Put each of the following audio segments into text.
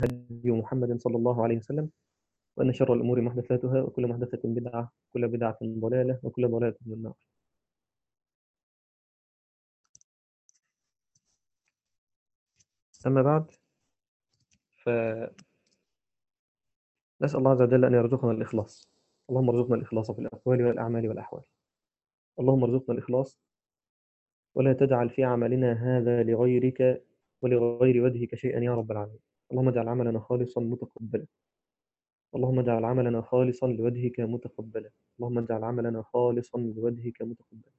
هدي محمد صلى الله عليه وسلم وأن شر الأمور محدثاتها وكل محدثة بدعة وكل بدعة ضلالة وكل ضلالة في النار أما بعد ف نسأل الله عز وجل أن يرزقنا الإخلاص اللهم ارزقنا الإخلاص في الأقوال والأعمال والأحوال اللهم ارزقنا الإخلاص ولا تجعل في عملنا هذا لغيرك ولغير وجهك شيئا يا رب العالمين اللهم اجعل عملنا خالصا متقبلا اللهم اجعل عملنا خالصا لوجهك متقبلا اللهم اجعل عملنا خالصا لوجهك متقبلا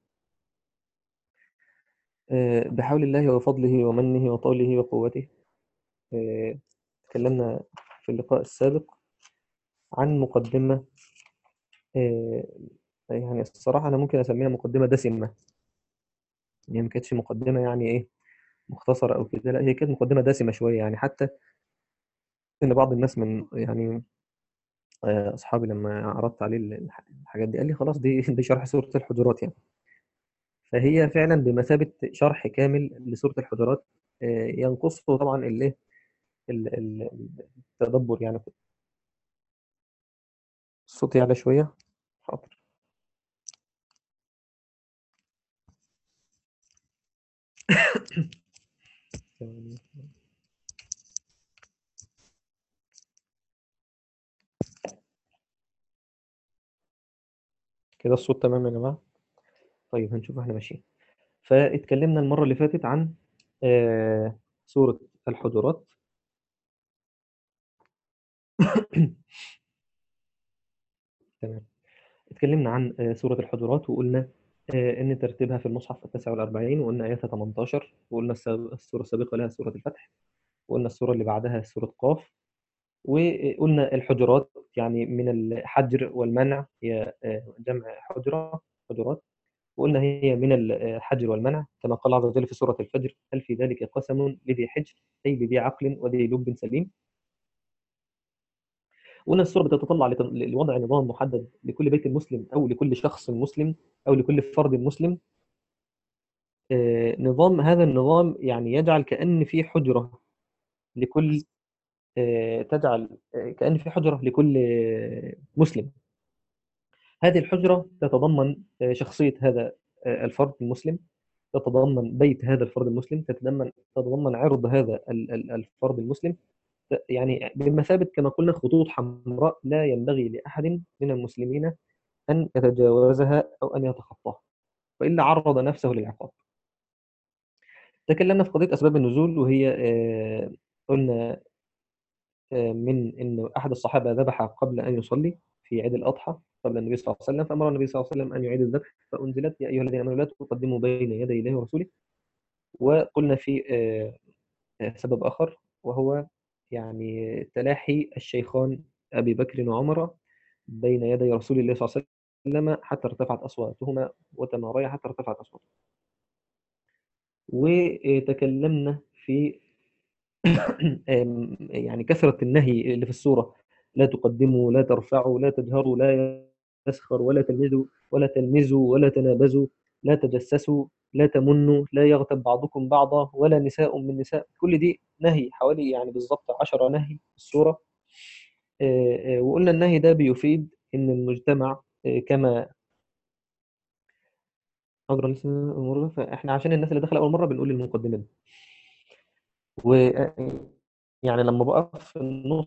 آه، بحول الله وفضله ومنه وطوله وقوته آه، تكلمنا في اللقاء السابق عن مقدمة آه، يعني الصراحة أنا ممكن أسميها مقدمة دسمة يعني ما كانتش مقدمة يعني إيه مختصرة أو كده لا هي كانت مقدمة دسمة شوية يعني حتى إن بعض الناس من يعني آه، أصحابي لما عرضت عليه الح- الحاجات دي قال لي خلاص دي دي شرح سورة الحجرات يعني فهي فعلا بمثابة شرح كامل لسورة الحجرات آه، ينقصه طبعا الإيه ال- ال- التدبر يعني الصوت يعلى شوية حاضر ثواني. كده الصوت تمام يا جماعة طيب هنشوف احنا ماشيين فاتكلمنا المرة اللي فاتت عن آه، سورة الحجرات تمام اتكلمنا عن آه، سورة الحجرات وقلنا آه، إن ترتيبها في المصحف التاسع والأربعين وقلنا آياتها 18 وقلنا الس- السورة السابقة لها سورة الفتح وقلنا السورة اللي بعدها سورة قاف وقلنا الحجرات يعني من الحجر والمنع هي آه، جمع حجرة حجرات وقلنا هي من الحجر والمنع كما قال عز وجل في سورة الفجر هل في ذلك قسم لذي حجر أي لذي عقل وذي لب سليم وقلنا الصورة بتتطلع لت- لوضع نظام محدد لكل بيت مسلم أو لكل شخص مسلم أو لكل فرد مسلم آه، نظام هذا النظام يعني يجعل كأن في حجرة لكل آه، تجعل آه، كأن في حجرة لكل آه، مسلم هذه الحجرة تتضمن آه، شخصية هذا آه، الفرد المسلم تتضمن بيت هذا الفرد المسلم تتضمن تتضمن عرض هذا ال- ال- الفرد المسلم ت- يعني بمثابة كما قلنا خطوط حمراء لا ينبغي لأحد من المسلمين أن يتجاوزها أو أن يتخطاها وإلا عرض نفسه للعقاب تكلمنا في قضية أسباب النزول وهي آه، قلنا آه، من أن أحد الصحابة ذبح قبل أن يصلي في عيد الأضحى قبل النبي صلى الله عليه وسلم فأمر النبي صلى الله عليه وسلم أن يعيد الذبح فأنزلت يا أيها الذين آمنوا لا تقدموا بين يدي الله ورسوله وقلنا في آه، آه، سبب آخر وهو يعني تلاحي الشيخان أبي بكر وعمر بين يدي رسول الله صلى الله عليه وسلم حتى ارتفعت أصواتهما وتماريا حتى ارتفعت أصواتهما وتكلمنا في آم، يعني كثرة النهي اللي في السورة لا تقدموا لا ترفعوا لا تجهروا لا يسخر ولا تلمزوا ولا تلمزوا ولا تنابزوا لا تجسسوا لا تمنوا لا يغتب بعضكم بعضا ولا نساء من نساء كل دي نهي حوالي يعني بالظبط 10 نهي في السورة آه، آه، وقلنا النهي ده بيفيد ان المجتمع آه، كما اجرى لسه أمور فاحنا عشان الناس اللي دخل اول مره بنقول المقدمه دي و يعني لما بقف في النص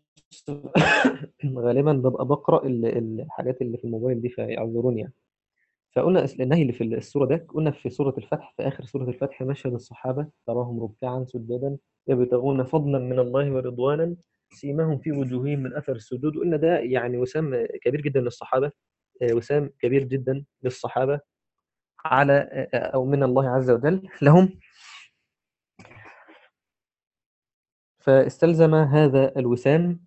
غالبا ببقى بقرا ال- الحاجات اللي في الموبايل دي فيعذروني يعني فقلنا أس- النهي اللي في السوره ده قلنا في سوره الفتح في اخر سوره الفتح مشهد الصحابه تراهم ركعا سجدا يبتغون فضلا من الله ورضوانا سيماهم في وجوههم من اثر السجود وقلنا ده يعني وسام كبير جدا للصحابه آه، وسام كبير جدا للصحابه على آه، او من الله عز وجل لهم فاستلزم هذا الوسام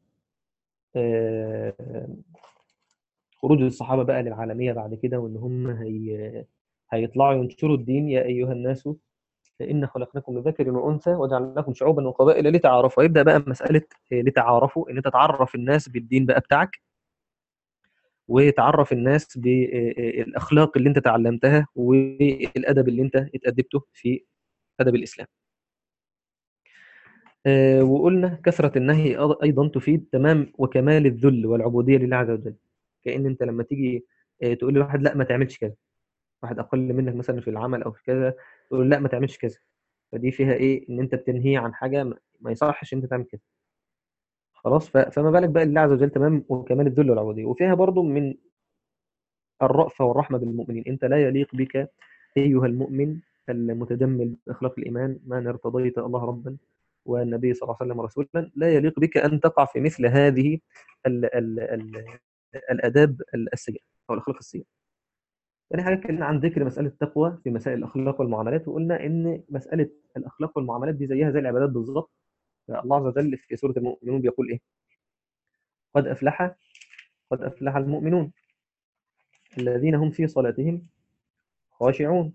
آه، خروج الصحابة بقى للعالمية بعد كده وإن هم هي... هيطلعوا ينشروا الدين يا أيها الناس إن خلقناكم من ذكر وأنثى وجعلناكم شعوبا وقبائل لتعارفوا يبدأ بقى مسألة آه، لتعارفوا إن أنت تعرف الناس بالدين بقى بتاعك وتعرف الناس بالأخلاق اللي أنت تعلمتها والأدب اللي أنت اتأدبته في أدب الإسلام آه، وقلنا كثرة النهي أض- أيضا تفيد تمام وكمال الذل والعبودية لله عز وجل كأن أنت لما تيجي آه، تقول لواحد لا ما تعملش كذا واحد أقل منك مثلا في العمل أو في كذا تقول له لا ما تعملش كذا فدي فيها إيه إن أنت بتنهيه عن حاجة ما ما يصحش أنت تعمل كده خلاص ف- فما بالك بقى لله عز وجل تمام وكمال الذل والعبودية وفيها برضو من الرأفة والرحمة بالمؤمنين أنت لا يليق بك أيها المؤمن المتجمل بأخلاق الإيمان من ارتضيت الله ربا والنبي صلى الله عليه وسلم رسولا لا يليق بك أن تقع في مثل هذه ال ال ال الآداب السيئة أو الأخلاق السيئة. ثاني حاجة اتكلمنا عن ذكر مسألة التقوى في مسائل الأخلاق والمعاملات وقلنا إن مسألة الأخلاق والمعاملات دي زيها زي العبادات بالظبط فالله عز وجل في سورة المؤمنون بيقول إيه؟ قد أفلح قد أفلح المؤمنون الذين هم في صلاتهم خاشعون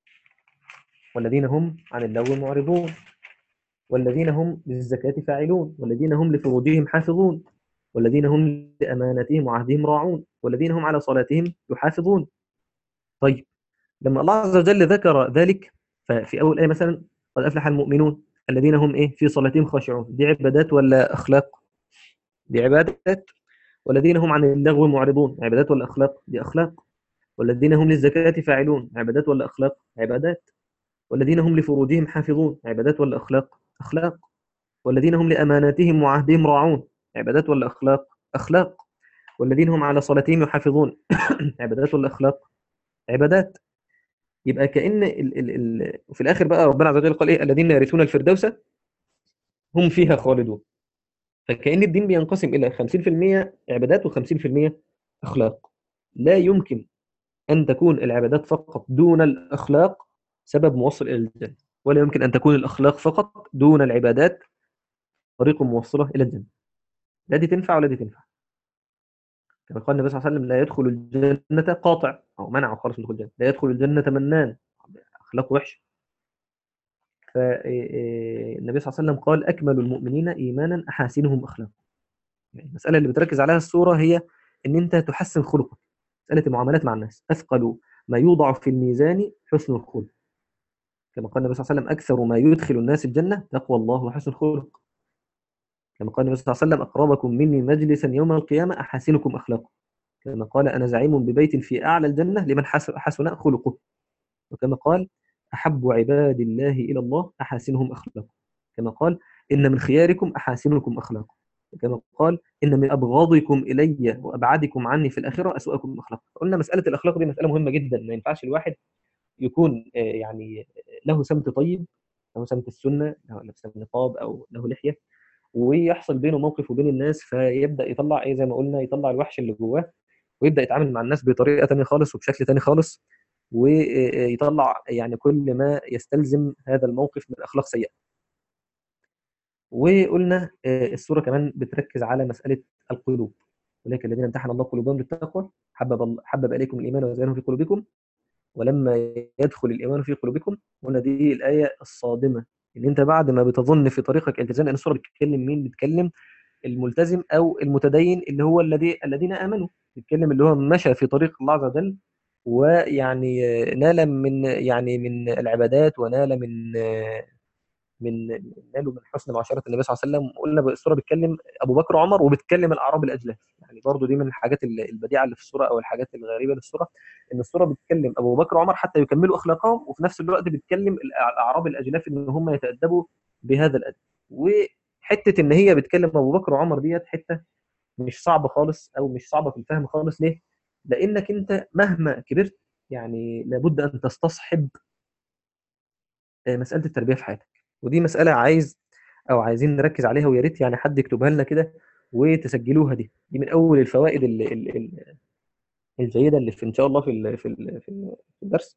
والذين هم عن اللغو معرضون والذين هم للزكاة فاعلون والذين هم لفروجهم حافظون والذين هم لأمانتهم وعهدهم راعون والذين هم على صلاتهم يحافظون طيب لما الله عز وجل ذكر ذلك ففي أول آية مثلا قد أفلح المؤمنون الذين هم إيه في صلاتهم خاشعون دي عبادات ولا أخلاق دي عبادات والذين هم عن اللغو معرضون عبادات ولا أخلاق دي أخلاق والذين هم للزكاة فاعلون عبادات ولا أخلاق عبادات والذين هم لفروجهم حافظون عبادات ولا أخلاق أخلاق والذين هم لأماناتهم وعهدهم راعون عبادات ولا أخلاق أخلاق والذين هم على صلاتهم يحافظون عبادات ولا أخلاق عبادات يبقى كأن ال ال ال وفي الآخر بقى ربنا عز وجل قال إيه الذين يرثون الفردوس هم فيها خالدون فكأن الدين بينقسم إلى 50% عبادات و50% أخلاق لا يمكن أن تكون العبادات فقط دون الأخلاق سبب موصل إلى الجنة ولا يمكن أن تكون الأخلاق فقط دون العبادات طريق موصلة إلى الجنة لا دي تنفع ولا دي تنفع كما قال النبي صلى الله عليه وسلم لا يدخل الجنة قاطع أو منعه خالص من دخول الجنة لا يدخل الجنة منان أخلاق وحشة فالنبي صلى الله عليه وسلم قال أكمل المؤمنين إيمانا أحاسنهم أخلاقا يعني المسألة اللي بتركز عليها الصورة هي إن أنت تحسن خلقك مسألة المعاملات مع الناس أثقل ما يوضع في الميزان حسن الخلق كما قال النبي صلى الله عليه وسلم أكثر ما يدخل الناس الجنة تقوى الله وحسن الخلق كما قال النبي صلى الله عليه وسلم أقربكم مني مجلسا يوم القيامة أحاسنكم أخلاقا كما قال أنا زعيم ببيت في أعلى الجنة لمن حس- حسن خلقه وكما قال أحب عباد الله إلى الله أحاسنهم أخلاقا كما قال إن من خياركم أحاسنكم أخلاقا كما قال إن من أبغضكم إلي وأبعدكم عني في الآخرة أسوأكم أخلاقا قلنا مسألة الأخلاق دي مسألة مهمة جدا ما ينفعش الواحد يكون آه، يعني له سمت طيب له سمت السنة له لابس نقاب أو له لحية ويحصل بينه موقف وبين الناس فيبدأ يطلع إيه زي ما قلنا يطلع الوحش اللي جواه ويبدأ يتعامل مع الناس بطريقة تانية خالص وبشكل تاني خالص ويطلع يعني كل ما يستلزم هذا الموقف من أخلاق سيئة وقلنا آه، السورة كمان بتركز على مسألة القلوب أولئك الذين امتحن الله قلوبهم للتقوى حبب الله- حبب إليكم الإيمان وزينه في قلوبكم ولما يدخل الإيمان في قلوبكم قلنا دي الآية الصادمة إن أنت بعد ما بتظن في طريقك التزام لأن السورة بتتكلم مين؟ بتتكلم الملتزم أو المتدين اللي هو الذي الذين آمنوا بتتكلم اللي هو مشى في طريق الله عز وجل ويعني آه، نال من يعني من العبادات ونال من آه، من نالوا من حسن معاشره النبي صلى الله عليه وسلم قلنا السوره بتتكلم ابو بكر وعمر وبتكلم الاعراب الاجلاف يعني برضو دي من الحاجات ال- البديعه اللي في السوره او الحاجات الغريبه للسوره ان السوره بتتكلم ابو بكر وعمر حتى يكملوا اخلاقهم وفي نفس الوقت بتتكلم الأع- الاعراب الاجلاف ان هم يتادبوا بهذا الادب وحته ان هي بتكلم ابو بكر وعمر ديت حته مش صعبه خالص او مش صعبه في الفهم خالص ليه؟ لانك انت مهما كبرت يعني لابد ان تستصحب آه، مساله التربيه في حياتك ودي مساله عايز او عايزين نركز عليها ويا ريت يعني حد يكتبها لنا كده وتسجلوها دي دي من اول الفوائد ال- ال- ال- الجيده اللي في ان شاء الله في ال- في ال- في ال- في الدرس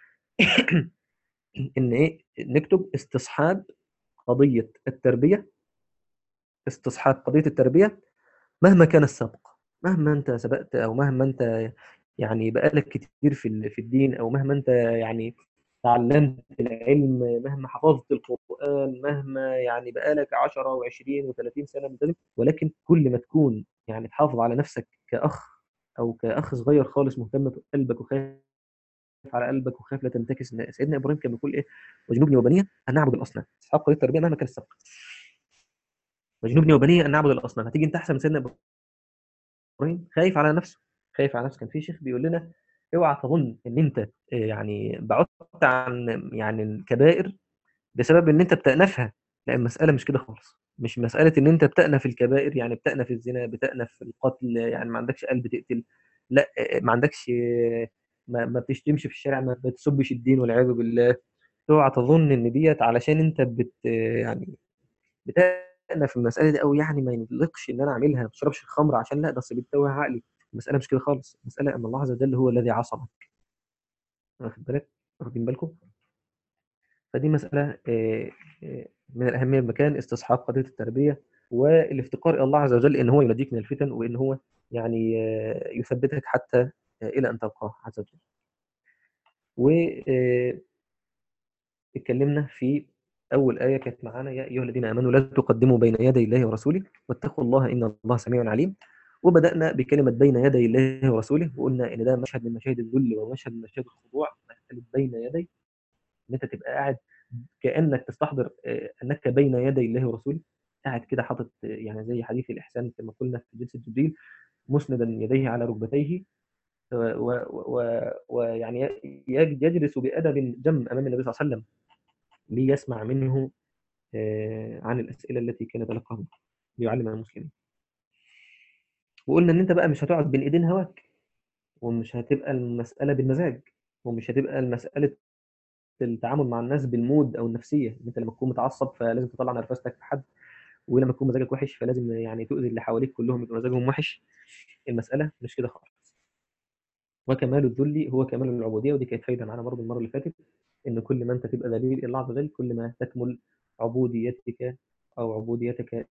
ان ايه نكتب استصحاب قضيه التربيه استصحاب قضيه التربيه مهما كان السبق مهما انت سبقت او مهما انت يعني بقالك كتير في ال- في الدين او مهما انت يعني تعلمت العلم مهما حفظت القرآن مهما يعني بقالك 10 و20 و30 سنة ملتزم ولكن كل ما تكون يعني تحافظ على نفسك كأخ أو كأخ صغير خالص مهتم بقلبك وخايف على قلبك وخايف لا تنتكس سيدنا إبراهيم كان بيقول إيه واجنبني وبني أن نعبد الأصنام أصحاب قضية التربية مهما كان السبب واجنبني وبني ان نعبد الاصنام هتيجي انت احسن من سيدنا ابراهيم خايف على نفسه خايف على نفسه كان في شيخ بيقول لنا اوعى تظن ان انت آه، يعني بعدت عن يعني الكبائر بسبب ان انت بتأنفها لا المسألة مش كده خالص مش مسألة ان انت بتأنف الكبائر يعني بتأنف الزنا بتأنف القتل يعني ما عندكش قلب تقتل لا آه، ما عندكش آه، ما, ما بتشتمش في الشارع ما بتسبش الدين والعياذ بالله اوعى تظن ان ديت علشان انت بت يعني بتأنف المسألة دي أوي يعني ما يليقش إن أنا أعملها ما بشربش الخمر عشان لا ده أصل بتتوه عقلي المسألة مش كده خالص المسألة أن الله عز وجل هو الذي عصمك واخد بالك واخدين بالكم فدي مسألة آه، آه، من الأهمية بمكان استصحاب قضية التربية والافتقار إلى الله عز وجل إن هو ينجيك من الفتن وإن هو يعني آه، يثبتك حتى آه، إلى أن تلقاه عز وجل واتكلمنا في أول آية كانت معانا يا أيها الذين آمنوا لا تقدموا بين يدي الله ورسوله واتقوا الله إن الله سميع عليم وبدأنا بكلمة بين يدي الله ورسوله وقلنا إن ده مشهد من مشاهد الذل ومشهد من مشاهد الخضوع مسألة بين يدي إن أنت تبقى قاعد كأنك تستحضر آه، أنك بين يدي الله ورسوله قاعد كده حاطط آه، يعني زي حديث الإحسان كما قلنا في جلسة جبريل مسندا يديه على ركبتيه ويعني و... و... ويعني يج- يجلس بأدب جم أمام النبي صلى الله عليه وسلم ليسمع منه آه، عن الأسئلة التي كان يتلقاها منه ليعلم المسلمين وقلنا إن أنت بقى مش هتقعد بين إيدين هواك ومش هتبقى المسألة بالمزاج ومش هتبقى المسألة التعامل مع الناس بالمود أو النفسية إن أنت لما تكون متعصب فلازم تطلع نرفزتك في حد ولما تكون مزاجك وحش فلازم يعني تؤذي اللي حواليك كلهم يبقى مزاجهم وحش المسألة مش كده خالص وكمال الذل هو كمال العبودية ودي كانت فايدة معانا برضه المرة اللي فاتت إن كل ما أنت تبقى ذليل إلى الله عز وجل كل ما تكمل عبوديتك أو عبوديتك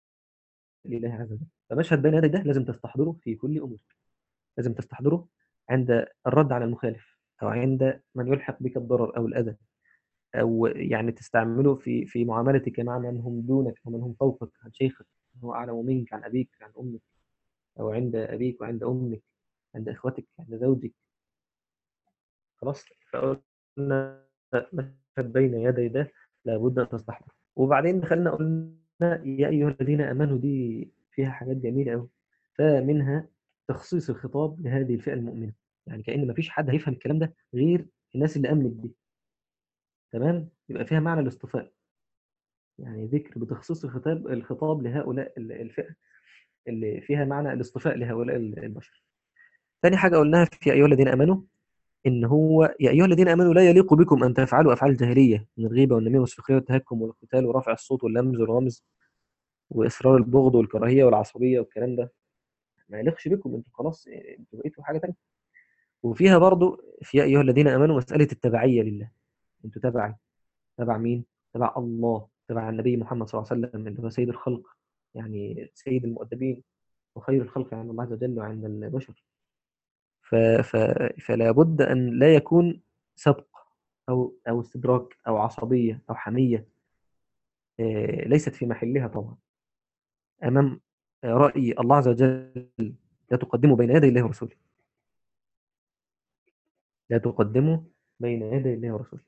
لله عز وجل فمشهد بين يدي ده لازم تستحضره في كل أمورك لازم تستحضره عند الرد على المخالف أو عند من يلحق بك الضرر أو الأذى أو يعني تستعمله في في معاملتك مع من هم دونك أو من هم فوقك عن شيخك هو أعلم منك عن أبيك عن أمك أو عند أبيك وعند أمك عند إخوتك عند زوجك خلاص فقلنا مشهد بين يدي ده لابد أن تستحضر وبعدين دخلنا قلنا يا أيها الذين آمنوا دي فيها حاجات جميلة أوي فمنها تخصيص الخطاب لهذه الفئة المؤمنة يعني كأن مفيش حد هيفهم الكلام ده غير الناس اللي آمنت دي تمام يبقى فيها معنى الاصطفاء يعني ذكر بتخصيص الخطاب الخطاب لهؤلاء ال- الفئة اللي فيها معنى الاصطفاء لهؤلاء ال- البشر ثاني حاجة قلناها في أيها الذين آمنوا إن هو يا أيها الذين آمنوا لا يليق بكم أن تفعلوا أفعال الجاهلية من الغيبة والنميمة والسخرية والتهكم والقتال ورفع الصوت واللمز والرمز وإصرار البغض والكراهية والعصبية والكلام ده ما يليقش بكم أنتوا خلاص أنتوا بقيتوا حاجة تانية وفيها برضو في يا أيها الذين آمنوا مسألة التبعية لله أنتوا تبعي تبع مين؟ تبع الله تبع النبي محمد صلى الله عليه وسلم اللي هو سيد الخلق يعني سيد المؤدبين وخير الخلق عند الله عز وجل وعند البشر ف... ف... فلا بد أن لا يكون سبق أو أو استدراك أو عصبية أو حمية آه، ليست في محلها طبعا أمام آه، رأي الله عز وجل لا تقدموا بين يدي الله ورسوله لا تقدموا بين يدي الله ورسوله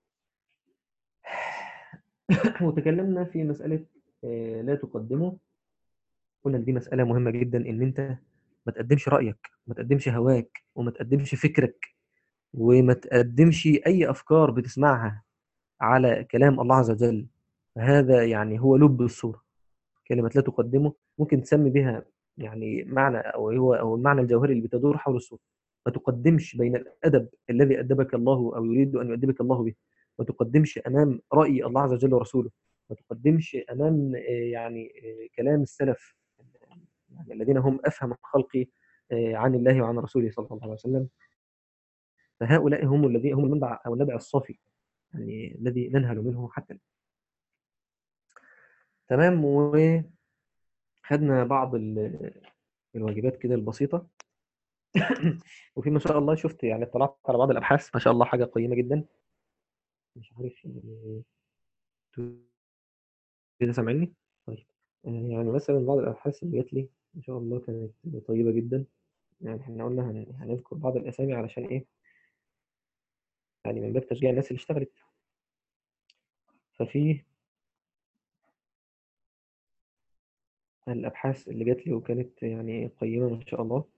وتكلمنا في مسألة آه، لا تقدموا قلنا إن دي مسألة مهمة جدا إن أنت ما تقدمش رأيك ما تقدمش هواك وما تقدمش فكرك وما تقدمش أي أفكار بتسمعها على كلام الله عز وجل هذا يعني هو لب الصورة كلمة لا تقدمه ممكن تسمي بها يعني معنى أو هو أو المعنى الجوهري اللي بتدور حول الصورة ما تقدمش بين الأدب الذي أدبك الله أو يريد أن يؤدبك الله به ما تقدمش أمام رأي الله عز وجل ورسوله ما تقدمش أمام آه، يعني آه، كلام السلف يعني الذين هم أفهم الخلق آه، عن الله وعن رسوله صلى الله عليه وسلم فهؤلاء هم الذين هم المنبع أو النبع الصافي يعني الذي ننهل منه حتى الآن. تمام وخدنا بعض ال- الواجبات كده البسيطة وفي ما شاء الله شفت يعني اطلعت على بعض الأبحاث ما شاء الله حاجة قيمة جدا مش عارف يعني انتوا كده سامعني؟ طيب آه، يعني مثلا بعض الأبحاث اللي جات لي ما شاء الله كانت طيبة جدا يعني احنا قلنا هن- هنذكر بعض الأسامي علشان إيه يعني من باب تشجيع الناس اللي اشتغلت ففي الأبحاث اللي جات لي وكانت يعني قيمة ما شاء الله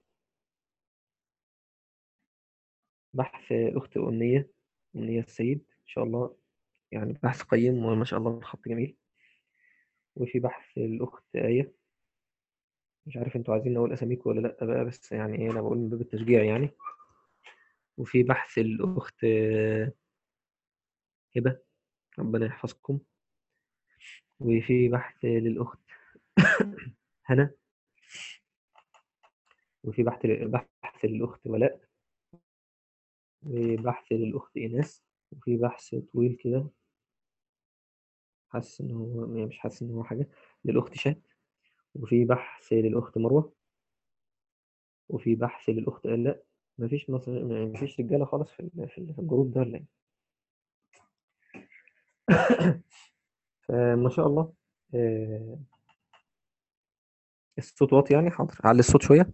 بحث الأخت أمنية أمنية السيد إن شاء الله يعني بحث قيم وما شاء الله الخط جميل وفي بحث الأخت آية مش عارف انتوا عايزين نقول أساميكم ولا لأ بقى بس يعني إيه أنا بقول من باب التشجيع يعني وفي بحث الأخت آه، هبة ربنا يحفظكم وفي بحث للأخت هنا وفي بحث بحث للأخت ولاء وبحث للأخت إيناس وفي بحث طويل كده حاسس إن هو مش حاسس إن هو حاجة للأخت شاد وفي بحث للأخت مروة وفي بحث للأخت آلاء مفيش مصر... مفيش رجالة خالص في ال- في ال- في الجروب ده ولا إيه؟ فما شاء الله آه، الصوت واطي يعني حاضر علي الصوت شوية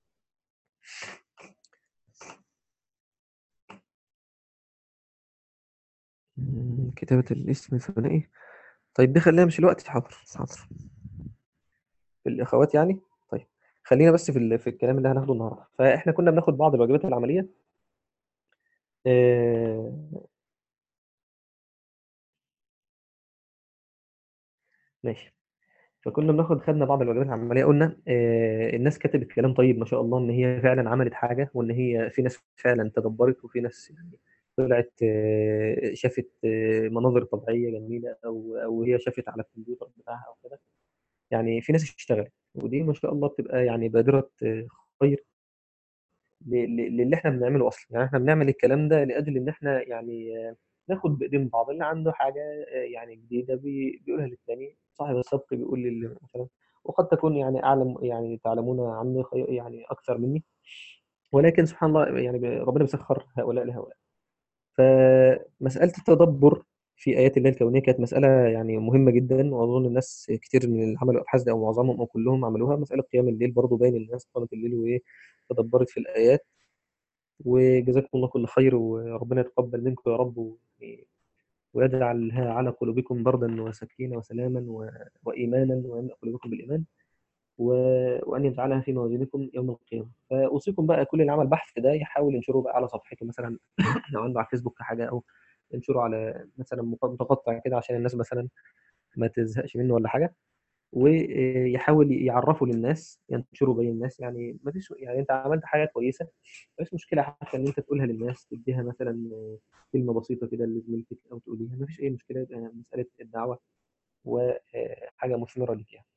مم، كتابة الاسم الثنائي طيب دي خلينا مش الوقت حاضر حاضر الأخوات يعني طيب خلينا بس في ال- في الكلام اللي هناخده النهارده فإحنا كنا بناخد بعض الواجبات العملية آه، ماشي فكنا بناخد خدنا بعض الواجبات العمليه قلنا آه، الناس كتبت كلام طيب ما شاء الله ان هي فعلا عملت حاجه وان هي في ناس فعلا تدبرت وفي ناس يعني طلعت آه، شافت آه، مناظر طبيعيه جميله او او هي شافت على الكمبيوتر بتاعها او كده يعني في ناس اشتغلت ودي ما شاء الله بتبقى يعني بادره آه، خير ل- ل- للي احنا بنعمله اصلا يعني احنا بنعمل الكلام ده لاجل ان احنا يعني آه، ناخد بايدين بعض اللي عنده حاجه آه، يعني جديده بي- بيقولها للتاني صاحب السبق بيقول لي مثلا وقد تكون يعني اعلم يعني تعلمون عني خي- يعني اكثر مني ولكن سبحان الله يعني ب- ربنا بيسخر هؤلاء لهؤلاء فمساله التدبر في ايات الله الكونيه كانت مساله يعني مهمه جدا واظن الناس كتير من اللي عملوا ابحاث دي او معظمهم او كلهم عملوها مساله قيام الليل برضه باين الناس قامت الليل وايه تدبرت في الايات وجزاكم الله كل خير وربنا يتقبل منكم يا رب و- ويجعلها على قلوبكم بردا وسكينة وسلاما و... وإيمانا ويملأ قلوبكم بالإيمان و... وأن يجعلها في موازينكم يوم القيامة فأوصيكم بقى كل اللي عمل بحث ده يحاول ينشره بقى على صفحته مثلا لو عنده على الفيسبوك حاجة أو ينشره على مثلا مق- متقطع كده عشان الناس مثلا ما تزهقش منه ولا حاجة ويحاول يعرفه للناس ينشره بين الناس يعني ما فيش يعني انت عملت حاجه كويسه مفيش مشكله حتى ان انت تقولها للناس تديها مثلا كلمه بسيطه كده لزميلتك او تقوليها ما فيش اي مشكله يبقى مساله الدعوه وحاجه مثمره ليك يعني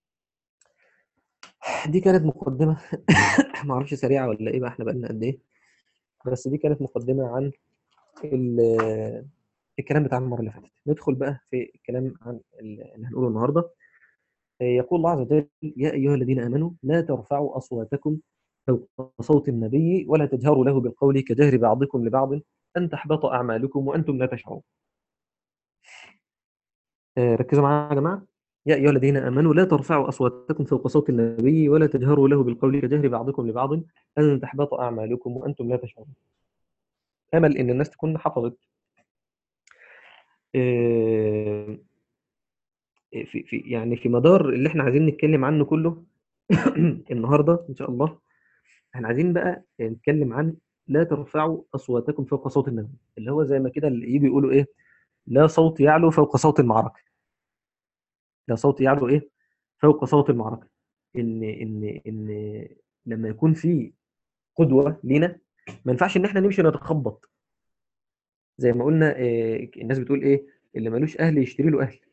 دي كانت مقدمه ما اعرفش سريعه ولا ايه بقى احنا بقالنا قد ايه بس دي كانت مقدمه عن ال- الكلام بتاع المره اللي فاتت ندخل بقى في الكلام عن اللي هنقوله النهارده يقول الله عز وجل يا أيها الذين آمنوا لا ترفعوا أصواتكم فوق صوت النبي ولا تجهروا له بالقول كجهر بعضكم لبعض أن تحبط أعمالكم وأنتم لا تشعرون آه، ركزوا معايا يا جماعة يا أيها الذين آمنوا لا ترفعوا أصواتكم فوق صوت النبي ولا تجهروا له بالقول كجهر بعضكم لبعض أن تحبط أعمالكم وأنتم لا تشعرون أمل إن الناس تكون حفظت آه، في في يعني في مدار اللي احنا عايزين نتكلم عنه كله النهارده ان شاء الله احنا عايزين بقى نتكلم عن لا ترفعوا اصواتكم فوق صوت النبي اللي هو زي ما كده اللي يجي يقولوا ايه لا صوت يعلو فوق صوت المعركه لا صوت يعلو ايه فوق صوت المعركه ان ان ان لما يكون في قدوه لينا ما ينفعش ان احنا نمشي نتخبط زي ما قلنا إيه الناس بتقول ايه اللي ملوش اهل يشتري له اهل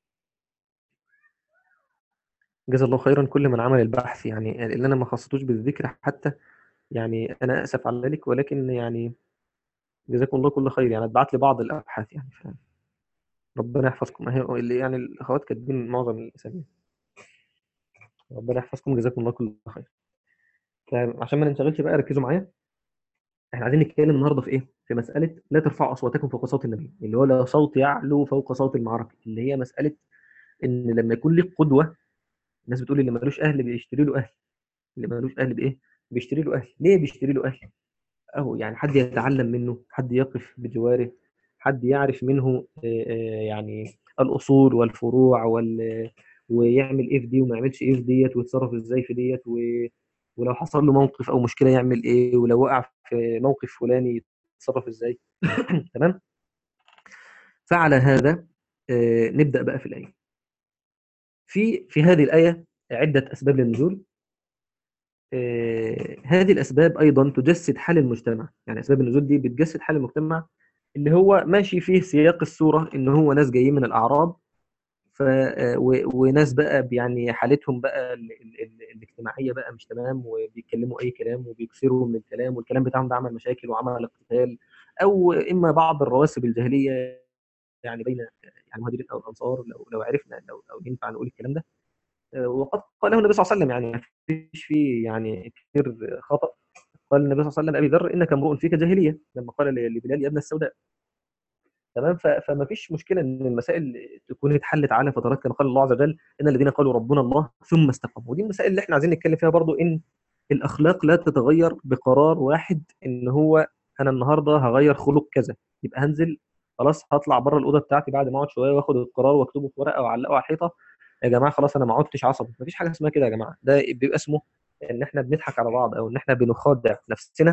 جزا الله خيرا كل من عمل البحث يعني اللي انا ما خصتوش بالذكر حتى يعني انا اسف على ذلك ولكن يعني جزاكم الله كل خير يعني اتبعت لي بعض الابحاث يعني ربنا يحفظكم اهي اللي يعني الاخوات كاتبين معظم الاسامي ربنا يحفظكم جزاكم الله كل خير فعشان ما ننشغلش بقى ركزوا معايا احنا عايزين نتكلم النهارده في ايه في مساله لا ترفعوا اصواتكم فوق صوت النبي اللي هو لا صوت يعلو فوق صوت المعركه اللي هي مساله ان لما يكون لك قدوه الناس بتقول اللي ملوش اهل بيشتري له اهل اللي ملوش اهل بايه بيشتري له اهل ليه بيشتري له اهل اهو يعني حد يتعلم منه حد يقف بجواره حد يعرف منه آه، آه، يعني الاصول والفروع وال ويعمل ايه في دي وما يعملش ايه في ديت ويتصرف ازاي في ديت و... ولو حصل له موقف او مشكله يعمل ايه ولو وقع في موقف فلاني يتصرف ازاي تمام فعلى هذا آه، نبدا بقى في الايه في في هذه الايه عده اسباب للنزول آه، هذه الاسباب ايضا تجسد حال المجتمع يعني اسباب النزول دي بتجسد حال المجتمع اللي هو ماشي فيه سياق الصوره ان هو ناس جايين من الاعراب ف و- وناس بقى يعني حالتهم بقى ال... ال... ال... الاجتماعيه بقى مش تمام وبيتكلموا اي كلام وبيكثروا من الكلام والكلام بتاعهم ده عمل مشاكل وعمل اقتتال او اما بعض الرواسب الجاهليه يعني بين يعني المهاجرين او الانصار لو لو عرفنا لو لو ينفع نقول الكلام ده آه، وقد قاله النبي صلى الله عليه وسلم يعني ما فيش فيه يعني كثير خطا قال النبي صلى الله عليه وسلم ابي ذر انك امرؤ فيك جاهليه لما قال ل- لبلال يا ابن السوداء تمام ف- فما فيش مشكله ان المسائل تكون اتحلت على فترات كما قال الله عز وجل ان الذين قالوا ربنا الله ثم استقاموا ودي المسائل اللي احنا عايزين نتكلم فيها برضو ان الاخلاق لا تتغير بقرار واحد ان هو انا النهارده هغير خلق كذا يبقى هنزل خلاص هطلع بره الاوضه بتاعتي بعد ما اقعد شويه واخد القرار واكتبه في ورقه واعلقه على الحيطه يا جماعه خلاص انا ما عدتش عصبي مفيش حاجه اسمها كده يا جماعه ده بيبقى اسمه ان احنا بنضحك على بعض او ان احنا بنخادع نفسنا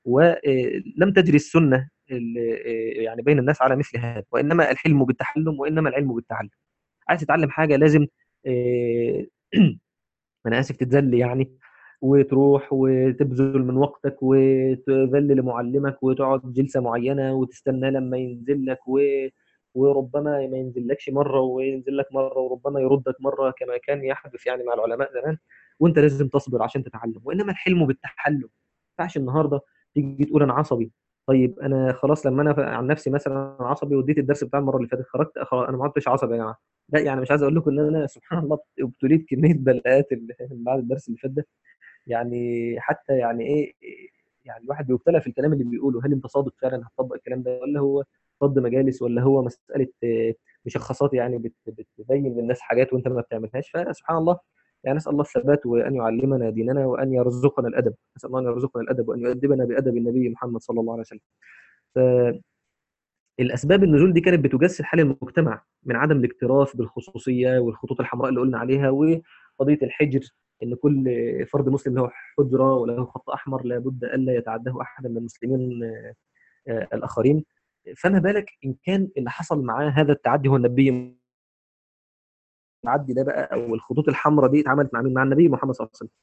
ولم تجري السنه ال- يعني بين الناس على مثل هذا وانما الحلم بالتحلم وانما العلم بالتعلم عايز تتعلم حاجه لازم آه، انا اسف تتذل يعني وتروح وتبذل من وقتك وتذل لمعلمك وتقعد جلسه معينه وتستنى لما ينزل لك و... وربما ما ينزلكش مره وينزل لك مره وربما يردك مره كما كان يحدث يعني مع العلماء زمان وانت لازم تصبر عشان تتعلم وانما الحلم بالتحلم ما ينفعش النهارده تيجي تقول انا عصبي طيب انا خلاص لما انا عن نفسي مثلا عصبي واديت الدرس بتاع المره اللي فاتت خرجت خلاص انا ما عدتش عصبي يا جماعه لا يعني مش عايز اقول لكم ان انا سبحان الله ابتليت كميه بلاءات اللي بعد الدرس اللي فات ده يعني حتى يعني ايه يعني الواحد بيبتلى في الكلام اللي بيقوله هل انت صادق فعلا هتطبق الكلام ده ولا هو فض مجالس ولا هو مساله آه، مشخصات يعني بت- بتبين للناس حاجات وانت ما بتعملهاش فسبحان الله يعني نسال الله الثبات وان يعلمنا ديننا وان يرزقنا الادب نسال الله ان يرزقنا الادب وان يؤدبنا بادب النبي محمد صلى الله عليه وسلم فالاسباب النزول دي كانت بتجسد حال المجتمع من عدم الاكتراث بالخصوصيه والخطوط الحمراء اللي قلنا عليها وقضيه الحجر ان كل فرد مسلم له حجره وله خط احمر لابد الا يتعداه احد من المسلمين آه، آه، الاخرين فما بالك ان كان اللي حصل معاه هذا التعدي هو النبي التعدي ده بقى او الخطوط الحمراء دي اتعملت مع مين؟ مع النبي محمد صلى الله عليه وسلم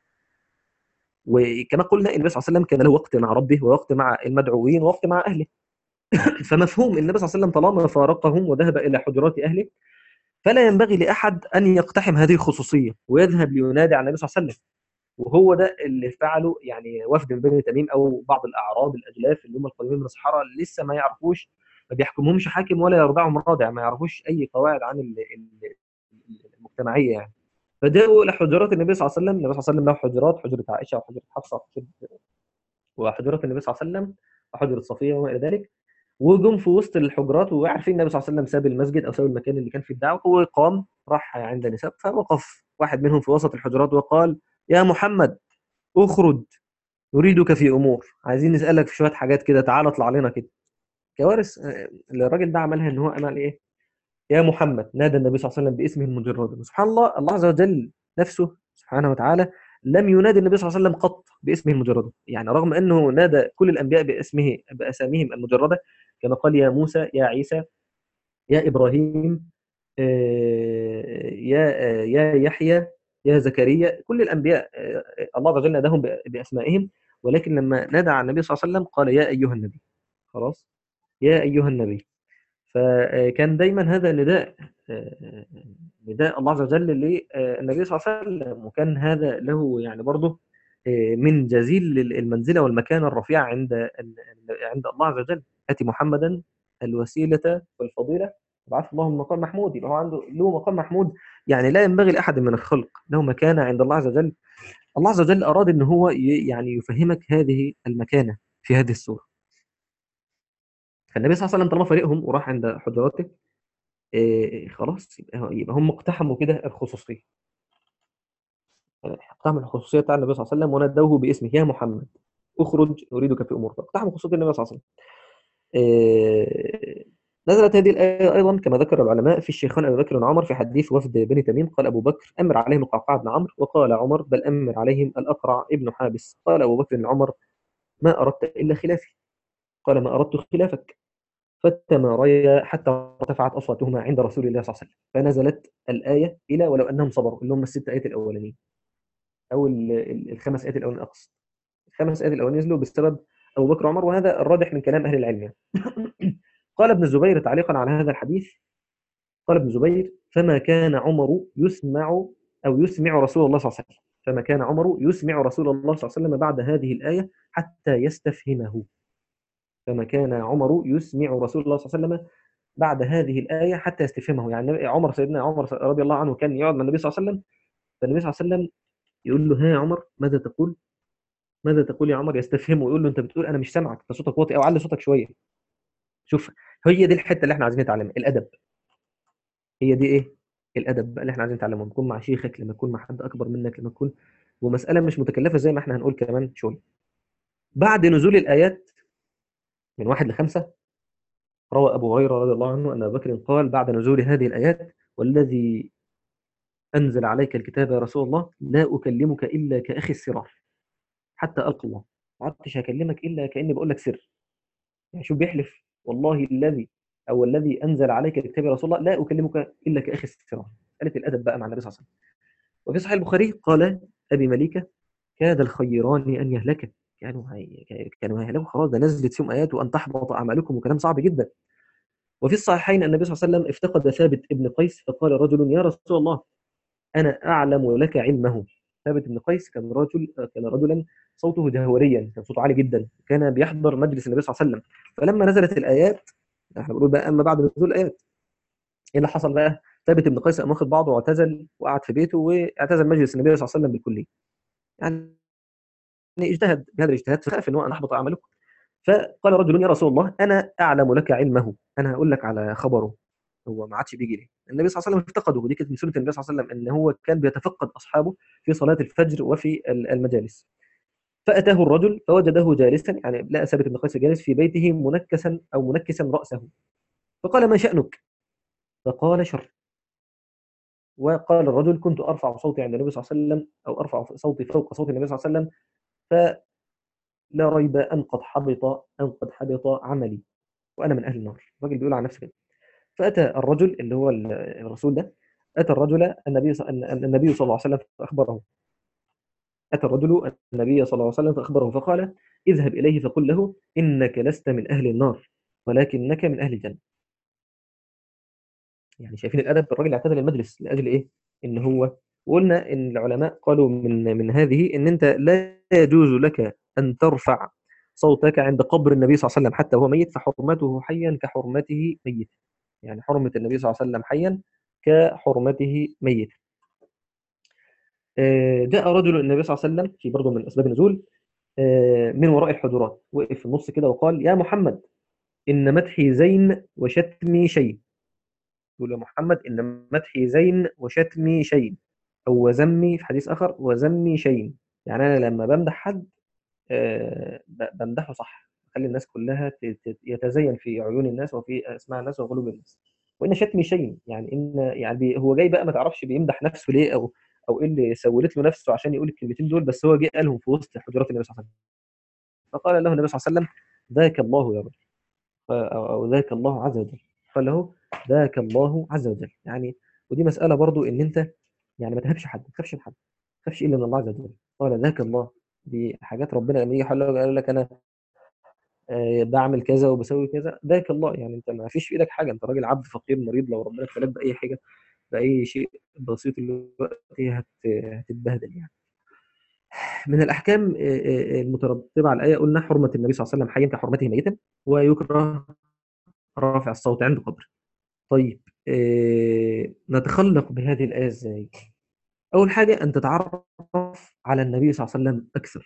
وكما قلنا النبي صلى الله عليه وسلم كان له وقت مع ربه ووقت مع المدعوين ووقت مع اهله فمفهوم النبي صلى الله عليه وسلم طالما فارقهم وذهب الى حجرات اهله فلا ينبغي لاحد ان يقتحم هذه الخصوصيه ويذهب لينادي على النبي صلى الله عليه وسلم وهو ده اللي فعله يعني وفد من بني تميم او بعض الاعراب الاجلاف اللي هم القادمين من الصحراء لسه ما يعرفوش ما بيحكمهمش حاكم ولا يرضعهم رادع ما يعرفوش اي قواعد عن ال- ال- المجتمعيه يعني فجاءوا الى حجرات النبي صلى الله عليه وسلم النبي صلى الله عليه وسلم له حجرات حجره عائشه وحجره حفصه وحجرة- وحجرات النبي صلى الله عليه وسلم وحجره صفيه وما الى ذلك وجم في وسط الحجرات وعارفين النبي صلى الله عليه وسلم ساب المسجد او ساب المكان اللي كان فيه الدعوه هو قام راح عند نساء فوقف واحد منهم في وسط الحجرات وقال يا محمد اخرج نريدك في امور عايزين نسالك في شويه حاجات كده تعال اطلع لنا كده كوارث آه، اللي الراجل ده عملها ان هو عمل ايه يا محمد نادى النبي صلى الله عليه وسلم باسمه المجرد سبحان الله الله عز وجل نفسه سبحانه وتعالى لم ينادي النبي صلى الله عليه وسلم قط باسمه المجرد يعني رغم انه نادى كل الانبياء باسمه باساميهم المجرده كما قال يا موسى يا عيسى يا ابراهيم آه، يا آه، يا يحيى يا زكريا كل الانبياء آه، الله عز وجل ناداهم ب- باسمائهم ولكن لما نادى على النبي صلى الله عليه وسلم قال يا ايها النبي خلاص يا ايها النبي فكان دايما هذا نداء آه، نداء الله عز وجل للنبي صلى الله عليه وسلم وكان هذا له يعني برضه آه، من جزيل المنزله والمكانه الرفيعه عند ال- عند الله عز وجل اتي محمدا الوسيله والفضيله وبعث الله المقام محمود يبقى هو عنده له مقام محمود يعني لا ينبغي لاحد من الخلق له مكانه عند الله عز وجل الله عز وجل اراد ان هو ي- يعني يفهمك هذه المكانه في هذه السوره فالنبي صلى الله عليه وسلم طالما فارقهم وراح عند حجراته إيه خلاص يبقى يبقى هم اقتحموا كده الخصوصيه اقتحموا الخصوصيه بتاع النبي صلى الله عليه وسلم ونادوه باسمه يا محمد اخرج نريدك في امور اقتحموا خصوصيه النبي صلى الله عليه وسلم إيه نزلت هذه الآية أيضا كما ذكر العلماء في الشيخان أبي بكر وعمر في حديث وفد بني تميم قال أبو بكر أمر عليهم القعقاع بن عمرو وقال عمر بل أمر عليهم الأقرع ابن حابس قال أبو بكر لعمر ما أردت إلا خلافي قال ما أردت خلافك فتماريا حتى ارتفعت أصواتهما عند رسول الله صلى الله عليه وسلم فنزلت الآية إلى ولو أنهم صبروا اللي هم الست آيات الأولانيين أو ال- ال- الخمس آيات الأولانيين أقصد الخمس آيات الأولانيين نزلوا بسبب أبو بكر وعمر وهذا الراجح من كلام أهل العلم يعني. قال ابن الزبير تعليقا على هذا الحديث قال ابن الزبير فما كان عمر يسمع أو يسمع رسول الله صلى الله عليه وسلم فما كان عمر يسمع رسول الله صلى الله عليه وسلم بعد هذه الآية حتى يستفهمه فما كان عمر يسمع رسول الله صلى الله عليه وسلم بعد هذه الآية حتى يستفهمه يعني النبي- عمر سيدنا عمر رضي الله عنه كان يقعد مع النبي صلى الله عليه وسلم فالنبي صلى الله عليه وسلم يقول له ها يا عمر ماذا تقول ماذا تقول يا عمر يستفهمه ويقول له انت بتقول انا مش سامعك انت صوتك واطي او علي صوتك شويه شوف هي دي الحته اللي احنا عايزين نتعلمها الادب هي دي ايه الادب بقى اللي احنا عايزين نتعلمه لما تكون مع شيخك لما تكون مع حد اكبر منك لما تكون ومساله مش متكلفه زي ما احنا هنقول كمان شويه بعد نزول الايات من واحد لخمسه روى ابو هريره رضي الله عنه ان ابا بكر قال بعد نزول هذه الايات والذي انزل عليك الكتاب يا رسول الله لا اكلمك الا كاخي السرار حتى القى الله ما عدتش هكلمك الا كاني بقول لك سر يعني شوف بيحلف والله الذي او الذي انزل عليك الكتاب يا رسول الله لا اكلمك الا كاخي السرار قالت الادب بقى مع النبي صلى الله عليه وسلم وفي صحيح البخاري قال ابي مليكه كاد الخيران ان يهلكا كانوا هي... كانوا هيهلكوا خلاص ده نزلت فيهم ايات وان تحبط اعمالكم وكلام صعب جدا وفي الصحيحين النبي صلى الله عليه وسلم افتقد ثابت ابن قيس فقال رجل يا رسول الله انا اعلم لك علمه ثابت بن قيس كان رجل كان رجلا صوته جهوريا كان صوته عالي جدا كان بيحضر مجلس النبي صلى الله عليه وسلم فلما نزلت الايات احنا بنقول بقى اما بعد نزول الايات ايه اللي حصل بقى ثابت بن قيس قام واخد بعضه واعتزل وقعد في بيته واعتزل مجلس النبي صلى الله عليه وسلم بالكليه يعني اجتهد بهذا الاجتهاد فخاف ان هو ان احبط عملكم فقال رجل يا رسول الله انا اعلم لك علمه انا هقول لك على خبره هو ما عادش بيجي ليه النبي صلى الله عليه وسلم افتقده ودي كانت من سنه النبي صلى الله عليه وسلم ان هو كان بيتفقد اصحابه في صلاه الفجر وفي المجالس فاتاه الرجل فوجده جالسا يعني لقى ثابت بن قيس جالس في بيته منكسا او منكسا راسه فقال ما شانك فقال شر وقال الرجل كنت ارفع صوتي عند النبي صلى الله عليه وسلم او ارفع صوتي فوق صوت النبي صلى الله عليه وسلم فلا ريب ان قد حبط ان قد حبط عملي وانا من اهل النار الراجل بيقول عن نفسه كده فاتى الرجل اللي هو الرسول ده اتى الرجل النبي صلى النبي صلى الله عليه وسلم فاخبره اتى الرجل النبي صلى الله عليه وسلم فاخبره فقال اذهب اليه فقل له انك لست من اهل النار ولكنك من اهل الجنه يعني شايفين الادب الراجل اعتزل المجلس لاجل ايه ان هو وقلنا ان العلماء قالوا من من هذه ان انت لا يجوز لك ان ترفع صوتك عند قبر النبي صلى الله عليه وسلم حتى وهو ميت فحرمته حيا كحرمته ميت يعني حرمه النبي صلى الله عليه وسلم حيا كحرمته ميت جاء رجل النبي صلى الله عليه وسلم في برضه من اسباب النزول من وراء الحجرات وقف في النص كده وقال يا محمد ان مدحي زين وشتمي شيء يقول يا محمد ان مدحي زين وشتمي شيء او وذمي في حديث اخر وذمي شيء يعني انا لما بمدح حد بمدحه صح خلي الناس كلها يتزين في عيون الناس وفي اسماع الناس وقلوب الناس وان شتمي شيء يعني ان يعني هو جاي بقى ما تعرفش بيمدح نفسه ليه او او ايه اللي سولت له نفسه عشان يقول الكلمتين دول بس هو جه قالهم في وسط حجرات النبي صلى الله عليه وسلم فقال له النبي صلى الله عليه وسلم ذاك الله يا رجل او ذاك الله عز وجل قال له ذاك الله عز وجل يعني ودي مساله برضو ان انت يعني ما تهبش حد ما تخافش من حد ما تخافش الا من الله عز وجل قال ذاك الله دي حاجات ربنا لما يجي قال لك انا بعمل كذا وبسوي كذا ذاك الله يعني انت ما فيش في ايدك حاجه انت راجل عبد فقير مريض لو ربنا ابتلاك باي حاجه باي شيء بسيط دلوقتي هتتبهدل يعني من الاحكام المترتبه على الايه قلنا حرمه النبي صلى الله عليه وسلم حيا كحرمته ميتا ويكره رافع الصوت عند قبر طيب نتخلق بهذه الايه ازاي اول حاجه ان تتعرف على النبي صلى الله عليه وسلم اكثر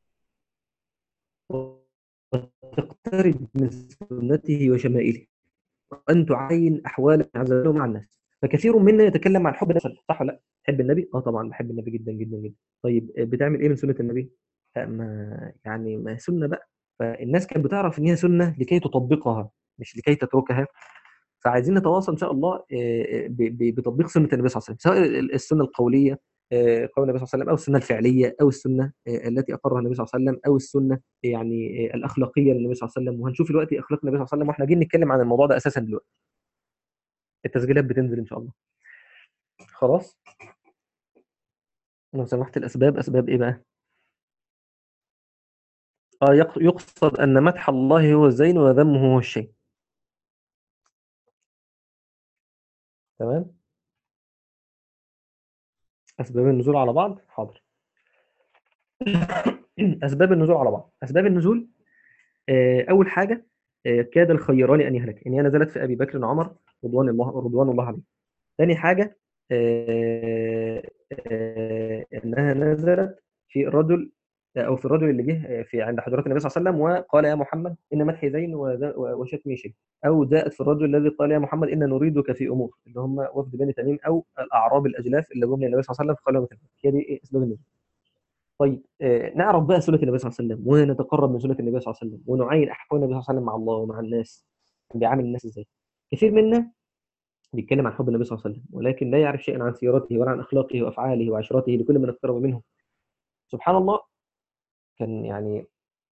وتقترب من سنته وشمائله وان تعين احوال عز وجل مع الناس فكثير منا يتكلم عن حب النبي صح ولا لا تحب النبي اه طبعا بحب النبي جدا جدا جدا طيب بتعمل ايه من سنه النبي ما يعني ما سنه بقى فالناس كانت بتعرف ان هي سنه لكي تطبقها مش لكي تتركها فعايزين نتواصل ان شاء الله آه، آه، ب- ب- بتطبيق سنه النبي صلى الله عليه وسلم سواء ال- السنه القوليه آه، قول النبي صلى الله عليه وسلم او السنه الفعليه او السنه آه، التي اقرها النبي صلى الله عليه وسلم او السنه يعني آه، الاخلاقيه للنبي صلى الله عليه وسلم وهنشوف دلوقتي اخلاق النبي صلى الله عليه وسلم واحنا جايين نتكلم عن الموضوع ده اساسا دلوقتي التسجيلات بتنزل ان شاء الله خلاص لو سمحت الاسباب اسباب ايه بقى اه يق- يقصد ان مدح الله هو الزين وذمه هو الشيء تمام اسباب النزول على بعض حاضر اسباب النزول على بعض اسباب النزول آه، اول حاجه آه، كاد الخيران ان يهلك ان هي نزلت في ابي بكر وعمر رضوان الله رضوان الله عليهم ثاني حاجه آه، آه، انها نزلت في الرجل او في الرجل اللي جه في عند حضرات النبي صلى الله عليه وسلم وقال يا محمد ان مدحي زين وذا- وشتمي شيء او جاءت في الرجل الذي قال يا محمد ان نريدك في امور اللي هم وفد بني تميم او الاعراب الاجلاف اللي جم للنبي صلى الله عليه وسلم فقالوا مثلا هي دي إيه اسباب النزول طيب آه، نعرف بقى سنه النبي صلى الله عليه وسلم ونتقرب من سنه النبي صلى الله عليه وسلم ونعاين احوال النبي صلى الله عليه وسلم مع الله ومع الناس كان بيعامل الناس ازاي كثير منا بيتكلم عن حب النبي صلى الله عليه وسلم ولكن لا يعرف شيئا عن سيرته ولا عن اخلاقه وافعاله وعشرته لكل من اقترب منه سبحان الله كان يعني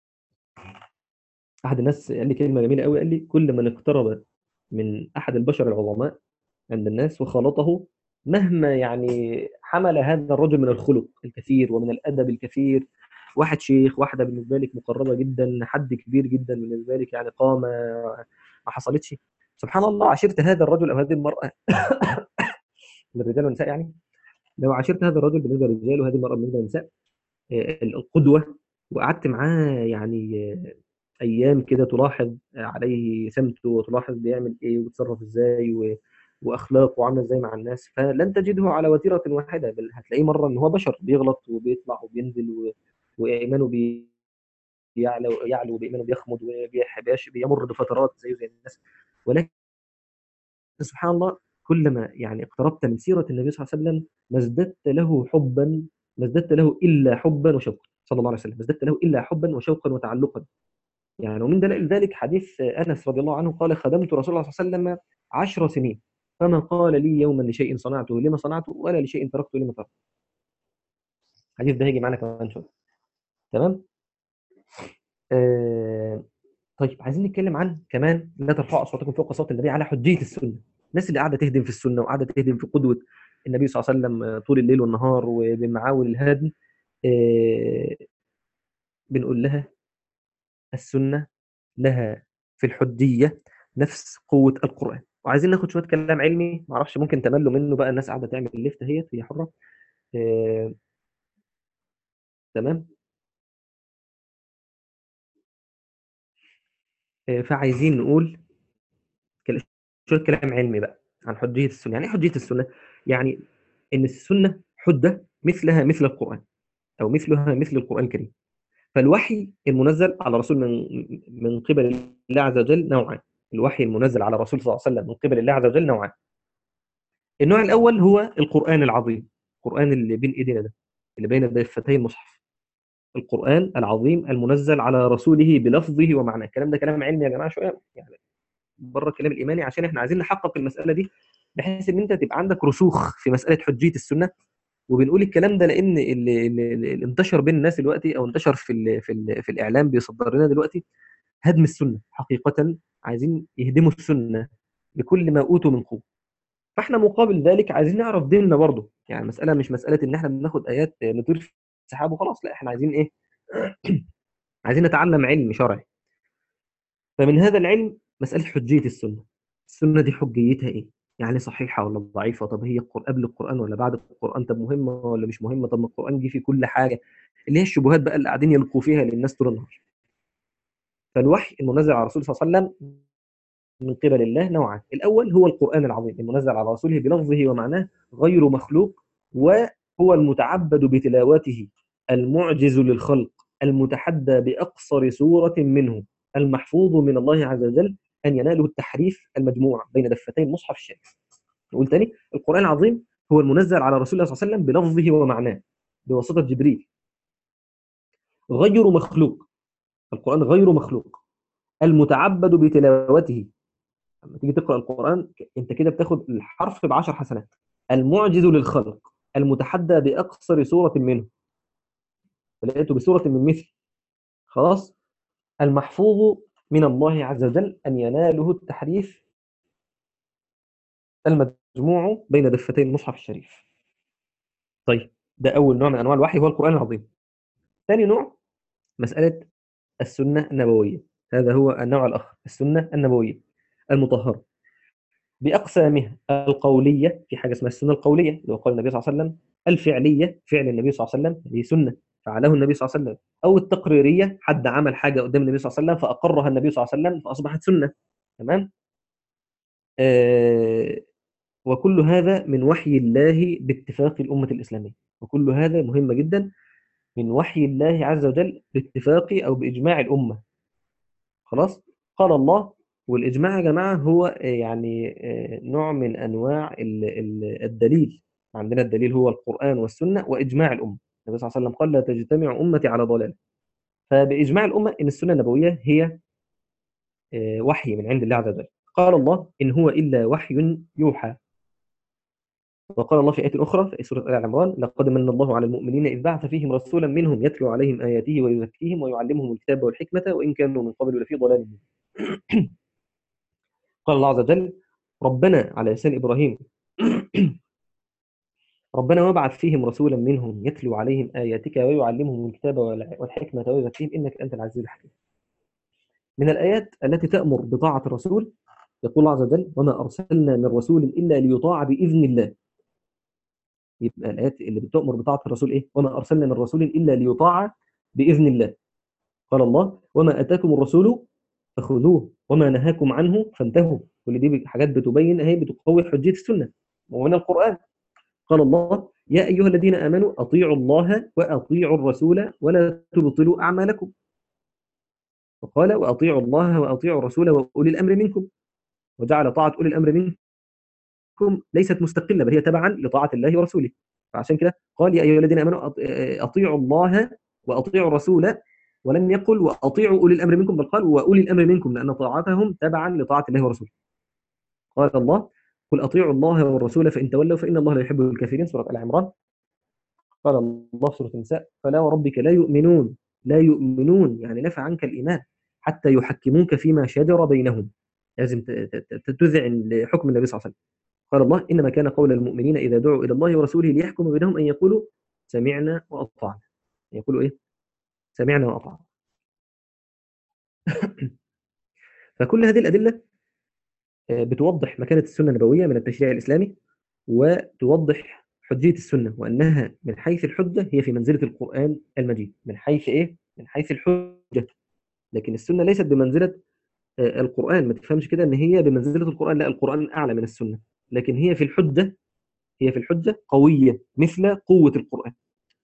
احد الناس قال لي كلمه جميله قوي قال لي كل من اقترب من احد البشر العظماء عند الناس وخالطه مهما يعني حمل هذا الرجل من الخلق الكثير ومن الادب الكثير واحد شيخ واحده بالنسبه لك مقربه جدا حد كبير جدا بالنسبه لك يعني قامه ما حصلتش سبحان الله عشرت هذا الرجل او هذه المراه للرجال والنساء يعني لو عاشرت هذا الرجل بالنسبه للرجال وهذه المراه بالنسبه للنساء آه، القدوه وقعدت معاه يعني آه، ايام كده تلاحظ عليه سمته وتلاحظ بيعمل ايه وبيتصرف ازاي و... واخلاقه عامله ازاي مع الناس فلن تجده على وتيره واحده بل هتلاقيه مره ان هو بشر بيغلط وبيطلع وبينزل و... وايمانه بي... يعلو يعلو بايمانه بيخمد وبيمر بفترات زيه زي الناس ولكن سبحان الله كلما يعني اقتربت من سيره النبي صلى الله عليه وسلم ما ازددت له حبا ما ازددت له الا حبا وشوقا صلى الله عليه وسلم ما ازددت له الا حبا وشوقا وتعلقا يعني ومن دلائل ذلك حديث انس رضي الله عنه قال خدمت رسول الله صلى الله عليه وسلم عشر سنين فما قال لي يوما لشيء صنعته لما صنعته ولا لشيء تركته لما تركته الحديث ده هيجي معانا كمان شويه تمام آه طيب عايزين نتكلم عن كمان لا ترفعوا اصواتكم فوق صوت النبي على حجيه السنه الناس اللي قاعده تهدم في السنه وقاعده تهدم في قدوه النبي صلى الله عليه وسلم آه، طول الليل والنهار وبمعاول الهدم آه بنقول لها السنه لها في الحجيه نفس قوه القران وعايزين ناخد شويه كلام علمي معرفش ممكن تملوا منه بقى الناس قاعده تعمل الليفت اهيت هي حره آه تمام آه فعايزين نقول كل- شويه كلام علمي بقى عن حجيه السنه يعني ايه حجيه السنه يعني ان السنه حجه مثلها مثل القران او مثلها مثل القران الكريم فالوحي المنزل على رسول من من قبل الله عز وجل نوعان الوحي المنزل على رسول صلى الله عليه وسلم من قبل الله عز وجل نوعان النوع الاول هو القران العظيم القران اللي بين ايدينا ده اللي بين دفتي المصحف القران العظيم المنزل على رسوله بلفظه ومعناه الكلام ده كلام علمي يا جماعه شويه يعني بره الكلام الايماني عشان احنا عايزين نحقق المساله دي بحيث ان انت تبقى عندك رسوخ في مساله حجيه السنه وبنقول الكلام ده لان اللي, اللي اللي انتشر بين الناس دلوقتي او انتشر في ال في ال في الاعلام بيصدر لنا دلوقتي هدم السنه حقيقه عايزين يهدموا السنه بكل ما اوتوا من قوه فاحنا مقابل ذلك عايزين نعرف ديننا برضه يعني المساله مش مساله ان احنا بناخد ايات نطير في السحاب وخلاص لا احنا عايزين ايه عايزين نتعلم علم شرعي فمن هذا العلم مساله حجيه السنه السنه دي حجيتها ايه يعني صحيحه ولا ضعيفه طب هي القر- قبل القران ولا بعد القران طب مهمه ولا مش مهمه طب ما القران جه في كل حاجه اللي هي الشبهات بقى اللي قاعدين يلقوا فيها للناس طول النهار فالوحي المنزل على الرسول صلى الله عليه وسلم من قبل الله نوعان الأول هو القرآن العظيم المنزل على رسوله بلفظه ومعناه غير مخلوق وهو المتعبد بتلاوته المعجز للخلق المتحدى بأقصر سورة منه المحفوظ من الله عز وجل أن يناله التحريف المجموع بين دفتي المصحف الشريف نقول تاني القرآن العظيم هو المنزل على رسول الله صلى الله عليه وسلم بلفظه ومعناه بواسطة جبريل غير مخلوق القرآن غير مخلوق المتعبد بتلاوته لما تيجي تقرأ القرآن أنت كده بتاخد الحرف بعشر حسنات المعجز للخلق المتحدى بأقصر سورة منه فلقيته بسورة من مثل خلاص المحفوظ من الله عز وجل أن يناله التحريف المجموع بين دفتي المصحف الشريف طيب ده أول نوع من أنواع الوحي هو القرآن العظيم ثاني نوع مسألة السنة النبوية هذا هو النوع الآخر السنة النبوية المطهرة بأقسامها القولية في حاجة اسمها السنة القولية اللي هو قول النبي صلى الله عليه وسلم الفعلية فعل النبي صلى الله عليه وسلم هذه سنة فعله النبي صلى الله عليه وسلم أو التقريرية حد عمل حاجة قدام النبي صلى الله عليه وسلم فأقرها النبي صلى الله عليه وسلم فأصبحت سنة تمام آه وكل هذا من وحي الله باتفاق الأمة الإسلامية وكل هذا مهم جدا من وحي الله عز وجل باتفاق أو بإجماع الأمة خلاص قال الله والإجماع يا جماعة هو يعني نوع من أنواع الدليل عندنا الدليل هو القرآن والسنة وإجماع الأمة النبي صلى الله عليه وسلم قال لا تجتمع أمتي على ضلال فبإجماع الأمة إن السنة النبوية هي وحي من عند الله عز وجل قال الله إن هو إلا وحي يوحى وقال الله في آية أخرى في سورة آل عمران لقد من الله على المؤمنين إذ بعث فيهم رسولا منهم يتلو عليهم آياته ويزكيهم ويعلمهم الكتاب والحكمة وإن كانوا من قبل لفي ضلال مبين قال الله عز وجل ربنا على لسان إبراهيم ربنا وابعث فيهم رسولا منهم يتلو عليهم آياتك ويعلمهم الكتاب والحكمة ويزكيهم إنك أنت العزيز الحكيم من الآيات التي تأمر بطاعة الرسول يقول الله عز وجل وما أرسلنا من رسول إلا ليطاع بإذن الله يبقى الآيات اللي بتأمر بطاعة الرسول إيه وما أرسلنا من رسول إلا ليطاع بإذن الله قال الله وما أتاكم الرسول فخذوه وما نهاكم عنه فانتهوا كل دي حاجات بتبين اهي بتقوي حجيه السنه ومن القران قال الله يا ايها الذين امنوا اطيعوا الله واطيعوا الرسول ولا تبطلوا اعمالكم وقال واطيعوا الله واطيعوا الرسول واولي الامر منكم وجعل طاعه اولي الامر منكم ليست مستقله بل هي تبعا لطاعه الله ورسوله فعشان كده قال يا ايها الذين امنوا اطيعوا الله واطيعوا الرسول ولم يقل واطيعوا اولي الامر منكم بل قال واولي الامر منكم لان طاعتهم تبعا لطاعه الله ورسوله. قال الله قل اطيعوا الله والرسول فان تولوا فان الله لا يحب الكافرين سوره ال عمران. قال الله في سوره النساء فلا وربك لا يؤمنون لا يؤمنون يعني نفى عنك الايمان حتى يحكموك فيما شجر بينهم. لازم تذعن لحكم النبي صلى الله عليه وسلم. قال الله انما كان قول المؤمنين اذا دعوا الى الله ورسوله ليحكم بينهم ان يقولوا سمعنا واطعنا. يقولوا ايه؟ سمعنا وأطعنا فكل هذه الأدلة بتوضح مكانة السنة النبوية من التشريع الإسلامي وتوضح حجية السنة وأنها من حيث الحجة هي في منزلة القرآن المجيد من حيث إيه؟ من حيث الحجة لكن السنة ليست بمنزلة القرآن ما تفهمش كده أن هي بمنزلة القرآن لا القرآن أعلى من السنة لكن هي في الحجة هي في الحجة قوية مثل قوة القرآن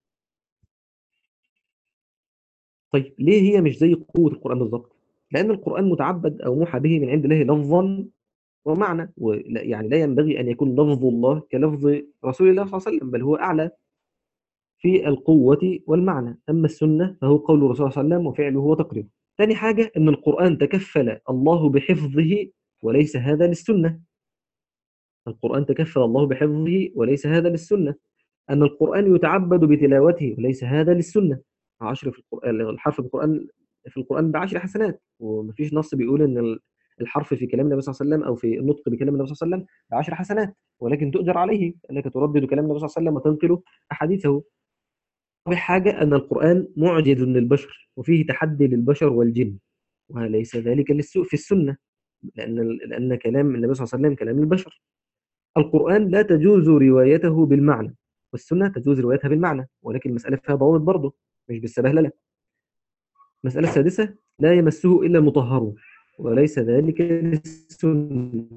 طيب ليه هي مش زي قوة القرآن بالظبط؟ لأن القرآن متعبد أو موحى به من عند الله لفظا ومعنى يعني لا ينبغي أن يكون لفظ الله كلفظ رسول الله صلى الله عليه وسلم بل هو أعلى في القوة والمعنى أما السنة فهو قول الرسول صلى الله عليه وسلم وفعله وتقريره ثاني حاجة أن القرآن تكفل الله بحفظه وليس هذا للسنة القرآن تكفل الله بحفظه وليس هذا للسنة أن القرآن يتعبد بتلاوته وليس هذا للسنة عشر في القرآن الحرف في القرآن في القرآن بعشر حسنات ومفيش نص بيقول ان الحرف في كلام النبي صلى الله عليه وسلم او في النطق بكلام النبي صلى الله عليه وسلم بعشر حسنات ولكن تؤجر عليه انك تردد كلام النبي صلى الله عليه وسلم وتنقل احاديثه بحاجة أن القرآن معجز للبشر وفيه تحدي للبشر والجن وليس ذلك للسوء في السنة لأن لأن كلام النبي صلى الله عليه وسلم كلام البشر القرآن لا تجوز روايته بالمعنى والسنة تجوز روايتها بالمعنى ولكن المسألة فيها ضوابط برضه مش بالسبهلله المسألة السادسة لا يمسه إلا المطهرون وليس ذلك للسنة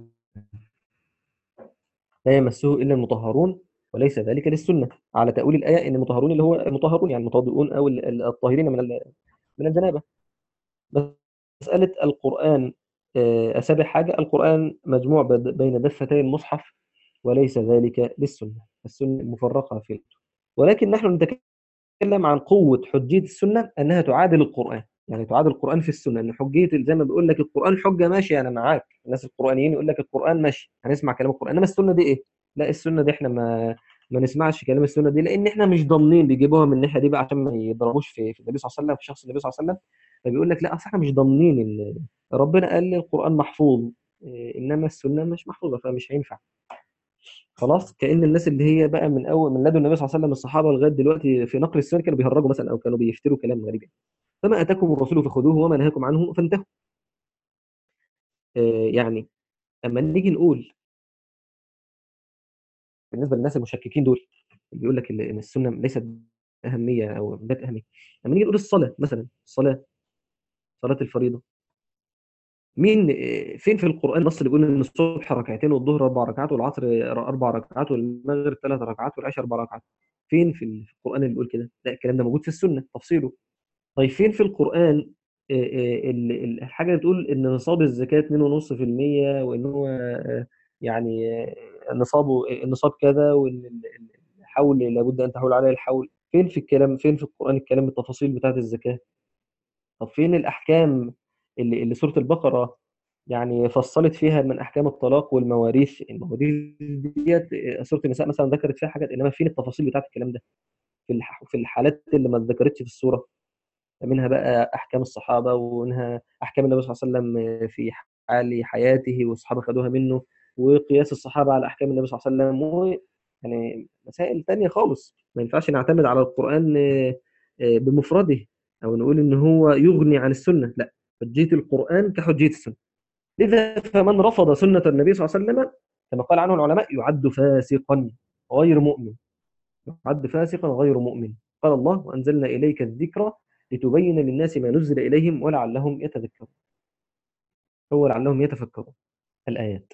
لا يمسه إلا المطهرون وليس ذلك للسنة على تأويل الآية إن المطهرون اللي هو المطهرون يعني المتوضئون أو الطاهرين من من الجنابة مسألة القرآن أسابع حاجة القرآن مجموع بين دفتي المصحف وليس ذلك للسنة السنة مفرقة فيه ولكن نحن نتكلم عن قوة حجية السنة أنها تعادل القرآن يعني تعاد القرآن في السنة ان حجية زي ما بيقول لك القرآن حجة ماشي انا معاك الناس القرآنيين يقول لك القرآن ماشي هنسمع كلام القرآن انما السنة دي ايه لا السنة دي احنا ما ما نسمعش كلام السنة دي لان احنا مش ضامنين بيجيبوها من الناحية دي بقى عشان ما يضربوش في في النبي صلى الله عليه وسلم في شخص النبي صلى الله عليه وسلم فبيقول لك لا اصل احنا مش ضامنين ان ربنا قال لي القرآن محفوظ إيه، انما السنة مش محفوظة فمش هينفع خلاص كأن الناس اللي هي بقى من اول من لدن النبي صلى الله عليه وسلم الصحابة لغاية دلوقتي في نقل السنة كانوا بيهرجوا مثلا او كانوا بيفتروا كلام غريب يعني. فما اتاكم الرسول فخذوه وما نهاكم عنه فانتهوا آه، يعني اما نيجي نقول بالنسبه للناس المشككين دول اللي بيقول لك ان السنه ليست اهميه او ذات اهميه لما نيجي نقول الصلاه مثلا الصلاه صلاه الفريضه مين آه، فين في القران نص اللي بيقول ان الصبح ركعتين والظهر اربع ركعات والعصر اربع ركعات والمغرب ثلاث ركعات والعشاء اربع ركعات فين في القران اللي بيقول كده لا الكلام ده موجود في السنه تفصيله طيب فين في القرآن آه، آه، ال- ال- الحاجة اللي بتقول إن نصاب الزكاة 2.5% وإن هو آه، يعني آه، نصابه النصاب كذا وإن ال- ال- الحول لابد أن تحول عليه الحول فين في الكلام فين في القرآن الكلام بالتفاصيل بتاعت الزكاة طب فين الأحكام اللي, اللي سورة البقرة يعني فصلت فيها من أحكام الطلاق والمواريث المواريث ديت آه، سورة النساء مثلا ذكرت فيها حاجات إنما فين التفاصيل بتاعت الكلام ده في الح- في الحالات اللي ما اتذكرتش في السورة منها بقى احكام الصحابه ومنها احكام النبي صلى الله عليه وسلم في حال حياته والصحابه خدوها منه وقياس الصحابه على احكام النبي صلى الله عليه وسلم و يعني مسائل تانية خالص ما ينفعش نعتمد على القران آه، آه، بمفرده او نقول ان هو يغني عن السنه لا حجيه القران كحجيه السنه لذا فمن رفض سنه النبي صلى الله عليه وسلم كما قال عنه العلماء يعد فاسقا غير مؤمن يعد فاسقا غير مؤمن قال الله وأنزلنا إليك الذكر لتبين للناس ما نزل إليهم ولعلهم يتذكرون هو لعلهم يتفكرون الآيات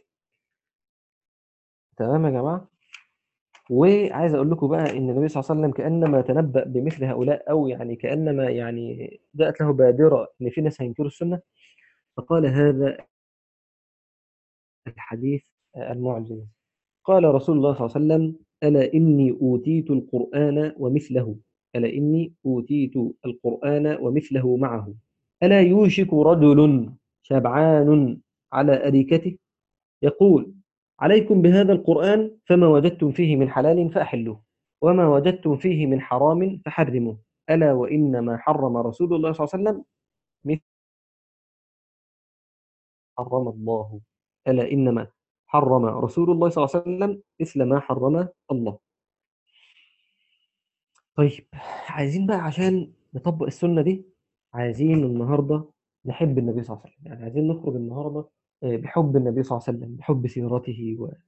تمام يا جماعة وعايز أقول لكم بقى إن النبي صلى الله عليه وسلم كأنما تنبأ بمثل هؤلاء أو يعني كأنما يعني جاءت له بادرة إن في ناس هينكروا السنة فقال هذا الحديث المعجز قال رسول الله صلى الله عليه وسلم ألا إني أوتيت القرآن ومثله ألا إني أوتيت القرآن ومثله معه ألا يوشك رجل شبعان على أريكته يقول عليكم بهذا القرآن فما وجدتم فيه من حلال فأحلوه وما وجدتم فيه من حرام فحرموه ألا وإنما حرم رسول الله صلى الله عليه وسلم مثل حرم الله ألا إنما حرم رسول الله صلى الله عليه وسلم مثل ما حرم الله طيب عايزين بقى عشان نطبق السنة دي عايزين النهاردة نحب النبي صلى الله عليه وسلم يعني عايزين نخرج النهاردة آه، بحب النبي صلى الله عليه وسلم بحب سيرته و...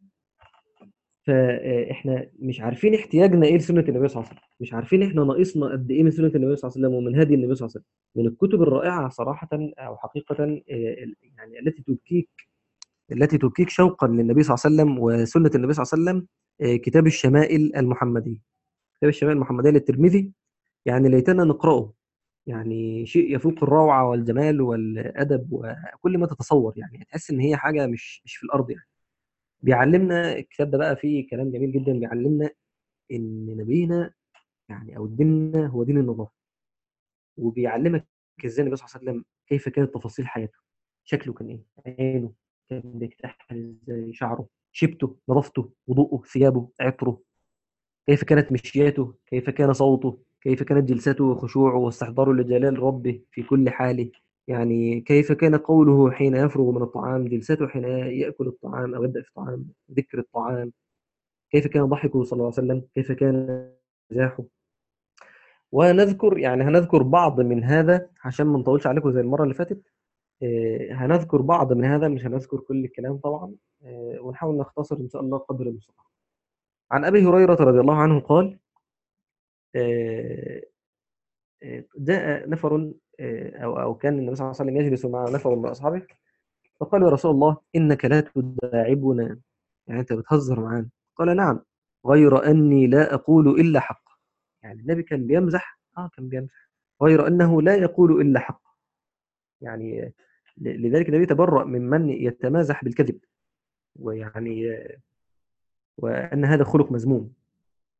فاحنا مش عارفين احتياجنا ايه لسنة النبي صلى الله عليه وسلم مش عارفين احنا ناقصنا قد ايه من سنة النبي صلى الله عليه وسلم ومن هدي النبي صلى الله عليه وسلم من الكتب الرائعة صراحة او حقيقة آه، يعني التي تبكيك التي تبكيك شوقا للنبي صلى الله عليه وسلم وسنة النبي صلى الله عليه وسلم آه، كتاب الشمائل المحمدية كتاب الشمائل المحمدية للترمذي يعني ليتنا نقرأه يعني شيء يفوق الروعة والجمال والأدب وكل ما تتصور يعني تحس إن هي حاجة مش مش في الأرض يعني بيعلمنا الكتاب ده بقى فيه كلام جميل جدا بيعلمنا إن نبينا يعني أو ديننا هو دين النظافة وبيعلمك إزاي النبي صلى الله عليه وسلم كيف كانت تفاصيل حياته شكله كان إيه عينه كان بيكتحل إزاي شعره شيبته نظافته وضوءه ثيابه عطره كيف كانت مشياته كيف كان صوته كيف كانت جلسته وخشوعه واستحضاره لجلال ربه في كل حاله يعني كيف كان قوله حين يفرغ من الطعام جلسته حين يأكل الطعام أو يبدأ في الطعام ذكر الطعام كيف كان ضحكه صلى الله عليه وسلم كيف كان مزاحه ونذكر يعني هنذكر بعض من هذا عشان ما نطولش عليكم زي المرة اللي فاتت آه، هنذكر بعض من هذا مش هنذكر كل الكلام طبعا آه، ونحاول نختصر إن شاء الله قدر المستطاع عن أبي هريرة رضي الله عنه قال آه، آه، جاء نفر آه، أو أو كان النبي صلى الله عليه وسلم يجلس مع نفر من أصحابه فقال يا رسول الله إنك لا تداعبنا يعني أنت بتهزر معانا قال نعم غير أني لا أقول إلا حق يعني النبي كان بيمزح آه كان بيمزح غير أنه لا يقول إلا حق يعني آه، ل- لذلك النبي تبرأ ممن يتمازح بالكذب ويعني آه، وأن هذا خلق مذموم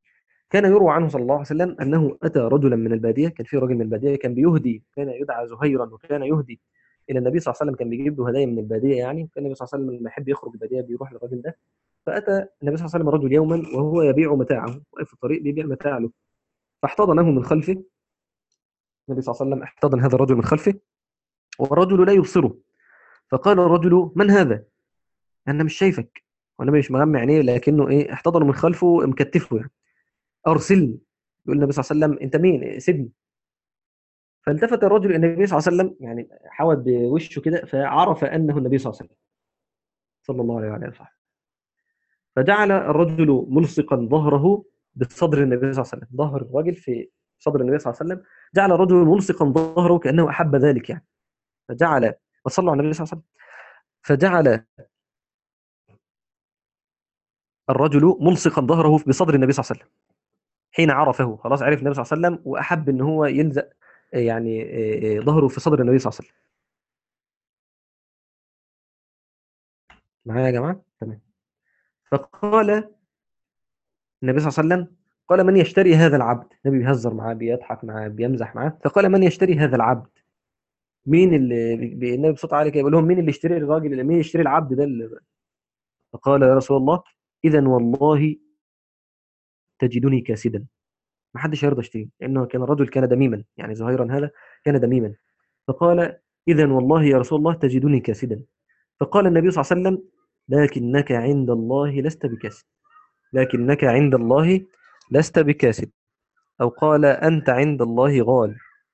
كان يروى عنه صلى الله عليه وسلم انه اتى رجلا من الباديه كان في رجل من الباديه كان بيهدي كان يدعى زهيرا وكان يهدي الى النبي صلى الله عليه وسلم كان بيجيب له هدايا من الباديه يعني كان النبي صلى الله عليه وسلم لما يحب يخرج الباديه بيروح للراجل ده فاتى النبي صلى الله عليه وسلم رجل يوما وهو يبيع متاعه واقف في الطريق بيبيع متاع له فاحتضنه من خلفه النبي صلى الله عليه وسلم احتضن هذا الرجل من خلفه والرجل لا يبصره فقال الرجل من هذا؟ انا مش شايفك والنبي مش مغمى عينيه لكنه ايه احتضنه من خلفه مكتفه يعني ارسلني يقول النبي صلى الله عليه وسلم انت مين؟ سيبني فالتفت الرجل الى النبي صلى الله عليه وسلم يعني حاول بوشه كده فعرف انه النبي صلى الله عليه وسلم صلى الله عليه وعلى اله وصحبه فجعل الرجل ملصقا ظهره بصدر النبي صلى الله عليه وسلم ظهر الرجل في صدر النبي صلى الله عليه وسلم جعل الرجل ملصقا ظهره كانه احب ذلك يعني فجعل وصلوا على النبي صلى الله عليه وسلم فجعل الرجل ملصقا ظهره بصدر النبي صلى الله عليه وسلم حين عرفه خلاص عرف النبي صلى الله عليه وسلم واحب ان هو يلزق يعني ظهره في صدر النبي صلى الله عليه وسلم معايا يا جماعه تمام فقال النبي صلى الله عليه وسلم قال من يشتري هذا العبد النبي بيهزر معاه بيضحك معاه بيمزح معاه فقال من يشتري هذا العبد مين اللي بي- النبي بصوت عالي كده بيقول لهم مين اللي يشتري الراجل اللي مين يشتري العبد ده اللي فقال يا رسول الله اذا والله تجدني كاسدا ما حدش هيرضى يشتري لانه كان الرجل كان دميما يعني زهيرا هذا كان دميما فقال اذا والله يا رسول الله تجدني كاسدا فقال النبي صلى الله عليه وسلم لكنك عند الله لست بكاسد لكنك عند الله لست بكاسد او قال انت عند الله غال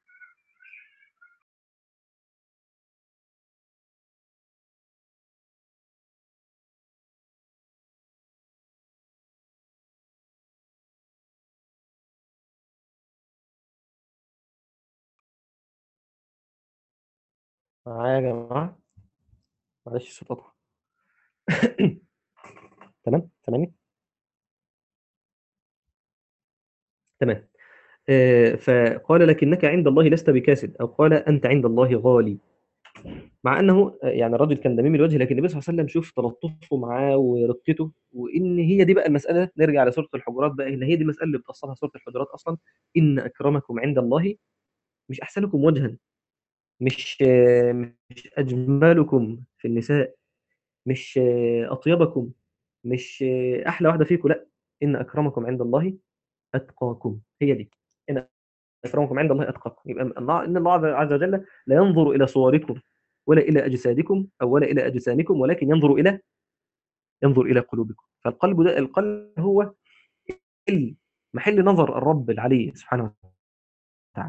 معايا يا جماعه معلش الصوت قطع تمام تمام تمام آه، فقال لكنك عند الله لست بكاسد او قال انت عند الله غالي مع انه آه، يعني الرجل كان دميم الوجه لكن النبي صلى الله عليه وسلم شوف تلطفه معاه ورقته وان هي دي بقى المساله نرجع لسوره الحجرات بقى ان هي دي المساله اللي بتوصلها سوره الحجرات اصلا ان اكرمكم عند الله مش احسنكم وجها مش آه، مش اجملكم في النساء مش آه، اطيبكم مش آه، احلى واحده فيكم لا ان اكرمكم عند الله اتقاكم هي دي ان اكرمكم عند الله اتقاكم يبقى الله ان الله عز وجل لا ينظر الى صوركم ولا الى اجسادكم او ولا الى اجسامكم ولكن ينظر الى ينظر الى قلوبكم فالقلب ده القلب هو محل نظر الرب العلي سبحانه وتعالى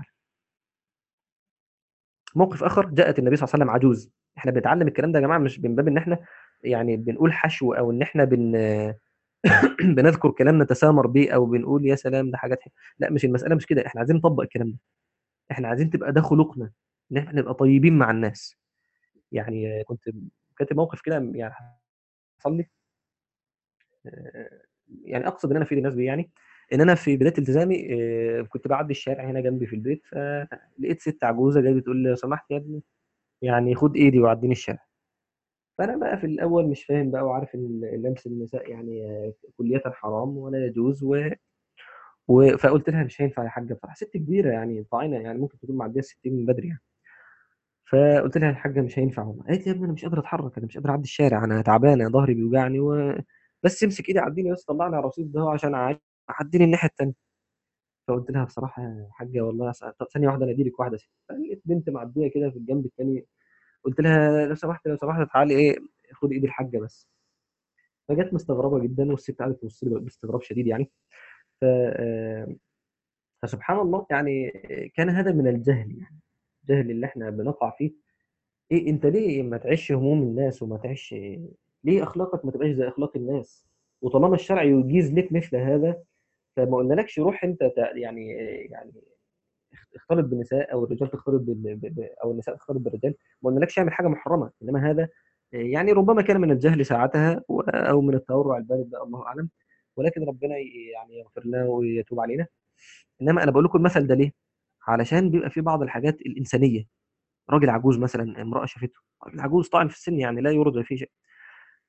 موقف اخر جاءت النبي صلى الله عليه وسلم عجوز احنا بنتعلم الكلام ده يا جماعه مش من باب ان احنا يعني بنقول حشو او ان احنا بن بنذكر كلام نتسامر بيه او بنقول يا سلام ده حاجات حلوة. لا مش المساله مش كده احنا عايزين نطبق الكلام ده احنا عايزين تبقى ده خلقنا ان احنا نبقى طيبين مع الناس يعني كنت كاتب موقف كده يعني حصل لي آه، يعني اقصد ان انا افيد الناس بيه يعني ان انا في بدايه التزامي آه، كنت بعدي الشارع هنا جنبي في البيت فلقيت ست عجوزه جايه بتقول لي لو سمحت يا ابني يعني خد ايدي وعديني الشارع فانا بقى في الاول مش فاهم بقى وعارف ان لمس النساء يعني آه، كلية حرام ولا يجوز و... و... فقلت لها مش هينفع يا حاجه بصراحه ست كبيره يعني طاعنه يعني ممكن تكون معديه ال 60 من بدري يعني فقلت لها يا حاجه مش هينفع والله قالت لي يا ابني انا مش قادر اتحرك انا مش قادر اعدي الشارع انا تعبانه ظهري بيوجعني و... بس امسك ايدي عديني بس طلعني على الرصيف ده عشان أع- عديني الناحيه الثانيه فقلت لها بصراحه يا حاجه والله أس- طب ثانيه واحده انا لك واحده ست فلقيت بنت معديه كده في الجنب الثاني قلت لها لو سمحت لو سمحت تعالي ايه خد ايد الحاجه بس فجت مستغربه جدا والست قعدت تبص لي باستغراب شديد يعني ف آه، فسبحان الله يعني كان هذا من الجهل يعني الجهل اللي احنا بنقع فيه ايه انت ليه ما تعيش هموم الناس وما تعيش ليه اخلاقك ما تبقاش زي اخلاق الناس وطالما الشرع يجيز لك مثل هذا فما قلنالكش روح انت تع- يعني يعني اختلط بالنساء او الرجال تختلط بال... ب- ب- او النساء تختلط بالرجال ما قلنالكش اعمل حاجه محرمه انما هذا يعني ربما كان من الجهل ساعتها و- او من التورع البارد ده الله اعلم ولكن ربنا ي- يعني يغفر لنا ويتوب علينا انما انا بقول لكم المثل ده ليه؟ علشان بيبقى في بعض الحاجات الانسانيه راجل عجوز مثلا امراه شافته راجل عجوز طاعن في السن يعني لا يرجى فيه شيء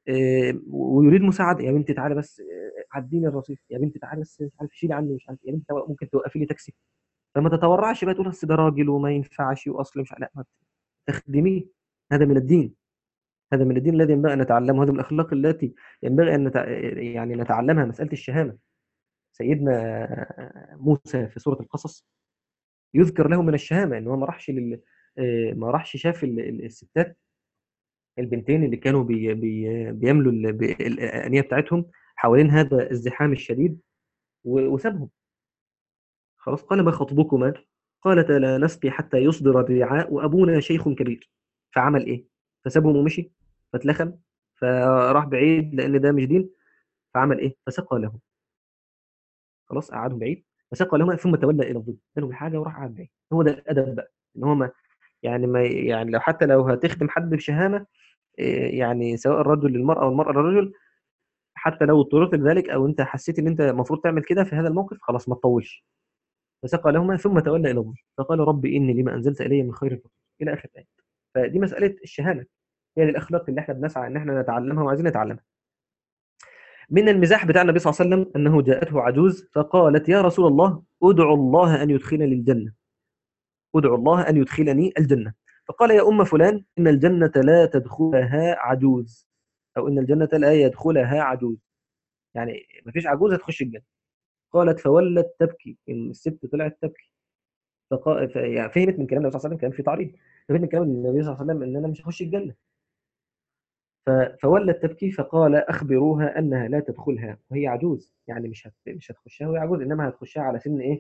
آه، ويريد مساعده يا بنتي تعالي بس آه، عديني الرصيف يا بنتي تعالي بس مش عارف شيلي عني مش عارف يا بنتي ممكن توقفي لي تاكسي فما تتورعش بقى تقول اصل ده راجل وما ينفعش واصل مش لا ما تخدميه هذا من الدين هذا من الدين الذي ينبغي ان نتعلمه هذا من الاخلاق التي ينبغي ان نتع... يعني نتعلمها مساله الشهامه سيدنا موسى في سوره القصص يذكر له من الشهامه ان هو ما راحش لل... آه، ما راحش شاف ال- ال- الستات البنتين اللي كانوا بي... بي... بيملوا ال- ب- الانيه بتاعتهم حوالين هذا الزحام الشديد و... وسابهم خلاص قال ما خطبكما قالتا لا نسقي حتى يصدر الرعاء وابونا شيخ كبير فعمل ايه فسابهم ومشي فاتلخم فراح بعيد لان ده مش دين فعمل ايه فسقى لهم خلاص قعدهم بعيد فسقى لهم ثم تولى الى الظل قالوا بحاجه وراح قعد بعيد هو ده الادب بقى ان هو ما يعني ما يعني لو حتى لو هتخدم حد بشهامه إيه، يعني سواء الرجل للمراه او المراه للرجل حتى لو اضطررت لذلك او انت حسيت ان انت المفروض تعمل كده في هذا الموقف خلاص ما تطولش فسقى لهما ثم تولى الى الظل فقال رب اني لما انزلت الي من خير فقير الى اخر الايه فدي مساله الشهامه هي دي الاخلاق اللي احنا بنسعى ان احنا نتعلمها وعايزين نتعلمها من المزاح بتاع النبي صلى الله عليه وسلم انه جاءته عجوز فقالت يا رسول الله ادعو الله ان يدخلني الجنه ادعو الله ان يدخلني الجنه فقال يا ام فلان ان الجنه لا تدخلها عجوز او ان الجنه لا يدخلها عجوز يعني ما فيش عجوز هتخش الجنه قالت فولت تبكي ان الست طلعت تبكي فقا... ف... يعني فهمت من كلام النبي صلى الله عليه وسلم كان في تعريض فهمت من كلام النبي صلى الله عليه وسلم ان انا مش هخش الجنه ف... فولت تبكي فقال اخبروها انها لا تدخلها وهي عجوز يعني مش هت... مش هتخشها وهي عجوز انما هتخشها على سن ايه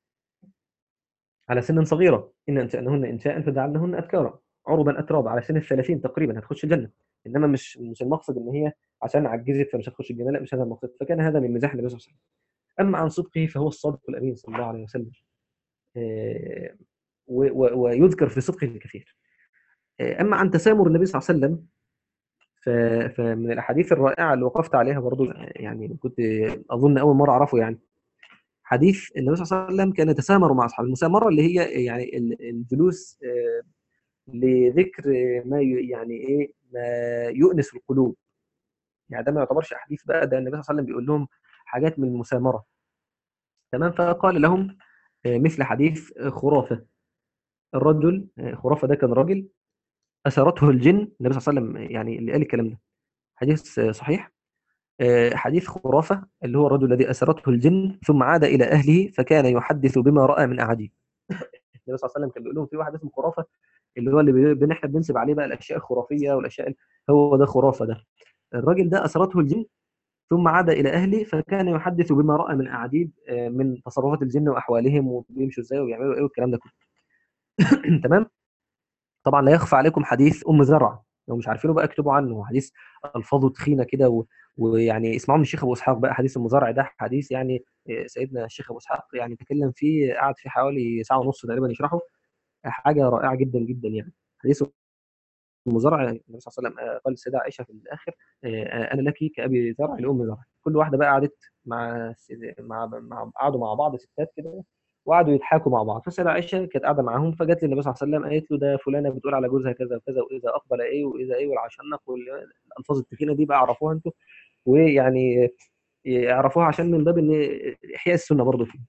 على سن صغيره ان انشانهن انشاء فجعلنهن ابكارا عربا اترابا على سن الثلاثين تقريبا هتخش الجنه انما مش مش المقصد ان هي عشان عجزت فمش هتخش الجنه لا مش هذا المقصد فكان هذا من مزاح النبي صلى الله عليه وسلم اما عن صدقه فهو الصادق الامين صلى الله عليه وسلم آه، و- و- ويذكر في صدقه الكثير آه، اما عن تسامر النبي صلى الله عليه وسلم ف- فمن الاحاديث الرائعه اللي وقفت عليها برضو يعني كنت اظن اول مره اعرفه يعني حديث النبي صلى الله عليه وسلم كان يتسامر مع اصحابه المسامره اللي هي يعني ال- الجلوس آه، لذكر ما ي- يعني ايه ما يؤنس القلوب يعني ده ما يعتبرش احاديث بقى ده النبي صلى الله عليه وسلم بيقول لهم حاجات من المسامره تمام فقال لهم آه، مثل حديث آه، خرافه الرجل آه، خرافه ده كان راجل أسرته الجن النبي صلى الله عليه وسلم يعني اللي قال الكلام ده حديث آه، صحيح آه، حديث خرافة اللي هو الرجل الذي أسرته الجن ثم عاد إلى أهله فكان يحدث بما رأى من أعاجيب النبي صلى الله عليه وسلم كان بيقول لهم في واحد اسمه خرافة اللي هو اللي بي- بن احنا بننسب عليه بقى الأشياء الخرافية والأشياء ال- هو ده خرافة ده الراجل ده أسرته الجن ثم عاد إلى أهله فكان يحدث بما رأى من أعاجيب آه، من تصرفات الجن وأحوالهم وبيمشوا إزاي وبيعملوا إيه والكلام ده كله تمام طبعا لا يخفى عليكم حديث ام زرع لو مش عارفينه بقى اكتبوا عنه حديث الفاظه تخينه كده و... ويعني اسمعوا من الشيخ ابو اسحاق بقى حديث ام زرع ده حديث يعني إيه، سيدنا الشيخ ابو اسحاق يعني تكلم فيه قعد فيه حوالي ساعه ونص تقريبا يشرحه حاجه رائعه جدا جدا يعني حديث ام زرع النبي صلى الله عليه وسلم آه، قال للسيده عائشه في الاخر آه، انا لك كابي زرع لام زرع كل واحده بقى قعدت مع السيد- مع مع قعدوا مع بعض ستات كده وقعدوا يضحكوا مع بعض فالسيده عائشه كانت قاعده معاهم فجت للنبي صلى الله عليه وسلم قالت له ده فلانه بتقول على جوزها كذا وكذا واذا اقبل ايه واذا ايه والعشنق والالفاظ التخينه دي بقى اعرفوها انتوا ويعني يعرفوها عشان من باب ان احياء السنه برضه فيه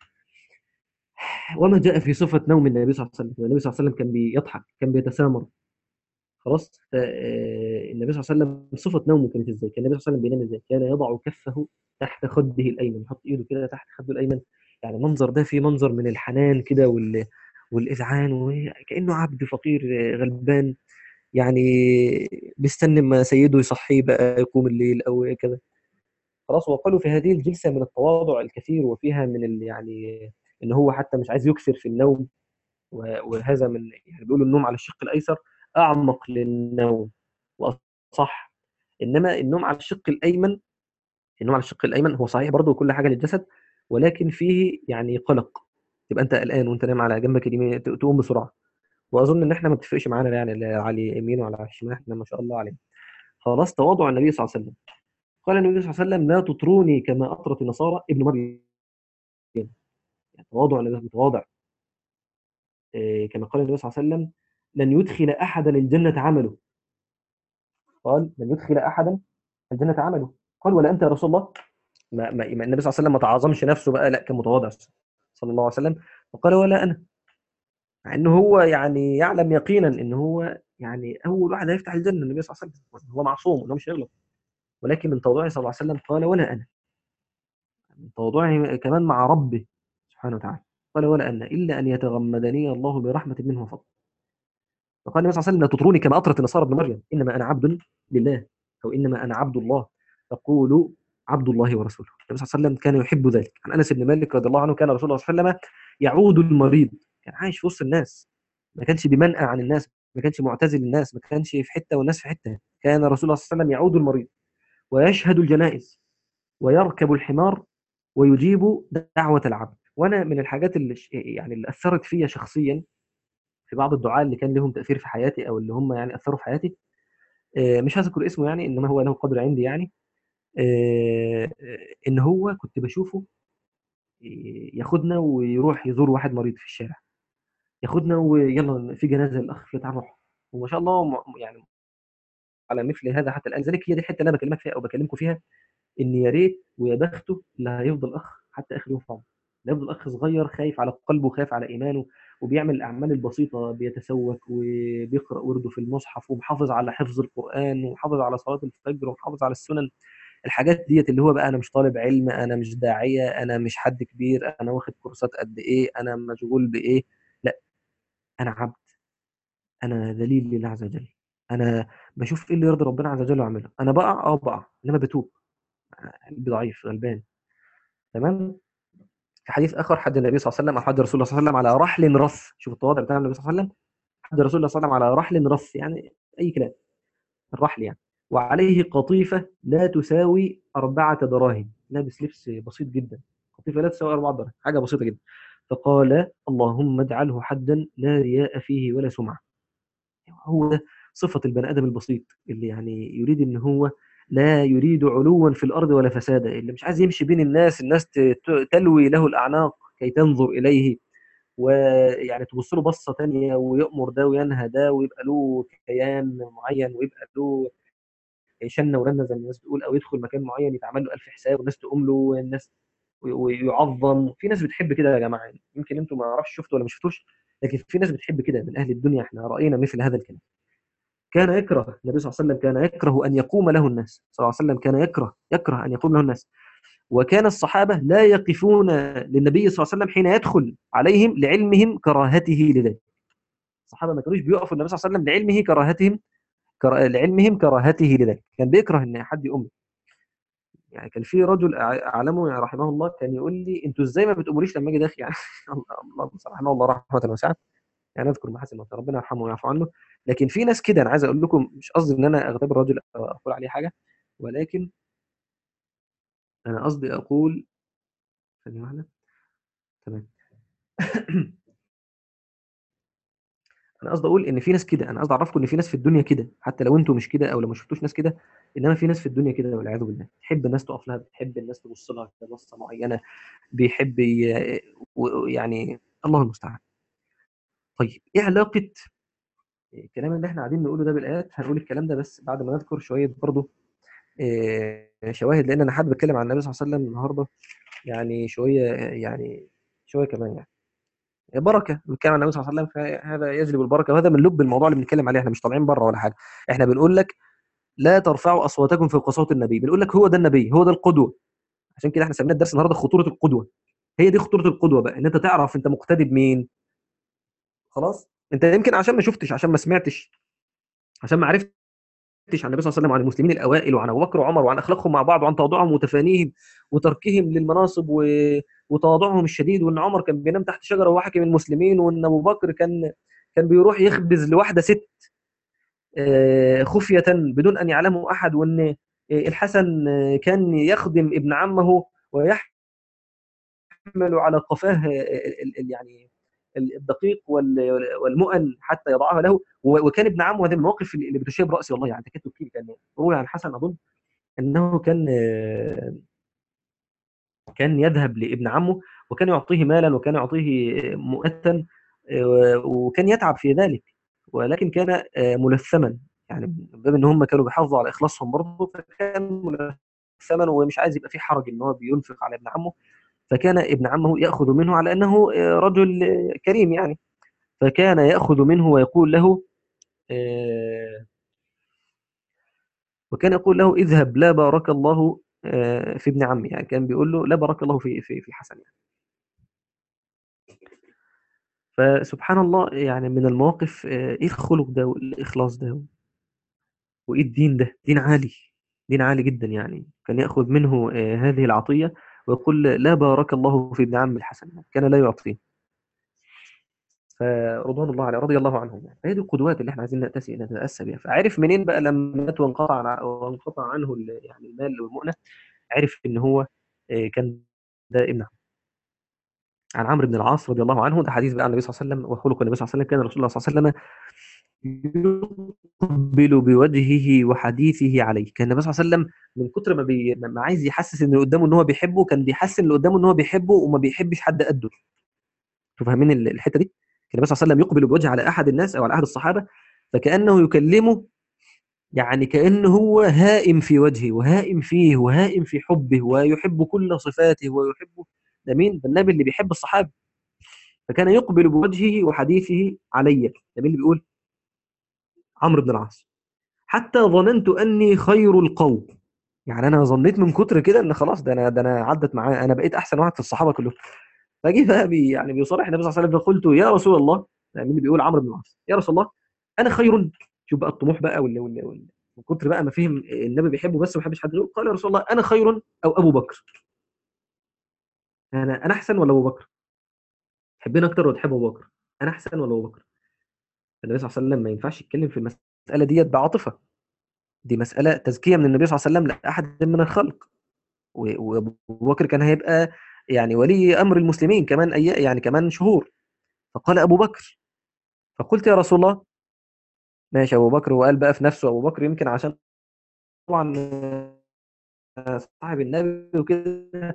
وما جاء في صفه نوم النبي صلى الله عليه وسلم النبي صلى الله عليه وسلم كان بيضحك كان بيتسامر خلاص فالنبي صلى الله عليه وسلم صفه نومه كانت ازاي كان النبي صلى الله عليه وسلم بينام ازاي كان يضع كفه تحت خده الايمن يحط ايده كده تحت خده الايمن يعني المنظر ده فيه منظر من الحنان كده وال والاذعان وكانه عبد فقير غلبان يعني بيستنى ما سيده يصحيه بقى يقوم الليل او كذا خلاص وقالوا في هذه الجلسه من التواضع الكثير وفيها من ال يعني ان هو حتى مش عايز يكثر في النوم و- وهذا من يعني بيقولوا النوم على الشق الايسر اعمق للنوم واصح انما النوم على الشق الايمن النوم على الشق الايمن هو صحيح برضه وكل حاجه للجسد ولكن فيه يعني قلق تبقى انت قلقان وانت نايم على جنبك اليمين ت- تقوم بسرعه واظن ان احنا ما بتفرقش معانا يعني لا على اليمين ولا على الشمال احنا ما شاء الله علينا خلاص تواضع النبي صلى الله عليه وسلم قال النبي صلى الله عليه وسلم لا تطروني كما اطرت النصارى ابن مريم يعني تواضع النبي متواضع إيه، كما قال النبي صلى الله عليه وسلم لن يدخل احدا الجنه عمله قال من يدخل احدا الجنه عمله قال ولا انت يا رسول الله ما, ما ما- النبي صلى الله عليه وسلم ما تعظمش نفسه بقى لا كان متواضع صلى الله عليه وسلم فقال ولا انا مع انه هو يعني يعلم يقينا ان هو يعني اول واحد هيفتح الجنه النبي صلى الله عليه وسلم هو معصوم انه مش هيغلط ولكن من تواضعه صلى الله عليه وسلم قال ولا انا من تواضعه كمان مع ربه سبحانه وتعالى قال ولا انا الا ان يتغمدني الله برحمه منه وفضل فقال النبي صلى الله عليه وسلم لا تطروني كما اطرت النصارى ابن مريم انما انا عبد لله او انما انا عبد الله فقولوا عبد الله ورسوله النبي صلى الله عليه وسلم كان يحب ذلك عن انس بن مالك رضي الله عنه كان رسول الله صلى الله عليه وسلم يعود المريض كان عايش في وسط الناس ما كانش بمنأى عن الناس ما كانش معتزل الناس ما كانش في حته والناس في حته كان رسول الله صلى الله عليه وسلم يعود المريض ويشهد الجنائز ويركب الحمار ويجيب دعوه العبد وانا من الحاجات اللي ش- يعني اللي اثرت فيا شخصيا في بعض الدعاة اللي كان لهم تأثير في حياتي أو اللي هم يعني أثروا في حياتي آه، مش هذكر اسمه يعني إنما هو له قدر عندي يعني آه، آه، إن هو كنت بشوفه آه، ياخدنا ويروح يزور واحد مريض في الشارع ياخدنا ويلا في جنازة الأخ تعال نروح وما شاء الله م- يعني على مثل هذا حتى الآن ذلك هي دي الحتة اللي أنا بكلمك فيها أو بكلمكم فيها ان يا ريت ويا بخته اللي هيفضل اخ حتى اخر يوم في عمره اللي هيفضل اخ صغير خايف على قلبه خايف على ايمانه وبيعمل الاعمال البسيطه بيتسوق وبيقرا ورده في المصحف ومحافظ على حفظ القران ومحافظ على صلاه الفجر ومحافظ على السنن الحاجات ديت اللي هو بقى انا مش طالب علم انا مش داعيه انا مش حد كبير انا واخد كورسات قد ايه انا مشغول بايه لا انا عبد انا ذليل لله عز وجل انا بشوف ايه اللي يرضي ربنا عز وجل واعمله انا بقع اه بقع انما بتوب قلبي ضعيف غلبان تمام في حديث اخر حد النبي صلى الله عليه وسلم او حد رسول الله صلى الله عليه وسلم على رحل رث شوف التواضع بتاع النبي صلى الله عليه وسلم حد رسول الله صلى الله عليه وسلم على رحل رث يعني اي كلام الرحل يعني وعليه قطيفه لا تساوي أربعة دراهم لابس لبس بسيط جدا قطيفه لا تساوي أربعة دراهم حاجه بسيطه جدا فقال اللهم اجعله حدا لا رياء فيه ولا سمعه هو ده صفه البني ادم البسيط اللي يعني يريد ان هو لا يريد علوا في الارض ولا فسادا اللي مش عايز يمشي بين الناس الناس ت- ت- تلوي له الاعناق كي تنظر اليه ويعني تبص له بصه تانية ويأمر ده وينهى ده ويبقى له كيان معين ويبقى له شنه ورنه زي ما الناس بتقول او يدخل مكان معين يتعمل له ألف حساب والناس تقوم له والناس وي- ويعظم في ناس بتحب كده يا جماعه يمكن انتم ما اعرفش شفتوا ولا ما شفتوش لكن في ناس بتحب كده من اهل الدنيا احنا راينا مثل هذا الكلام كان يكره النبي صلى الله عليه وسلم كان يكره ان يقوم له الناس صلى الله عليه وسلم كان يكره يكره ان يقوم له الناس وكان الصحابه لا يقفون للنبي صلى الله عليه وسلم حين يدخل عليهم لعلمهم كراهته لذلك الصحابه ما كانوش بيقفوا للنبي صلى الله عليه وسلم لعلمه كراهتهم كرا... لعلمهم كراهته لذلك كان بيكره ان حد يقوم يعني كان في رجل أع- اعلمه يعني رحمه الله كان يقول لي انتوا ازاي ما بتقوموليش لما اجي داخل يعني الله الله رحمه الله رحمه واسعه يعني اذكر محاسن موته ربنا يرحمه ويعفو عنه لكن في ناس كده انا عايز اقول لكم مش قصدي ان انا اغتاب الرجل او اقول عليه حاجه ولكن انا قصدي اقول ثانيه واحده تمام انا قصدي اقول ان في ناس كده انا قصدي اعرفكم ان في ناس في الدنيا كده حتى لو انتم مش كده او لو ما شفتوش ناس كده انما في ناس في الدنيا كده والعياذ بالله تحب الناس تقف لها بتحب الناس تبص لها كده بصه معينه بيحب ي- و- يعني الله المستعان طيب ايه علاقه الكلام اللي احنا قاعدين نقوله ده بالايات هنقول الكلام ده بس بعد ما نذكر شويه برضه آه، شواهد لان انا حابب اتكلم عن النبي صلى الله عليه وسلم النهارده يعني شويه يعني شويه كمان يعني بركه بنتكلم عن النبي صلى الله عليه وسلم فهذا يجلب البركه وهذا من لب الموضوع اللي بنتكلم عليه احنا مش طالعين بره ولا حاجه احنا بنقول لك لا ترفعوا اصواتكم فوق صوت النبي بنقول لك هو ده النبي هو ده القدوه عشان كده احنا سمينا الدرس النهارده خطوره القدوه هي دي خطوره القدوه بقى ان انت تعرف انت مقتدي بمين خلاص انت يمكن عشان ما شفتش عشان ما سمعتش عشان ما عرفتش عن النبي صلى الله عليه وسلم وعن المسلمين الاوائل وعن ابو بكر وعمر وعن اخلاقهم مع بعض وعن تواضعهم وتفانيهم وتركهم للمناصب و... وتواضعهم الشديد وان عمر كان بينام تحت شجره وهو حاكم المسلمين وان ابو بكر كان كان بيروح يخبز لواحده ست آه، خفيه بدون ان يعلمه احد وان آه، الحسن آه، كان يخدم ابن عمه ويحمل على قفاه آه، ال- ال- يعني ال- الدقيق وال- والمؤن حتى يضعها له و- وكان ابن عمه هذه من المواقف اللي اللي بتشيب راسي والله يعني تكاد تبكي كان روي عن حسن اظن انه كان آه، كان يذهب لابن عمه وكان يعطيه مالا وكان يعطيه مؤتا آه، وكان يتعب في ذلك ولكن كان آه، ملثما يعني من باب ان هم كانوا بيحافظوا على اخلاصهم برضه فكان ثمن ومش عايز يبقى في حرج ان هو بينفق على ابن عمه فكان ابن عمه ياخذ منه على انه رجل كريم يعني فكان ياخذ منه ويقول له آه، وكان يقول له اذهب لا بارك الله آه، في ابن عمي يعني كان بيقول له لا بارك الله في في في حسن يعني فسبحان الله يعني من المواقف آه، ايه الخلق ده والاخلاص ده وايه الدين ده دين عالي دين عالي جدا يعني كان ياخذ منه آه، هذه العطيه ويقول لا بارك الله في ابن عم الحسن كان لا يعطيه فرضوان الله عليه رضي الله عنهم يعني فهي دي القدوات اللي احنا عايزين نأتسي نتأسى بها فعرف منين بقى لما مات وانقطع وانقطع عنه يعني المال والمؤنة عرف ان هو آه، كان ده ابن عن عمرو بن العاص رضي الله عنه ده حديث بقى عن النبي صلى الله عليه وسلم وخلق النبي صلى الله عليه وسلم كان رسول الله صلى الله عليه وسلم يقبل بوجهه وحديثه عليه كان النبي صلى الله عليه وسلم من كتر ما, بي... ما عايز يحسس ان اللي قدامه ان هو بيحبه كان بيحسس اللي قدامه ان هو بيحبه وما بيحبش حد قده انتوا فاهمين الحته دي كان النبي صلى الله عليه وسلم يقبل بوجهه على احد الناس او على احد الصحابه فكانه يكلمه يعني كانه هو هائم في وجهه وهائم فيه وهائم في حبه ويحب كل صفاته ويحب ده مين ده النبي اللي بيحب الصحابه فكان يقبل بوجهه وحديثه علي ده مين اللي بيقول عمرو بن العاص حتى ظننت اني خير القوم يعني انا ظنيت من كتر كده ان خلاص ده انا ده انا عدت معاه انا بقيت احسن واحد في الصحابه كلهم فجي بقى بي يعني بيصارح النبي صلى الله عليه وسلم فقلت يا رسول الله مين اللي بيقول عمرو بن العاص يا رسول الله انا خير شوف بقى الطموح بقى ولا ولا ولا من كتر بقى ما فهم النبي بيحبه بس ما بيحبش حد غيره قال يا رسول الله انا خير او ابو بكر انا انا احسن ولا ابو بكر تحبين اكتر ولا تحب ابو بكر انا احسن ولا ابو بكر النبي صلى الله عليه وسلم ما ينفعش يتكلم في المساله ديت بعاطفه دي مساله تزكيه من النبي صلى الله عليه وسلم لاحد من الخلق وابو بكر كان هيبقى يعني ولي امر المسلمين كمان أي يعني كمان شهور فقال ابو بكر فقلت يا رسول الله ماشي ابو بكر وقال بقى في نفسه ابو بكر يمكن عشان طبعا صاحب النبي وكده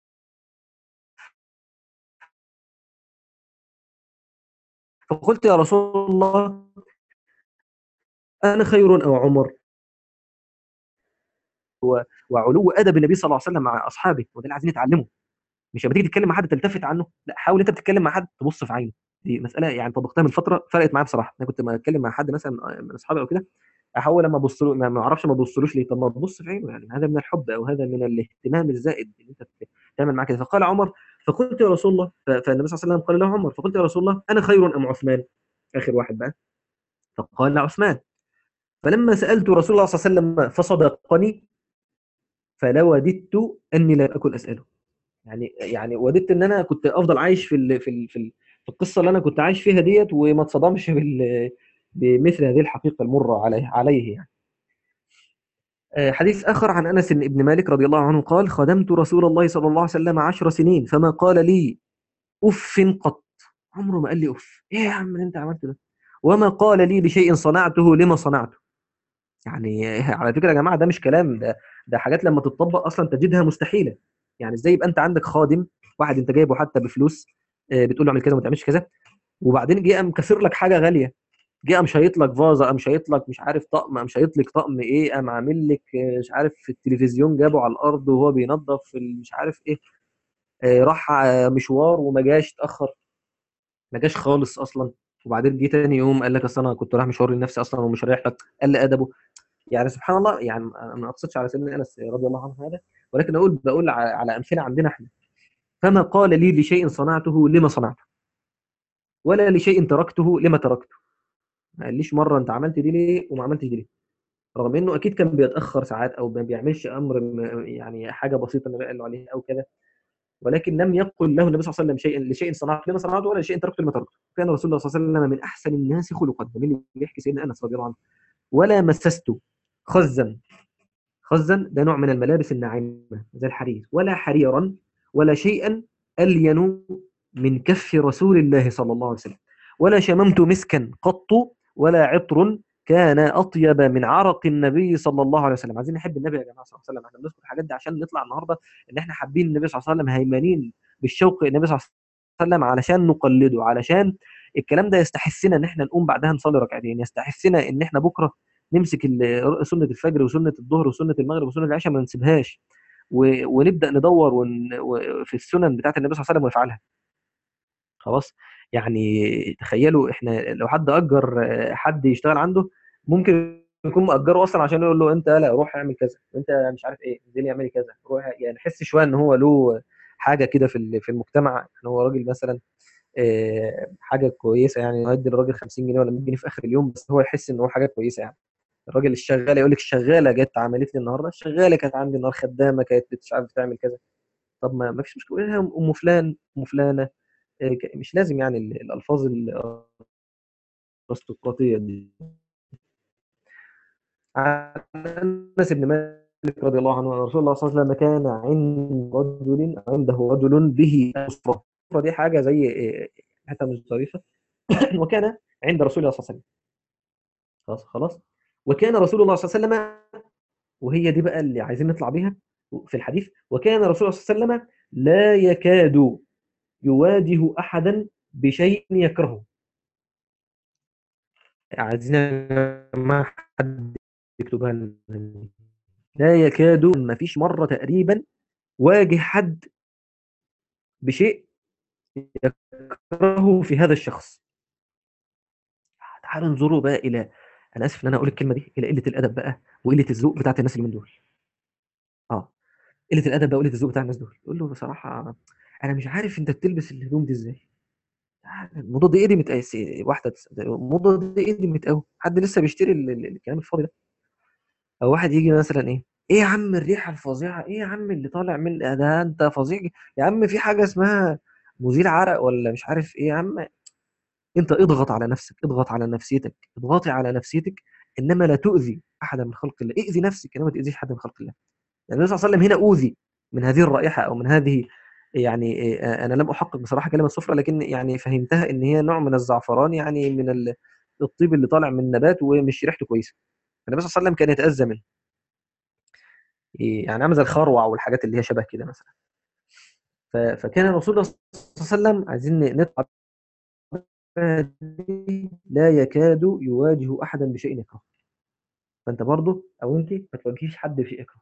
فقلت يا رسول الله أنا خير أو عمر وعلو أدب النبي صلى الله عليه وسلم مع أصحابه وده اللي عايزين نتعلمه مش لما تيجي تتكلم مع حد تلتفت عنه لا حاول انت بتتكلم مع حد تبص في عينه دي مساله يعني طبقتها من فتره فرقت معايا بصراحه انا كنت بتكلم مع حد مثلا من اصحابي او كده احاول لما ابص له ما اعرفش ما ابصلوش ليه طب ما تبص في عينه يعني هذا من الحب او هذا من الاهتمام الزائد ان انت تعمل معاه كده فقال عمر فقلت يا رسول الله فالنبي صلى الله عليه وسلم قال له عمر فقلت يا رسول الله انا خير ام عثمان اخر واحد بقى فقال عثمان فلما سالت رسول الله صلى الله عليه وسلم فصدقني فلوددت اني لم اكن اساله يعني يعني وددت ان انا كنت افضل عايش في ال في ال في, ال في القصه اللي انا كنت عايش فيها ديت وما اتصدمش بمثل هذه الحقيقه المره عليه عليه يعني آه، حديث آخر عن أنس بن مالك رضي الله عنه قال خدمت رسول الله صلى الله عليه وسلم عشر سنين فما قال لي أف قط عمره ما قال لي أف إيه يا عم أنت عملت ده وما قال لي بشيء صنعته لما صنعته يعني على فكرة يا جماعة ده مش كلام ده ده حاجات لما تتطبق أصلا تجدها مستحيلة يعني ازاي يبقى انت عندك خادم واحد انت جايبه حتى بفلوس آه، بتقول له اعمل كذا وما تعملش كذا وبعدين جه قام كسر لك حاجه غاليه جه قام شايط لك فازه قام شايط لك مش عارف طقم قام شايط لك طقم ايه قام عامل لك آه، مش عارف في التلفزيون جابه على الارض وهو بينظف مش عارف ايه آه، راح مشوار وما جاش اتاخر ما جاش خالص اصلا وبعدين جه تاني يوم قال لك اصل انا كنت رايح مشوار لنفسي اصلا ومش رايح لك قال لي ادبه يعني سبحان الله يعني ما اقصدش على سيدنا انس رضي الله عنه هذا ولكن اقول بقول على امثله عندنا احنا فما قال لي لشيء صنعته لما صنعته ولا لشيء تركته لما تركته ما قاليش مره انت عملت دي ليه وما عملتش دي ليه رغم انه اكيد كان بيتاخر ساعات او ما بيعملش امر يعني حاجه بسيطه النبي قال له عليها او كده ولكن لم يقل له النبي صلى الله عليه وسلم شيئا لشيء صنعته لما صنعته ولا لشيء تركته لما تركته كان رسول الله صلى الله عليه وسلم من احسن الناس خلقا ده اللي بيحكي سيدنا انس رضي الله عنه ولا مسست خزا خزا ده نوع من الملابس الناعمة زي الحرير ولا حريرا ولا شيئا ألين من كف رسول الله صلى الله عليه وسلم ولا شممت مسكا قط ولا عطر كان أطيب من عرق النبي صلى الله عليه وسلم عايزين نحب النبي يا جماعة صلى الله عليه وسلم احنا بنذكر الحاجات دي عشان نطلع النهاردة ان احنا حابين النبي صلى الله عليه وسلم هيمانين بالشوق النبي صلى الله عليه وسلم علشان نقلده علشان الكلام ده يستحسنا ان احنا نقوم بعدها نصلي ركعتين يستحسنا ان احنا بكره نمسك سنه الفجر وسنه الظهر وسنه المغرب وسنه العشاء ما نسيبهاش ونبدا ندور ون... في السنن بتاعت النبي صلى الله عليه وسلم ونفعلها خلاص يعني تخيلوا احنا لو حد اجر حد يشتغل عنده ممكن يكون مأجره اصلا عشان يقول له انت لا روح اعمل كذا انت مش عارف ايه انزلي اعملي كذا روح يعني حس شويه ان هو له حاجه كده في في المجتمع ان هو راجل مثلا حاجه كويسه يعني يدي الراجل 50 جنيه ولا 100 جنيه في اخر اليوم بس هو يحس ان هو حاجه كويسه يعني الراجل الشغاله يقول لك الشغاله جت عملت لي النهارده الشغاله كانت عندي النهارده خدامه كانت مش عارف بتعمل كذا طب ما ما فيش مشكله ام فلان ام فلانه مش لازم يعني الالفاظ الارستقراطيه دي عن انس بن مالك رضي الله عنه ان رسول الله صلى الله عليه وسلم كان عند رجل عنده رجل به اسره دي حاجه زي حتى مش ظريفه وكان عند رسول الله صلى الله عليه وسلم خلاص خلاص وكان رسول الله صلى الله عليه وسلم وهي دي بقى اللي عايزين نطلع بيها في الحديث وكان رسول الله صلى الله عليه وسلم لا يكاد يواجه احدا بشيء يكرهه عايزين ما حد يكتبها لنا لا يكاد ما فيش مره تقريبا واجه حد بشيء يكرهه في هذا الشخص تعالوا انظروا بقى الى انا اسف ان انا اقول الكلمه دي الى قله الادب بقى وقله الذوق بتاعت الناس اللي من دول اه قله الادب بقى وقله الذوق بتاع الناس دول يقول له بصراحه انا مش عارف انت بتلبس الهدوم دي ازاي الموضه دي قدمت واحده الموضه دي قدمت قوي حد لسه بيشتري الكلام الفاضي ده او واحد يجي مثلا ايه ايه يا عم الريحه الفظيعه ايه يا عم اللي طالع من ده انت فظيع يا عم في حاجه اسمها مزيل عرق ولا مش عارف ايه يا عم انت اضغط على نفسك اضغط على نفسيتك اضغطي على نفسيتك انما لا تؤذي احدا من خلق الله اذي نفسك انما ما تاذيش حد من خلق الله يعني النبي صلى الله عليه وسلم هنا اوذي من هذه الرائحه او من هذه يعني انا لم احقق بصراحه كلمه صفرة لكن يعني فهمتها ان هي نوع من الزعفران يعني من الطيب اللي طالع من نبات ومش ريحته كويسه النبي صلى الله عليه وسلم كان يتاذى منه يعني عامل زي الخروع والحاجات اللي هي شبه كده مثلا فكان الرسول صلى الله عليه وسلم عايزين نطلع لا يكاد يواجه احدا بشيء يكره فانت برضه او انت ما تواجهيش حد في اكره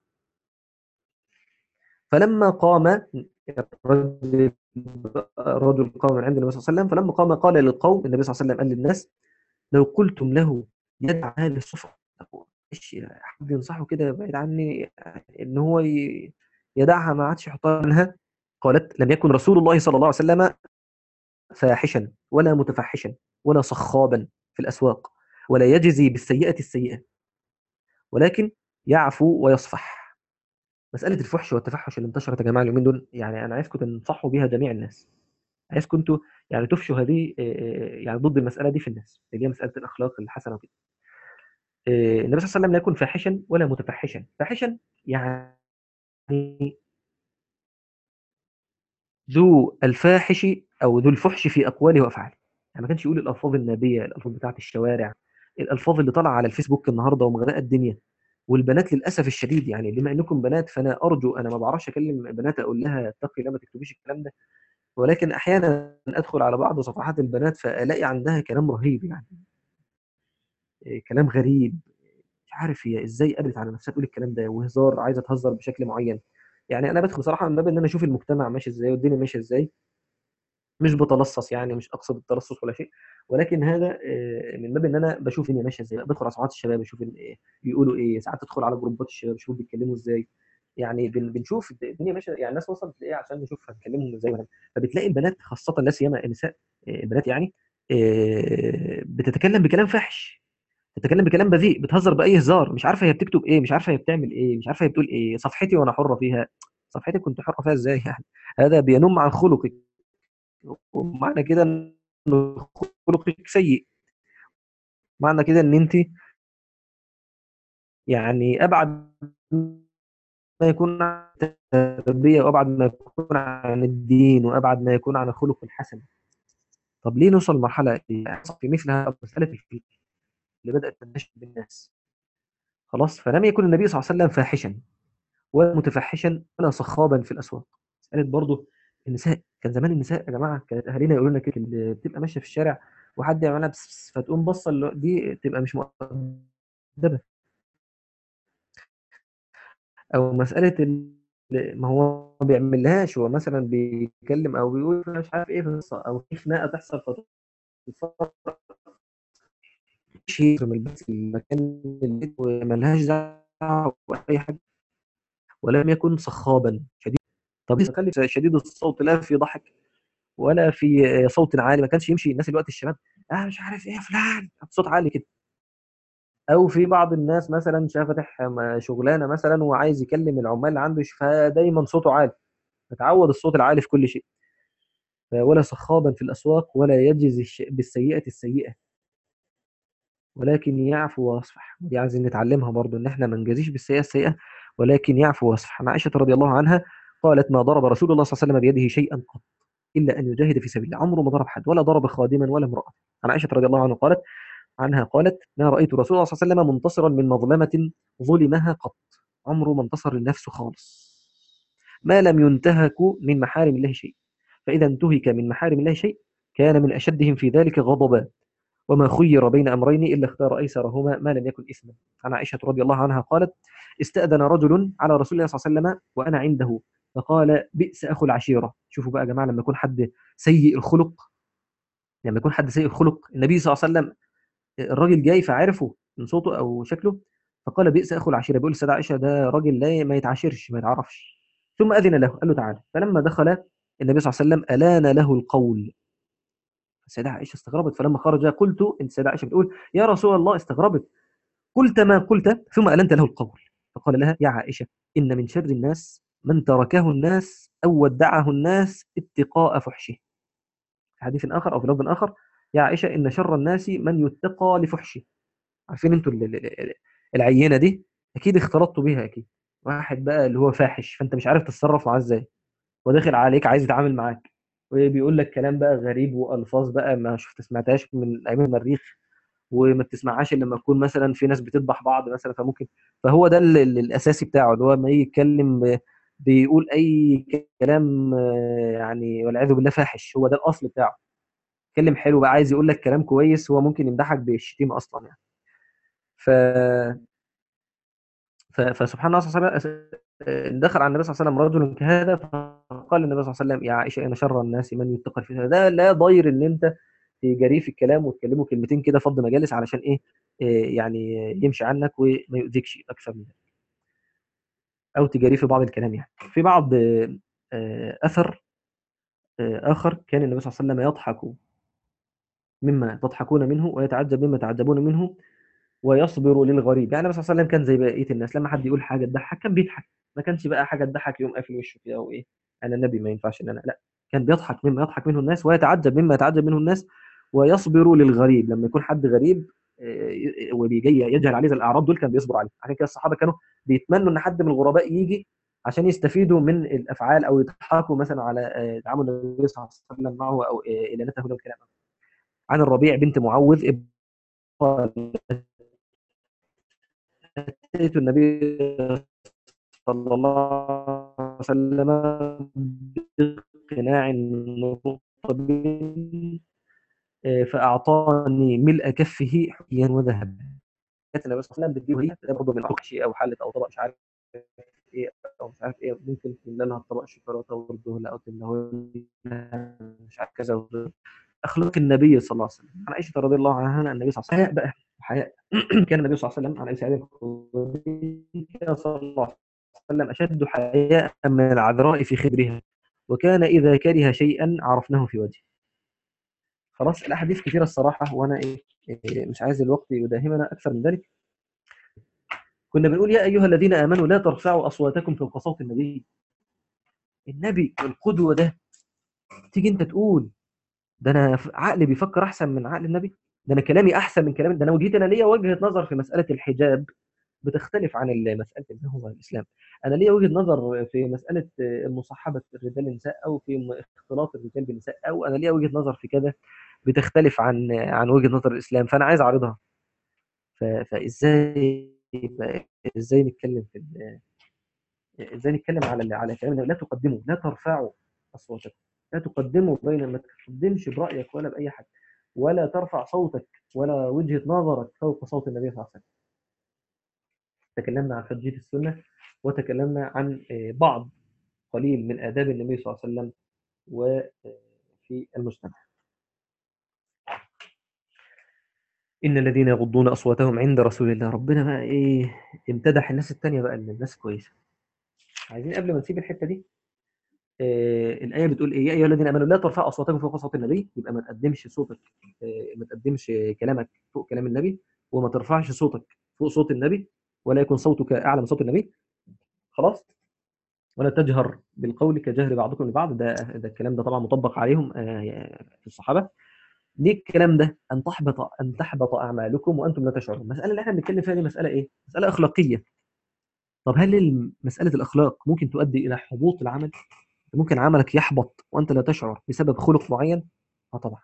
فلما قام الرجل الرجل قام من عند النبي صلى الله عليه وسلم فلما قام قال للقوم النبي صلى الله عليه وسلم قال للناس لو قلتم له يدع اهل الصفه ايش حد ينصحه كده بعيد عني ان هو يدعها ما عادش يحطها منها قالت لم يكن رسول الله صلى الله عليه وسلم فاحشا ولا متفحشا ولا صخابا في الاسواق ولا يجزي بالسيئه السيئه ولكن يعفو ويصفح مساله الفحش والتفحش اللي انتشرت يا جماعه اليومين دول يعني انا عايزكم تنصحوا بيها جميع الناس عايزكم انتوا يعني تفشوا هذه يعني ضد المساله دي في الناس اللي هي مساله الاخلاق الحسنه وكده النبي صلى الله عليه وسلم لا يكن فاحشا ولا متفحشا فاحشا يعني ذو الفاحش او ذو الفحش في اقواله وافعاله يعني ما كانش يقول الالفاظ النابيه الالفاظ بتاعه الشوارع الالفاظ اللي طالعه على الفيسبوك النهارده ومغرقه الدنيا والبنات للاسف الشديد يعني بما انكم بنات فانا ارجو انا ما بعرفش اكلم بنات اقول لها اتقي لا ما تكتبيش الكلام ده ولكن احيانا ادخل على بعض صفحات البنات فالاقي عندها كلام رهيب يعني كلام غريب مش عارف هي ازاي قدرت على نفسها تقول الكلام ده وهزار عايزه تهزر بشكل معين يعني انا بدخل صراحه من باب ان انا اشوف المجتمع ماشي ازاي والدنيا ماشيه ازاي مش بتلصص يعني مش اقصد التلصص ولا شيء ولكن هذا من باب ان انا بشوف الدنيا ماشيه ازاي بدخل على صفحات الشباب اشوف بيقولوا ايه ساعات تدخل على جروبات الشباب اشوف بيتكلموا ازاي يعني بنشوف الدنيا ماشيه يعني الناس وصلت لايه عشان نشوف هنكلمهم ازاي ولا فبتلاقي البنات خاصه لا سيما النساء البنات يعني بتتكلم بكلام فاحش تتكلم بكلام بذيء بتهزر باي هزار مش عارفه هي بتكتب ايه مش عارفه هي بتعمل ايه مش عارفه هي بتقول ايه صفحتي وانا حره فيها صفحتي كنت حره فيها ازاي يعني هذا بينم عن خلقك ومعنى كده ان خلقك سيء معنى كده ان انت يعني ابعد ما يكون عن التربيه وابعد ما يكون عن الدين وابعد ما يكون عن الخلق الحسن طب ليه نوصل لمرحله في مثل هذا مساله الفكر اللي بدات تنتشر بالناس خلاص فلم يكن النبي صلى الله عليه وسلم فاحشا ولا متفحشا ولا صخابا في الاسواق قالت برضه النساء كان زمان النساء يا جماعه كانت اهالينا يقولوا لنا كده اللي بتبقى ماشيه في الشارع وحد يعملها بس فتقوم بصه دي تبقى مش مؤدبة أو مسألة ال ما هو ما بيعملهاش هو مثلًا بيتكلم أو بيقول مش عارف إيه في القصة أو في خناقة تحصل من البيت في المكان البيت وما لهاش دعوة بأي حاجة ولم يكن صخابًا شديد طب خلي شديد الصوت لا في ضحك ولا في صوت عالي ما كانش يمشي الناس دلوقتي الشباب آه مش عارف إيه فلان بصوت عالي كده أو في بعض الناس مثلًا شا فاتح شغلانة مثلًا وعايز يكلم العمال اللي عنده فدايمًا صوته عالي اتعود الصوت العالي في كل شيء ولا صخابا في الأسواق ولا يجزي الش... بالسيئة السيئة ولكن يعفو ويصفح ودي عايزين نتعلمها برضو ان احنا ما نجازيش بالسيئة السيئة ولكن يعفو ويصفح عن عائشة رضي الله عنها قالت ما ضرب رسول الله صلى الله عليه وسلم بيده شيئا قط إلا أن يجاهد في سبيل الله عمره ما ضرب حد ولا ضرب خادما ولا امرأة عن عائشة رضي الله عنها قالت عنها قالت ما رأيت رسول الله صلى الله عليه وسلم منتصرا من مظلمة ظلمها قط عمره ما انتصر لنفسه خالص ما لم ينتهك من محارم الله شيء فإذا انتهك من محارم الله شيء كان من أشدهم في ذلك غضبا وما خير بين أمرين إلا اختار أيسرهما ما لم يكن إثما عن عائشة رضي الله عنها قالت استأذن رجل على رسول الله صلى الله عليه وسلم وأنا عنده فقال بئس أخو العشيرة شوفوا بقى يا جماعة لما يكون حد سيء الخلق لما يكون حد سيء الخلق النبي صلى الله عليه وسلم الراجل جاي فعرفه من صوته أو شكله فقال بئس أخو العشيرة بيقول السيدة عائشة ده راجل لا ما يتعاشرش ما يتعرفش ثم أذن له قال له تعالى فلما دخل النبي صلى الله عليه وسلم ألان له القول السيدة عائشة استغربت فلما خرج قلت انت السيدة عائشة بتقول يا رسول الله استغربت قلت ما قلت ثم ألنت له القول فقال لها يا عائشة إن من شر الناس من تركه الناس أو ودعه الناس اتقاء فحشه في حديث آخر أو في لفظ آخر يا عائشة إن شر الناس من يتقى لفحشه عارفين انتوا العينة دي أكيد اختلطتوا بيها أكيد واحد بقى اللي هو فاحش فأنت مش عارف تتصرف معاه إزاي وداخل عليك عايز يتعامل معاك وبيقول لك كلام بقى غريب والفاظ بقى ما شفت سمعتهاش من ايام المريخ وما بتسمعهاش الا لما تكون مثلا في ناس بتذبح بعض مثلا فممكن فهو ده الاساسي بتاعه اللي هو ما يجي يتكلم بيقول اي كلام يعني والعياذ بالله فاحش هو ده الاصل بتاعه يتكلم حلو بقى عايز يقول لك كلام كويس هو ممكن يمدحك بالشتيمه اصلا يعني ف فسبحان الله صلى الله عليه وسلم دخل على النبي صلى الله عليه وسلم رجل كهذا فقال النبي صلى الله عليه وسلم يا عائشه ان شر الناس من يتقى في ده لا ضير ان انت تجاريه في الكلام وتكلمه كلمتين كده فض مجالس علشان ايه, إيه يعني يمشي عنك وما يؤذيكش اكثر من ذلك او تجاريه في بعض الكلام يعني في بعض اثر اخر كان النبي صلى الله عليه وسلم يضحك مما تضحكون منه ويتعجب مما تعجبون منه ويصبر للغريب يعني النبي صلى الله عليه وسلم كان زي بقيه الناس لما حد يقول حاجه تضحك كان بيضحك ما كانش بقى حاجه تضحك يوم قافل وشه كده او ايه انا النبي ما ينفعش ان انا لا كان بيضحك مما يضحك منه الناس ويتعجب مما يتعجب منه الناس ويصبر للغريب لما يكون حد غريب وبيجي يجهل عليه الاعراب دول كان بيصبر عليه عشان كده الصحابه كانوا بيتمنوا ان حد من الغرباء يجي عشان يستفيدوا من الافعال او يضحكوا مثلا على تعامل النبي صلى الله عليه وسلم معه او الانته له الكلام عن الربيع بنت معوذ قال أتيت النبي صلى الله عليه وسلم بقناع رطب فأعطاني ملء كفه حيا وذهبا كانت النبي صلى الله عليه وسلم بتجيبه هي ده برضه من شيء أو حلة أو طبق مش عارف إيه أو مش عارف إيه ممكن تملى لها طبق شوكولاتة وبرضه أو تملى مش عارف كذا أخلاق النبي صلى الله عليه وسلم عن عائشة رضي الله عنها النبي صلى الله عليه وسلم بقى حياء كان النبي صلى الله عليه وسلم عن ابي سعيد كان صلى الله عليه وسلم اشد حياء من العذراء في خدرها وكان اذا كره شيئا عرفناه في وجهه خلاص الاحاديث كثيره الصراحه وانا ايه, إيه مش عايز الوقت يداهمنا اكثر من ذلك كنا بنقول يا ايها الذين امنوا لا ترفعوا اصواتكم فوق صوت النبي النبي القدوه ده تيجي انت تقول ده انا عقلي بيفكر احسن من عقل النبي ده انا كلامي احسن من كلام ده انا وجهتي انا ليا وجهه نظر في مساله الحجاب بتختلف عن مساله اللي هو الاسلام انا ليا وجهه نظر في مساله مصاحبه الرجال النساء او في اختلاط الرجال بالنساء او انا ليا وجهه نظر في كذا بتختلف عن عن وجهه نظر الاسلام فانا عايز اعرضها فازاي ازاي نتكلم في ازاي نتكلم على على كلام لا تقدموا لا ترفعوا اصواتكم لا تقدموا بين ما تقدمش برايك ولا باي حاجه ولا ترفع صوتك ولا وجهة نظرك فوق صوت النبي صلى الله عليه وسلم تكلمنا عن حجية السنة وتكلمنا عن آه، بعض قليل من آداب النبي صلى الله عليه وسلم وفي المجتمع إن الذين يغضون أصواتهم عند رسول الله ربنا بقى إيه امتدح الناس التانية بقى إن الناس كويسة عايزين قبل ما نسيب الحتة دي آه، الآية بتقول إيه يا أيها الذين آمنوا لا ترفعوا أصواتكم فوق صوت النبي يبقى ما تقدمش صوتك آه، ما تقدمش كلامك فوق كلام النبي وما ترفعش صوتك فوق صوت النبي ولا يكون صوتك أعلى من صوت النبي خلاص ولا تجهر بالقول كجهر بعضكم لبعض ده ده الكلام ده طبعا مطبق عليهم آه، في الصحابة ليه الكلام ده أن تحبط أن تحبط أعمالكم وأنتم لا تشعرون المسألة اللي احنا بنتكلم فيها دي مسألة إيه؟ مسألة أخلاقية طب هل الم- مسألة الأخلاق ممكن تؤدي إلى حبوط العمل؟ ممكن عملك يحبط وأنت لا تشعر بسبب خلق معين؟ اه طبعا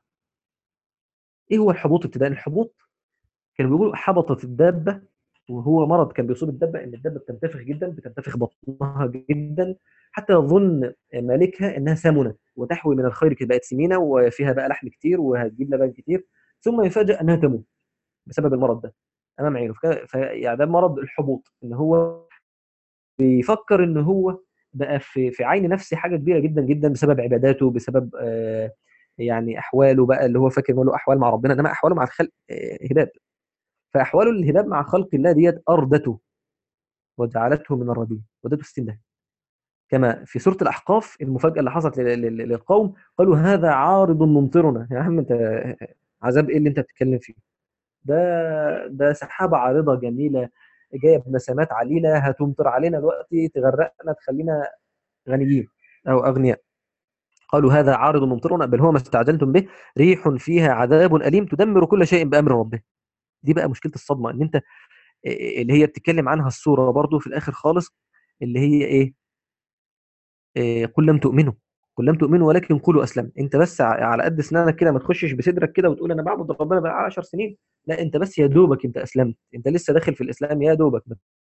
إيه هو الحبوط ابتداء؟ الحبوط كانوا بيقولوا حبطت الدابة وهو مرض كان بيصيب الدابة إن الدابة بتنتفخ جدا بتنتفخ بطنها جدا حتى يظن مالكها إنها سمنة وتحوي من الخير كده بقت سمينة وفيها بقى لحم كتير وهتجيب لبن كتير ثم يفاجأ إنها تموت بسبب المرض ده امام عينه فك- فيعني ده مرض الحبوط ان هو بيفكر ان هو بقى في في عين نفسه حاجه كبيره جدا جدا بسبب عباداته بسبب آه، يعني احواله بقى اللي هو فاكر انه له احوال مع ربنا انما احواله مع الخلق آه، هباب فاحواله الهباب مع خلق الله ديت اردته وجعلته من الرديء ودته السنه كما في سوره الاحقاف المفاجاه اللي حصلت لل- لل- للقوم قالوا هذا عارض ممطرنا يا عم انت عذاب ايه اللي انت بتتكلم فيه ده ده سحابة عارضة جميلة جاية بنسمات عليلة هتمطر علينا دلوقتي تغرقنا تخلينا غنيين أو أغنياء قالوا هذا عارض ممطرنا بل هو ما استعجلتم به ريح فيها عذاب أليم تدمر كل شيء بأمر ربه دي بقى مشكلة الصدمة ان انت اللي هي بتتكلم عنها السورة برضو في الآخر خالص اللي هي ايه إيه، قل لم تؤمنوا قل لم تؤمنوا ولكن قولوا اسلم انت بس ع- على قد اسنانك كده ما تخشش بصدرك كده وتقول انا بعبد ربنا بقى 10 سنين لا انت بس يا دوبك انت اسلمت انت لسه داخل في الاسلام يا دوبك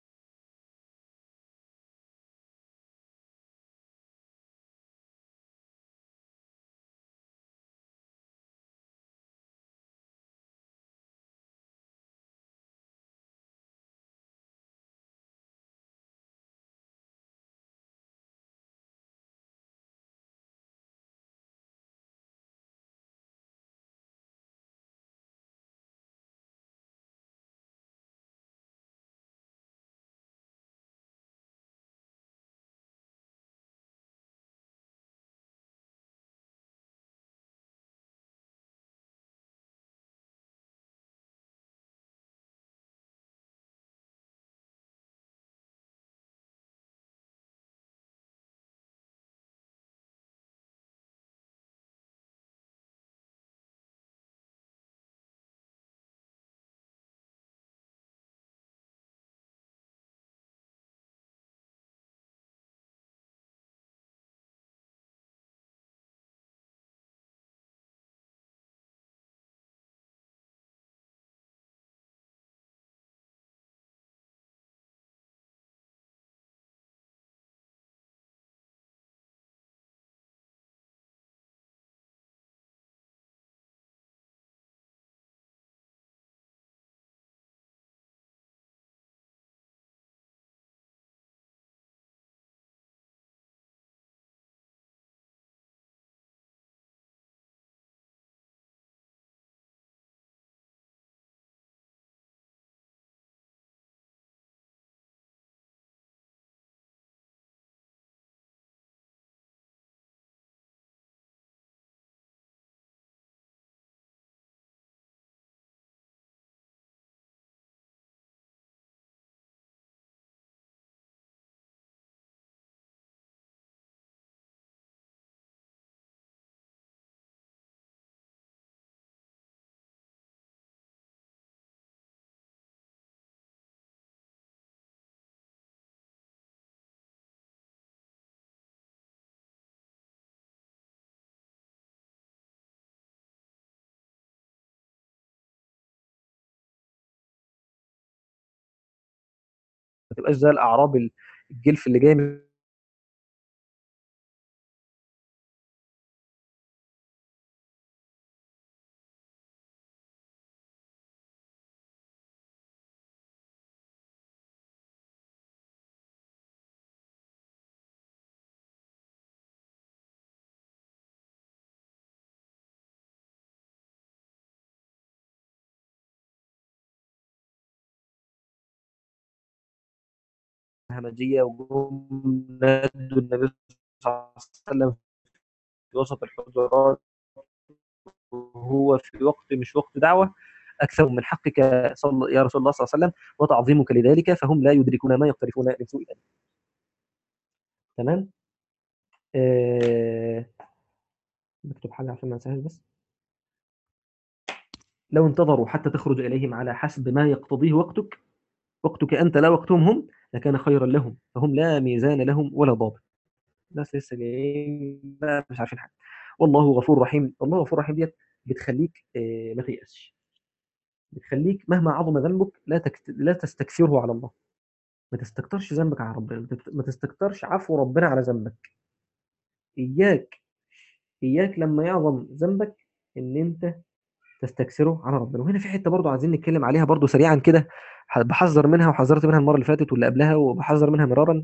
ما تبقاش زي الاعراب الجلف اللي جاي من همجيه وجم نادوا النبي صلى الله عليه وسلم في وسط الحجرات وهو في وقت مش وقت دعوه اكثر من حقك صل يا رسول الله صلى الله عليه وسلم وتعظيمك لذلك فهم لا يدركون ما يقترفون من سوء ذلك تمام آه... بكتب حاجه عشان ما انساهاش بس لو انتظروا حتى تخرج اليهم على حسب ما يقتضيه وقتك وقتك انت لا وقتهم هم لكان خيرا لهم فهم لا ميزان لهم ولا ضابط ناس لسه جايين بقى مش عارفين حاجه والله غفور رحيم الله غفور رحيم ديت بتخليك آه، ما تيأسش بتخليك مهما عظم ذنبك لا تكت... لا تستكثره على الله ما تستكترش ذنبك على ربنا ما تت- ما تستكترش عفو ربنا على ذنبك اياك اياك لما يعظم ذنبك ان انت تستكثره على ربنا وهنا في حته برضو عايزين نتكلم عليها برضو سريعا كده ح- بحذر منها وحذرت منها المره اللي فاتت واللي قبلها وبحذر منها مرارا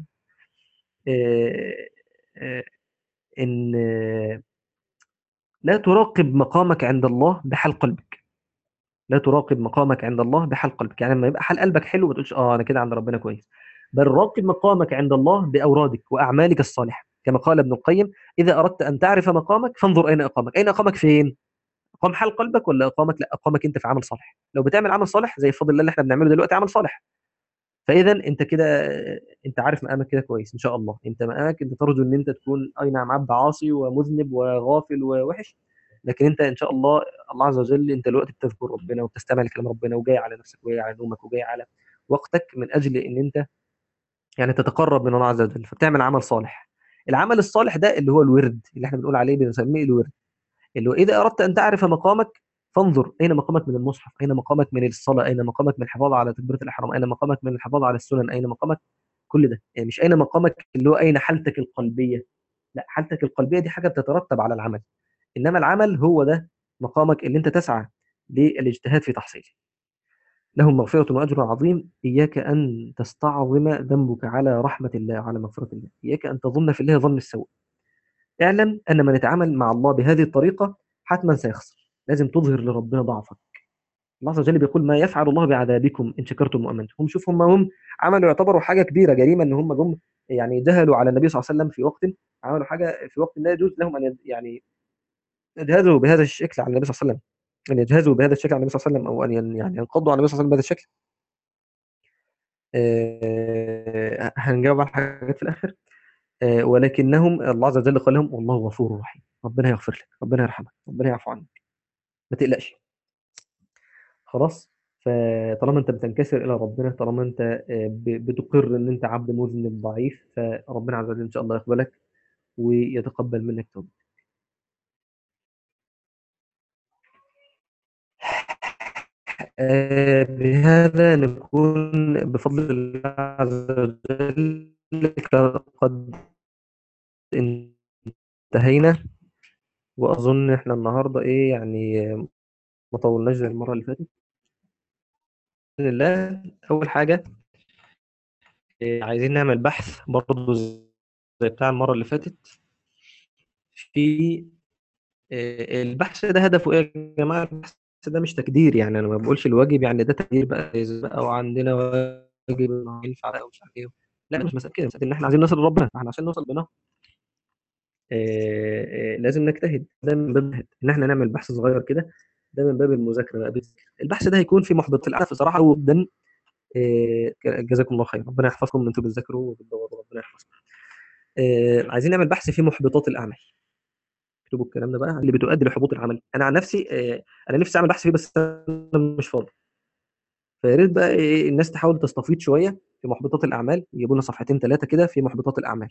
آه، آه، ان آه، لا تراقب مقامك عند الله بحال قلبك لا تراقب مقامك عند الله بحال قلبك يعني لما يبقى حال قلبك حلو ما تقولش اه انا كده عند ربنا كويس بل راقب مقامك عند الله باورادك واعمالك الصالحه كما قال ابن القيم اذا اردت ان تعرف مقامك فانظر اين اقامك اين اقامك فين اقام حال قلبك ولا اقامك لا اقامك انت في عمل صالح لو بتعمل عمل صالح زي فضل الله اللي احنا بنعمله دلوقتي عمل صالح فاذا انت كده انت عارف مقامك كده كويس ان شاء الله انت مقامك انت ترجو ان انت تكون اي نعم عبد عاصي ومذنب وغافل ووحش لكن انت ان شاء الله الله عز وجل انت دلوقتي بتذكر ربنا وبتستمع لكلام ربنا وجاي على نفسك وجاي على نومك وجاي على وقتك من اجل ان انت يعني تتقرب من الله عز وجل فبتعمل عمل صالح العمل الصالح ده اللي هو الورد اللي احنا بنقول عليه بنسميه الورد اللي هو اذا اردت ان تعرف مقامك فانظر اين مقامك من المصحف اين مقامك من الصلاه اين مقامك من الحفاظ على تكبيره الاحرام اين مقامك من الحفاظ على السنن اين مقامك كل ده يعني مش اين مقامك اللي هو اين حالتك القلبيه لا حالتك القلبيه دي حاجه بتترتب على العمل انما العمل هو ده مقامك اللي انت تسعى للاجتهاد في تحصيله لهم مغفرة وأجر عظيم إياك أن تستعظم ذنبك على رحمة الله وعلى مغفرة الله إياك أن تظن في الله ظن السوء اعلم أن من يتعامل مع الله بهذه الطريقة حتما سيخسر لازم تظهر لربنا ضعفك الله عز وجل بيقول ما يفعل الله بعذابكم إن شكرتم وأمنتم هم شوف هم هم عملوا يعتبروا حاجة كبيرة جريمة إن هم جم يعني جهلوا على النبي صلى الله عليه وسلم في وقت عملوا حاجة في وقت لا يجوز لهم أن يد- يعني يجهزوا بهذا الشكل على النبي صلى الله عليه وسلم أن يجهزوا بهذا الشكل على النبي صلى الله عليه وسلم أو أن ين- يعني ينقضوا على النبي صلى الله عليه وسلم بهذا الشكل آه، هنجاوب على الحاجات في الآخر آه، ولكنهم الله عز وجل قال لهم والله غفور رحيم ربنا يغفر لك ربنا يرحمك ربنا يعفو عنك ما تقلقش خلاص فطالما انت بتنكسر الى ربنا طالما انت آه، ب- بتقر ان انت عبد مذنب ضعيف فربنا عز وجل ان شاء الله يقبلك ويتقبل منك توبه آه، بهذا نكون بفضل الله عز وجل قد انتهينا واظن احنا النهارده ايه يعني آه، ما طولناش زي المره اللي فاتت باذن الله اول حاجه آه، عايزين نعمل بحث برضه زي بتاع المره اللي فاتت في آه، البحث ده هدفه ايه يا جماعه البحث ده مش تقدير يعني انا ما بقولش الواجب يعني ده تقدير بقى بقى وعندنا واجب ما ينفع بقى ومش عارف ايه لا مش مسألة كده مسألة ان احنا عايزين نوصل لربنا احنا عشان نوصل لربنا آه، آه، لازم نجتهد ده من باب الجهد. ان احنا نعمل بحث صغير كده ده من باب المذاكره بقى بالذكر. البحث ده هيكون في محبط في العالم بصراحه جدا آه، جزاكم الله خير ربنا يحفظكم من انتم بتذاكروا وبتدوروا ربنا يحفظكم آه، عايزين نعمل بحث في محبطات الاعمال اكتبوا الكلام ده بقى اللي بتؤدي لحبوط العمل انا عن نفسي آه، انا نفسي اعمل بحث فيه بس انا مش فاضي فيا ريت بقى إيه الناس تحاول تستفيض شويه في محبطات الاعمال يجيبوا لنا صفحتين ثلاثه كده في محبطات الاعمال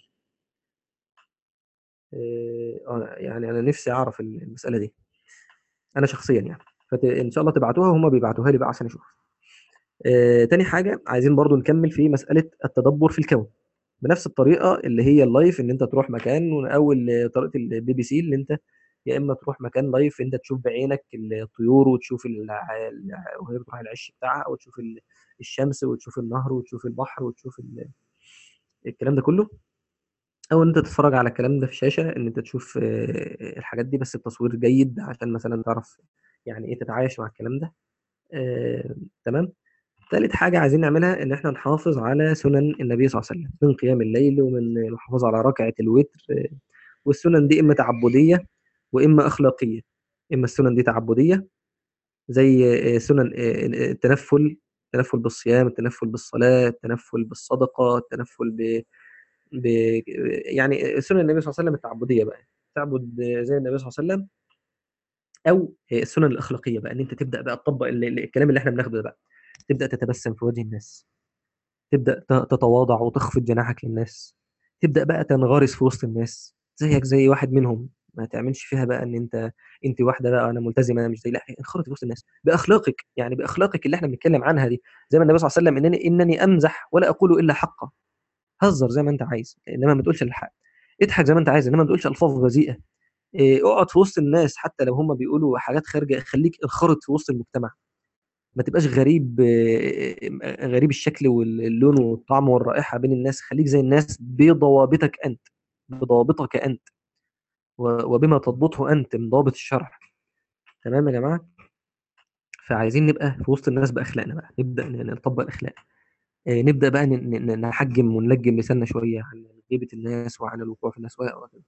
آه، آه، يعني انا نفسي اعرف المساله دي انا شخصيا يعني فان شاء الله تبعتوها وهم بيبعتوها لي بقى عشان اشوف آه، تاني حاجه عايزين برضو نكمل في مساله التدبر في الكون بنفس الطريقه اللي هي اللايف ان انت تروح مكان او ال- طريقه البي بي سي اللي انت يا اما تروح مكان لايف انت تشوف بعينك الطيور وتشوف الع- الع- وهي بتروح العش بتاعها او تشوف ال- الشمس وتشوف النهر وتشوف البحر وتشوف ال- الكلام ده كله او ان انت تتفرج على الكلام ده في شاشه ان انت تشوف آه، الحاجات دي بس بتصوير جيد عشان مثلا تعرف يعني ايه تتعايش مع الكلام ده آه، تمام ثالث حاجة عايزين نعملها إن إحنا نحافظ على سنن النبي صلى الله عليه وسلم من قيام الليل ومن الحفاظ على ركعة الوتر والسنن دي إما تعبدية وإما أخلاقية إما السنن دي تعبدية زي سنن التنفل التنفل بالصيام التنفل بالصلاة التنفل بالصدقة التنفل ب... ب... يعني سنن النبي صلى الله عليه وسلم التعبدية بقى تعبد زي النبي صلى الله عليه وسلم أو السنن الأخلاقية بقى إن أنت تبدأ بقى تطبق الكلام اللي إحنا بناخده ده بقى تبدأ تتبسم في وجه الناس تبدأ تتواضع وتخفض جناحك للناس تبدأ بقى تنغرس في وسط الناس زيك زي واحد منهم ما تعملش فيها بقى ان انت انت واحده بقى انا ملتزمه انا مش زي لا انخرطي في وسط الناس باخلاقك يعني باخلاقك اللي احنا بنتكلم عنها دي زي ما النبي صلى الله عليه وسلم انني انني امزح ولا اقول الا حقا هزر زي ما انت عايز انما ما تقولش الحق اضحك زي ما انت عايز انما ما تقولش الفاظ بذيئه إيه اقعد في وسط الناس حتى لو هم بيقولوا حاجات خارجه خليك انخرط في وسط المجتمع ما تبقاش غريب غريب الشكل واللون والطعم والرائحه بين الناس خليك زي الناس بضوابطك انت بضوابطك انت وبما تضبطه انت من ضوابط الشرع تمام يا جماعه فعايزين نبقى في وسط الناس باخلاقنا بقى نبدا نطبق الاخلاق نبدا بقى نحجم ونلجم لساننا شويه عن غيبه الناس وعن الوقوع في الناس وكده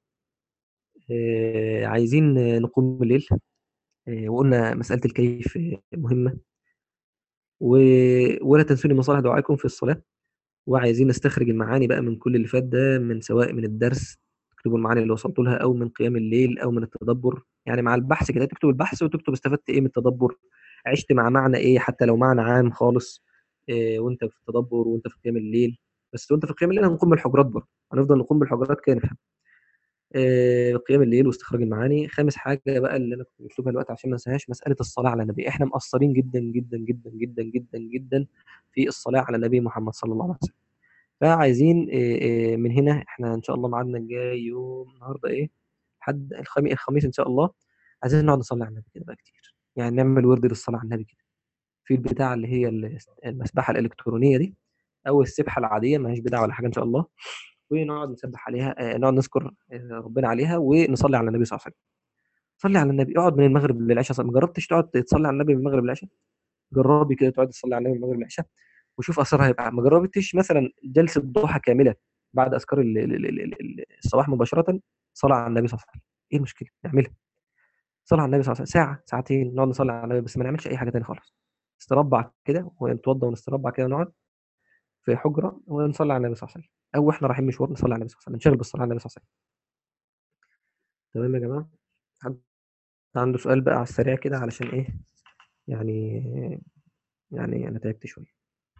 عايزين نقوم بالليل وقلنا مساله الكيف مهمه و... ولا تنسوني مصالح دعائكم في الصلاة وعايزين نستخرج المعاني بقى من كل اللي فات ده من سواء من الدرس تكتبوا المعاني اللي وصلتوا لها أو من قيام الليل أو من التدبر يعني مع البحث كده تكتب البحث وتكتب استفدت إيه من التدبر عشت مع معنى إيه حتى لو معنى عام خالص إيه وأنت في التدبر وأنت في قيام الليل بس وأنت في قيام الليل هنقوم بالحجرات برضه هنفضل نقوم بالحجرات كده نفهم آه، قيام الليل واستخراج المعاني خامس حاجه بقى اللي انا كنت بكتبها دلوقتي عشان ما انساهاش مساله الصلاه على النبي احنا مقصرين جدا جدا جدا جدا جدا جدا في الصلاه على النبي محمد صلى الله عليه وسلم فعايزين آه، آه، من هنا احنا ان شاء الله ميعادنا الجاي يوم النهارده ايه حد الخميس الخميس ان شاء الله عايزين نقعد نصلي على النبي كده بقى كتير يعني نعمل ورد للصلاه على النبي كده في البتاع اللي هي المسبحه الالكترونيه دي او السبحه العاديه ما هيش بدعه ولا حاجه ان شاء الله ونقعد نسبح عليها آه، نقعد نذكر ربنا عليها ونصلي على النبي صلى الله عليه وسلم صلي على النبي اقعد من المغرب للعشاء ما جربتش تقعد تصلي على النبي من المغرب للعشاء جربي كده تقعد تصلي على النبي من المغرب للعشاء وشوف اثرها هيبقى ما جربتش مثلا جلسه ضحى كامله بعد اذكار الصباح مباشره صلاه على النبي صلى الله عليه وسلم ايه المشكله نعملها صلاه على النبي صلى الله عليه وسلم ساعه ساعتين نقعد نصلي على النبي بس ما نعملش اي حاجه ثانيه خالص نستربع كده ونتوضى ونستربع كده ونقعد في حجره ونصلي على النبي صلى الله عليه وسلم او احنا رايحين مشوار نصلي على النبي صلى الله عليه وسلم نشغل بالصلاه على النبي صلى الله عليه وسلم تمام يا جماعه حد عنده سؤال بقى على السريع كده علشان ايه يعني يعني انا تعبت شويه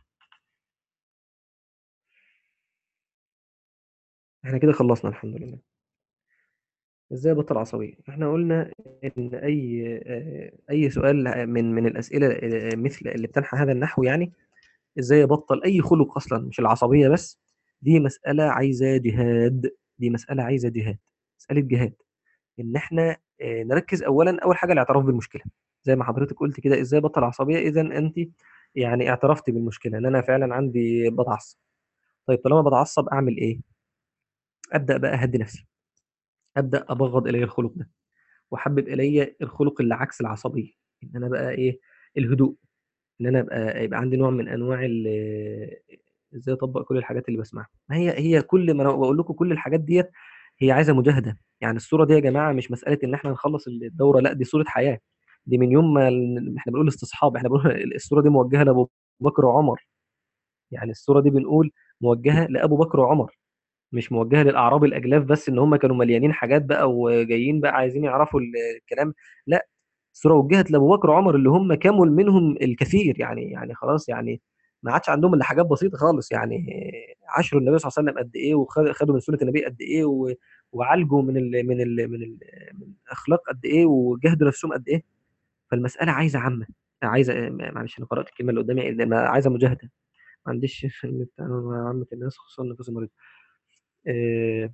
احنا كده خلصنا الحمد لله ازاي ابطل عصبيه احنا قلنا ان اي اي سؤال من من الاسئله مثل اللي بتنحى هذا النحو يعني ازاي ابطل اي خلق اصلا مش العصبيه بس دي مساله عايزه جهاد دي مساله عايزه جهاد مساله جهاد ان احنا نركز اولا اول حاجه الاعتراف بالمشكله زي ما حضرتك قلت كده ازاي بطل عصبيه اذا انت يعني اعترفت بالمشكله ان انا فعلا عندي بتعصب طيب طالما بتعصب اعمل ايه ابدا بقى اهدي نفسي ابدا ابغض الي الخلق ده واحبب الي الخلق اللي عكس العصبيه ان انا بقى ايه الهدوء ان انا ابقى يبقى عندي نوع من انواع ازاي اطبق كل الحاجات اللي بسمعها ما هي هي كل ما انا بقول لكم كل الحاجات ديت هي عايزه مجاهده يعني الصوره دي يا جماعه مش مساله ان احنا نخلص الدوره لا دي صوره حياه دي من يوم ما احنا بنقول استصحاب احنا بنقول الصوره دي موجهه لابو بكر وعمر يعني الصوره دي بنقول موجهه لابو بكر وعمر مش موجهه للاعراب الاجلاف بس ان هم كانوا مليانين حاجات بقى وجايين بقى عايزين يعرفوا الكلام لا الصوره وجهت لابو بكر وعمر اللي هم كمل منهم الكثير يعني يعني خلاص يعني ما عادش عندهم الا حاجات بسيطه خالص يعني عاشروا النبي صلى الله عليه وسلم قد ايه وخدوا من سنه النبي قد ايه وعالجوا من ال من ال من, ال من الاخلاق قد ايه وجهدوا نفسهم قد ايه فالمساله عايزه عامه عايزه معلش انا قرات الكلمه اللي قدامي عايزه مجاهده ما عنديش عامه الناس خصوصا النفوس المريضه اه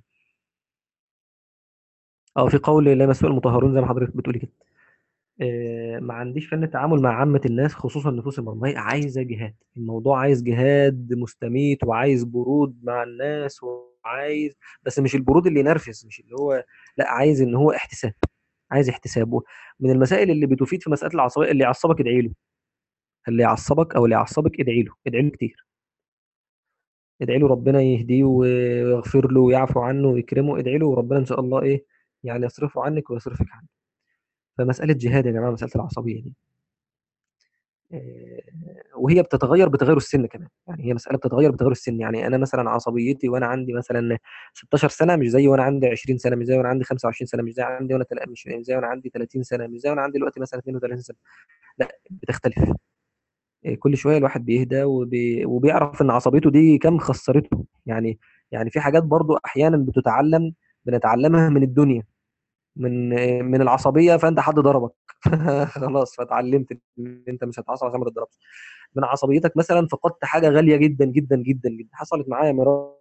في قول لا مسؤول المطهرون زي ما حضرتك بتقولي كده ما عنديش فن التعامل مع عامة الناس خصوصا النفوس المرمية عايزة جهاد الموضوع عايز جهاد مستميت وعايز برود مع الناس وعايز بس مش البرود اللي ينرفز مش اللي هو لا عايز ان هو احتساب عايز احتساب من المسائل اللي بتفيد في مسألة العصبية اللي يعصبك ادعي له اللي يعصبك او اللي يعصبك ادعي له ادعي له كتير ادعي له ربنا يهديه ويغفر له ويعفو عنه ويكرمه ادعي له وربنا ان شاء الله ايه يعني يصرفه عنك ويصرفك عنه فمسألة جهاد يا جماعة مسألة العصبية دي آه، وهي بتتغير بتغير السن كمان يعني هي مسألة بتتغير بتغير السن يعني أنا مثلا عصبيتي وأنا عندي مثلا 16 سنة مش زي وأنا عندي 20 سنة مش زي وأنا عندي 25 سنة مش زي عندي وأنا تل- مش مش زي وأنا عندي 30 سنة مش زي وأنا عندي دلوقتي مثلا 32 سنة لا بتختلف آه، كل شوية الواحد بيهدى وبي... وبيعرف إن عصبيته دي كم خسرته يعني يعني في حاجات برضو أحيانا بتتعلم بنتعلمها من الدنيا من من العصبيه فانت حد ضربك خلاص فتعلمت ان انت مش هتعصب عشان ما تضربش من عصبيتك مثلا فقدت حاجه غاليه جدا جدا جدا جدا حصلت معايا مرارا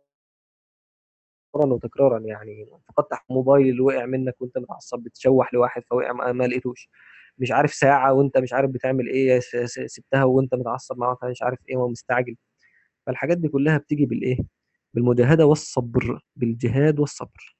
وتكرارا يعني فقدت موبايل وقع منك وانت متعصب بتشوح لواحد فوقع ما ما لقيتوش مش عارف ساعه وانت مش عارف بتعمل ايه س- س- سبتها وانت متعصب معاها مش عارف ايه ومستعجل فالحاجات دي كلها بتيجي بالايه بالمجاهده والصبر بالجهاد والصبر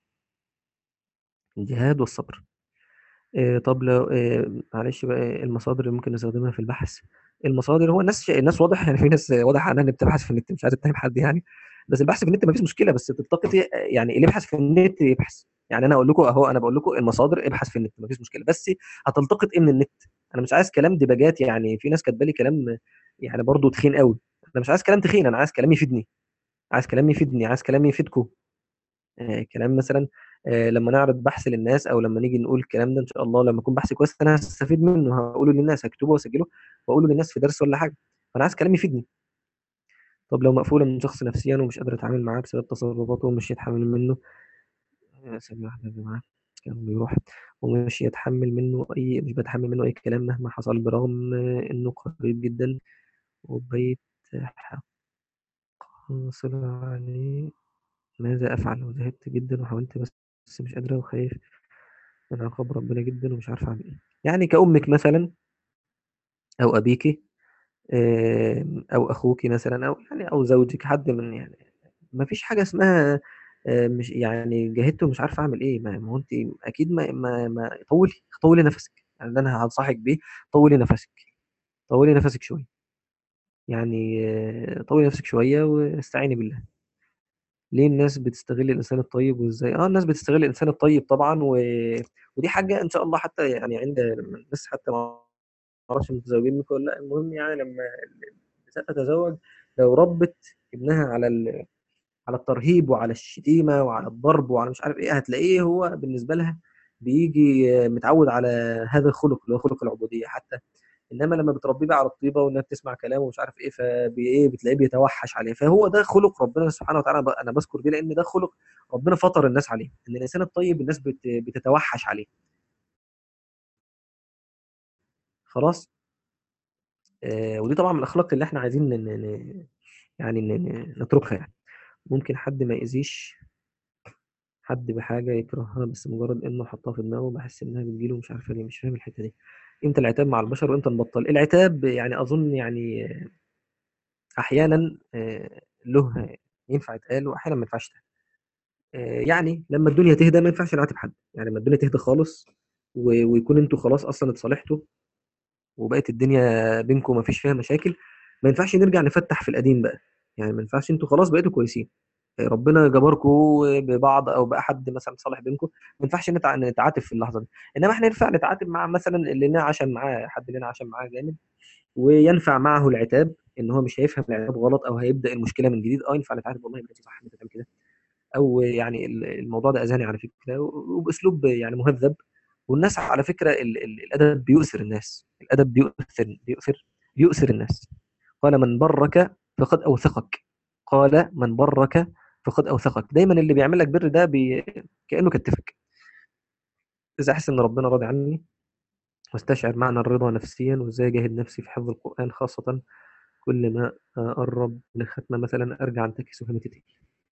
الجهاد والصبر آه، طب لو آه، معلش بقى المصادر اللي ممكن نستخدمها في البحث المصادر هو الناس الناس واضح يعني في ناس واضح عنها ان بتبحث في النت مش عايز اتهم حد يعني بس البحث في النت ما فيش مشكله بس تلتقط يعني اللي يبحث في النت يبحث يعني انا اقول لكم اهو انا بقول لكم المصادر ابحث في النت ما فيش مشكله بس هتلتقط ايه من النت انا مش عايز كلام ديباجات يعني في ناس كاتبه لي كلام يعني برضه تخين قوي انا مش عايز كلام تخين انا عايز كلام يفيدني عايز كلام يفيدني عايز كلام يفيدكم آه، كلام مثلا آه، لما نعرض بحث للناس او لما نيجي نقول الكلام ده ان شاء الله لما يكون بحث كويس انا هستفيد منه هقوله للناس هكتبه واسجله واقوله للناس في درس ولا حاجه فانا عايز كلام يفيدني طب لو مقفوله من شخص نفسيا ومش قادر اتعامل معاه بسبب تصرفاته ومش يتحمل منه يا ثانية واحدة يا جماعة كان بيروح ومش يتحمل منه أي مش بتحمل منه أي كلام مهما حصل برغم آه، إنه قريب جدا وبقيت حاصل عليه ماذا أفعل وزهقت جدا وحاولت بس بس مش قادرة وخايف من عقاب ربنا جدا ومش عارفة أعمل إيه يعني كأمك مثلا أو أبيك آم، أو أخوك مثلا أو يعني أو زوجك حد من يعني ما فيش حاجة اسمها آه، مش يعني جاهدت ومش عارفة أعمل إيه ما ما هو أنت أكيد ما ما ما طولي طولي نفسك يعني اللي أنا هنصحك بيه طولي نفسك طولي نفسك شوية يعني آه، طولي نفسك شوية واستعيني بالله ليه الناس بتستغل الإنسان الطيب وإزاي اه الناس بتستغل الإنسان الطيب طبعا و... ودي حاجة إن شاء الله حتى يعني عند لما الناس حتى ما اعرفش متزوجين منكم ولا لا المهم يعني لما النساء تتزوج لو ربت ابنها على ال... على الترهيب وعلى الشتيمه وعلى الضرب وعلى مش عارف ايه هتلاقيه هو بالنسبه لها بيجي متعود على هذا الخلق اللي هو خلق العبوديه حتى انما لما بتربيه بقى على الطيبه وانها بتسمع كلامه ومش عارف ايه فايه بتلاقيه بيتوحش عليه فهو ده خلق ربنا سبحانه وتعالى ب- انا بذكر دي لان ده خلق ربنا فطر الناس عليه ان الانسان الطيب الناس بت... بتتوحش عليه خلاص آه ودي طبعا من الاخلاق اللي احنا عايزين ن... ن... يعني ن... ن- نتركها يعني ممكن حد ما يأذيش حد بحاجة يكرهها بس مجرد إنه حطها في دماغه بحس إنها بتجيله مش عارفة ليه مش فاهم الحتة دي إمتى العتاب مع البشر وإمتى نبطل العتاب يعني أظن يعني أحيانا آه، له ينفع يتقال وأحيانا ما ينفعش يتقال آه، يعني لما الدنيا تهدى ما ينفعش نعاتب حد يعني لما الدنيا تهدى خالص و- ويكون انتوا خلاص اصلا اتصالحتوا وبقت الدنيا بينكم ما فيش فيها مشاكل ما ينفعش نرجع نفتح في القديم بقى يعني ما ينفعش انتوا خلاص بقيتوا كويسين ربنا جبركم ببعض او بقى حد مثلا صالح بينكم ما ينفعش نتع- نتعاتب في اللحظه دي انما احنا ينفع نتعاتب مع مثلا اللي لنا عشان معاه حد لنا عشان معاه جامد وينفع معه العتاب ان هو مش هيفهم العتاب غلط او هيبدا المشكله من جديد اه ينفع نتعاتب والله يبقى صح انت بتعمل كده او يعني ال- الموضوع ده اذاني على فكره وباسلوب يعني مهذب والناس على فكره ال- ال- الادب بيؤثر الناس الادب بيؤثر بيؤثر بيؤثر الناس قال من برك فقد اوثقك قال من برك فقد اوثقك دايما اللي بيعمل لك بر ده بي... كانه كتفك اذا احس ان ربنا راضي عني واستشعر معنى الرضا نفسيا وازاي اجاهد نفسي في حفظ القران خاصه كل ما اقرب من الختمه مثلا ارجع انتكس وهمتي تيجي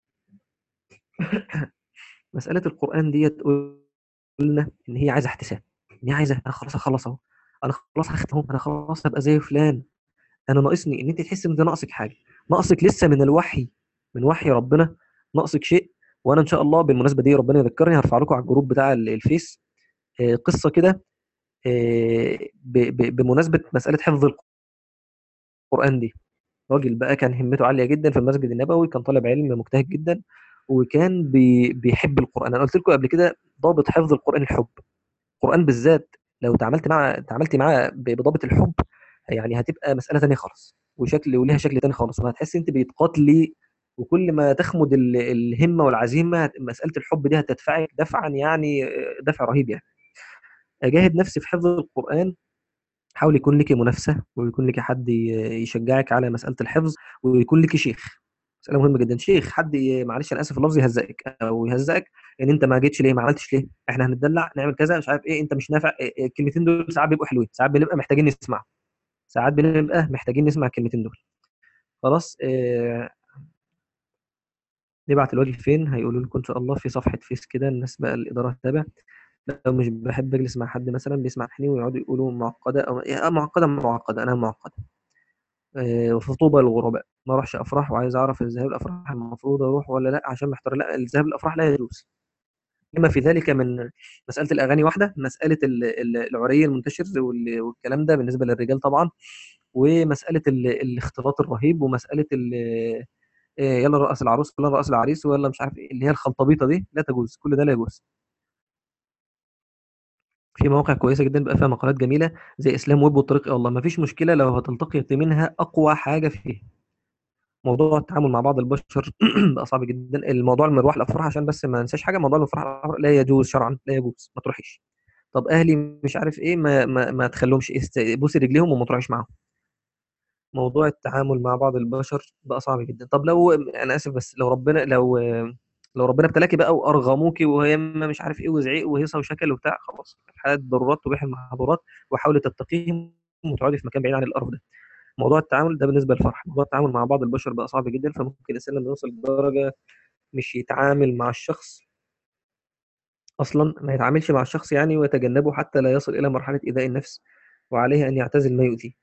مساله القران ديت قلنا ان هي عايزه احتساب ان هي عايزه انا خلاص اخلص اهو انا خلاص هختم اهو انا خلاص هبقى زي فلان انا ناقصني ان انت تحس ان ده ناقصك حاجه ناقصك لسه من الوحي من وحي ربنا ناقصك شيء وانا ان شاء الله بالمناسبه دي ربنا يذكرني هرفع لكم على الجروب بتاع ال- الفيس آه، قصه كده آه، ب- ب- بمناسبه مساله حفظ القرآن دي راجل بقى كان همته عالية جدا في المسجد النبوي كان طالب علم مجتهد جدا وكان بي بيحب القرآن أنا قلت لكم قبل كده ضابط حفظ القرآن الحب القرآن بالذات لو تعاملت مع تعاملتي معاه ب- بضابط الحب يعني هتبقى مسألة تانية خالص وشكل وليها شكل تاني خالص وهتحس انت بتقاتلي وكل ما تخمد ال- الهمة والعزيمة مسألة الحب دي هتدفعك دفعا يعني آه، دفع رهيب يعني أجاهد نفسي في حفظ القرآن حاول يكون لك منافسة ويكون لك حد ي- يشجعك على مسألة الحفظ ويكون لك شيخ مسألة مهمة جدا شيخ حد ي- معلش أنا آسف في اللفظ يهزقك أو يهزقك إن أنت ما جيتش ليه ما عملتش ليه إحنا هنتدلع نعمل كذا مش عارف إيه أنت مش نافع إيه إيه الكلمتين دول ساعات بيبقوا حلوين ساعات بنبقى محتاجين نسمع ساعات بنبقى محتاجين نسمع الكلمتين دول خلاص آه، نبعت الواجب فين هيقولوا لكم إن شاء الله في صفحة فيس كده الناس بقى الإدارة تتابع لو مش بحب أجلس مع حد مثلا بيسمعني ويقعدوا يقولوا معقدة أو إيه، آه معقدة معقدة أنا معقدة آه، وفي طوبى للغرباء ما اروحش افراح وعايز اعرف الذهاب الافراح المفروض اروح ولا لا عشان محتار لا الذهاب الافراح لا يجوز لما في ذلك من مساله الاغاني واحده مساله ال- ال- العري المنتشر وال- والكلام ده بالنسبه للرجال طبعا ومساله ال- الاختلاط الرهيب ومساله ال- آه، يلا رقص العروس ولا رقص العريس ولا مش عارف ايه اللي هي الخلطبيطه دي لا تجوز كل ده لا يجوز في مواقع كويسه جدا بقى فيها مقالات جميله زي اسلام ويب والطريق الى الله ما فيش مشكله لو هتلتقط منها اقوى حاجه فيه موضوع التعامل مع بعض البشر بقى صعب جدا الموضوع المروح الافراح عشان بس ما ننساش حاجه موضوع المروح الافراح لا يجوز شرعا لا يجوز ما تروحيش طب اهلي مش عارف ايه ما ما, ما تخليهمش است- بوسي رجليهم وما تروحيش معاهم موضوع التعامل مع بعض البشر بقى صعب جدا طب لو انا اسف بس لو ربنا لو لو ربنا ابتلاكي بقى وارغموكي وهي ما مش عارف ايه وزعيق وهيصه وشكل وبتاع خلاص الحالات ضرورات تبيح المحظورات وحاولي تتقيهم وتقعدي في مكان بعيد عن القرف ده موضوع التعامل ده بالنسبه للفرح موضوع التعامل مع بعض البشر بقى صعب جدا فممكن الانسان لما يوصل لدرجه مش يتعامل مع الشخص اصلا ما يتعاملش مع الشخص يعني ويتجنبه حتى لا يصل الى مرحله ايذاء النفس وعليه ان يعتزل ما يؤذيه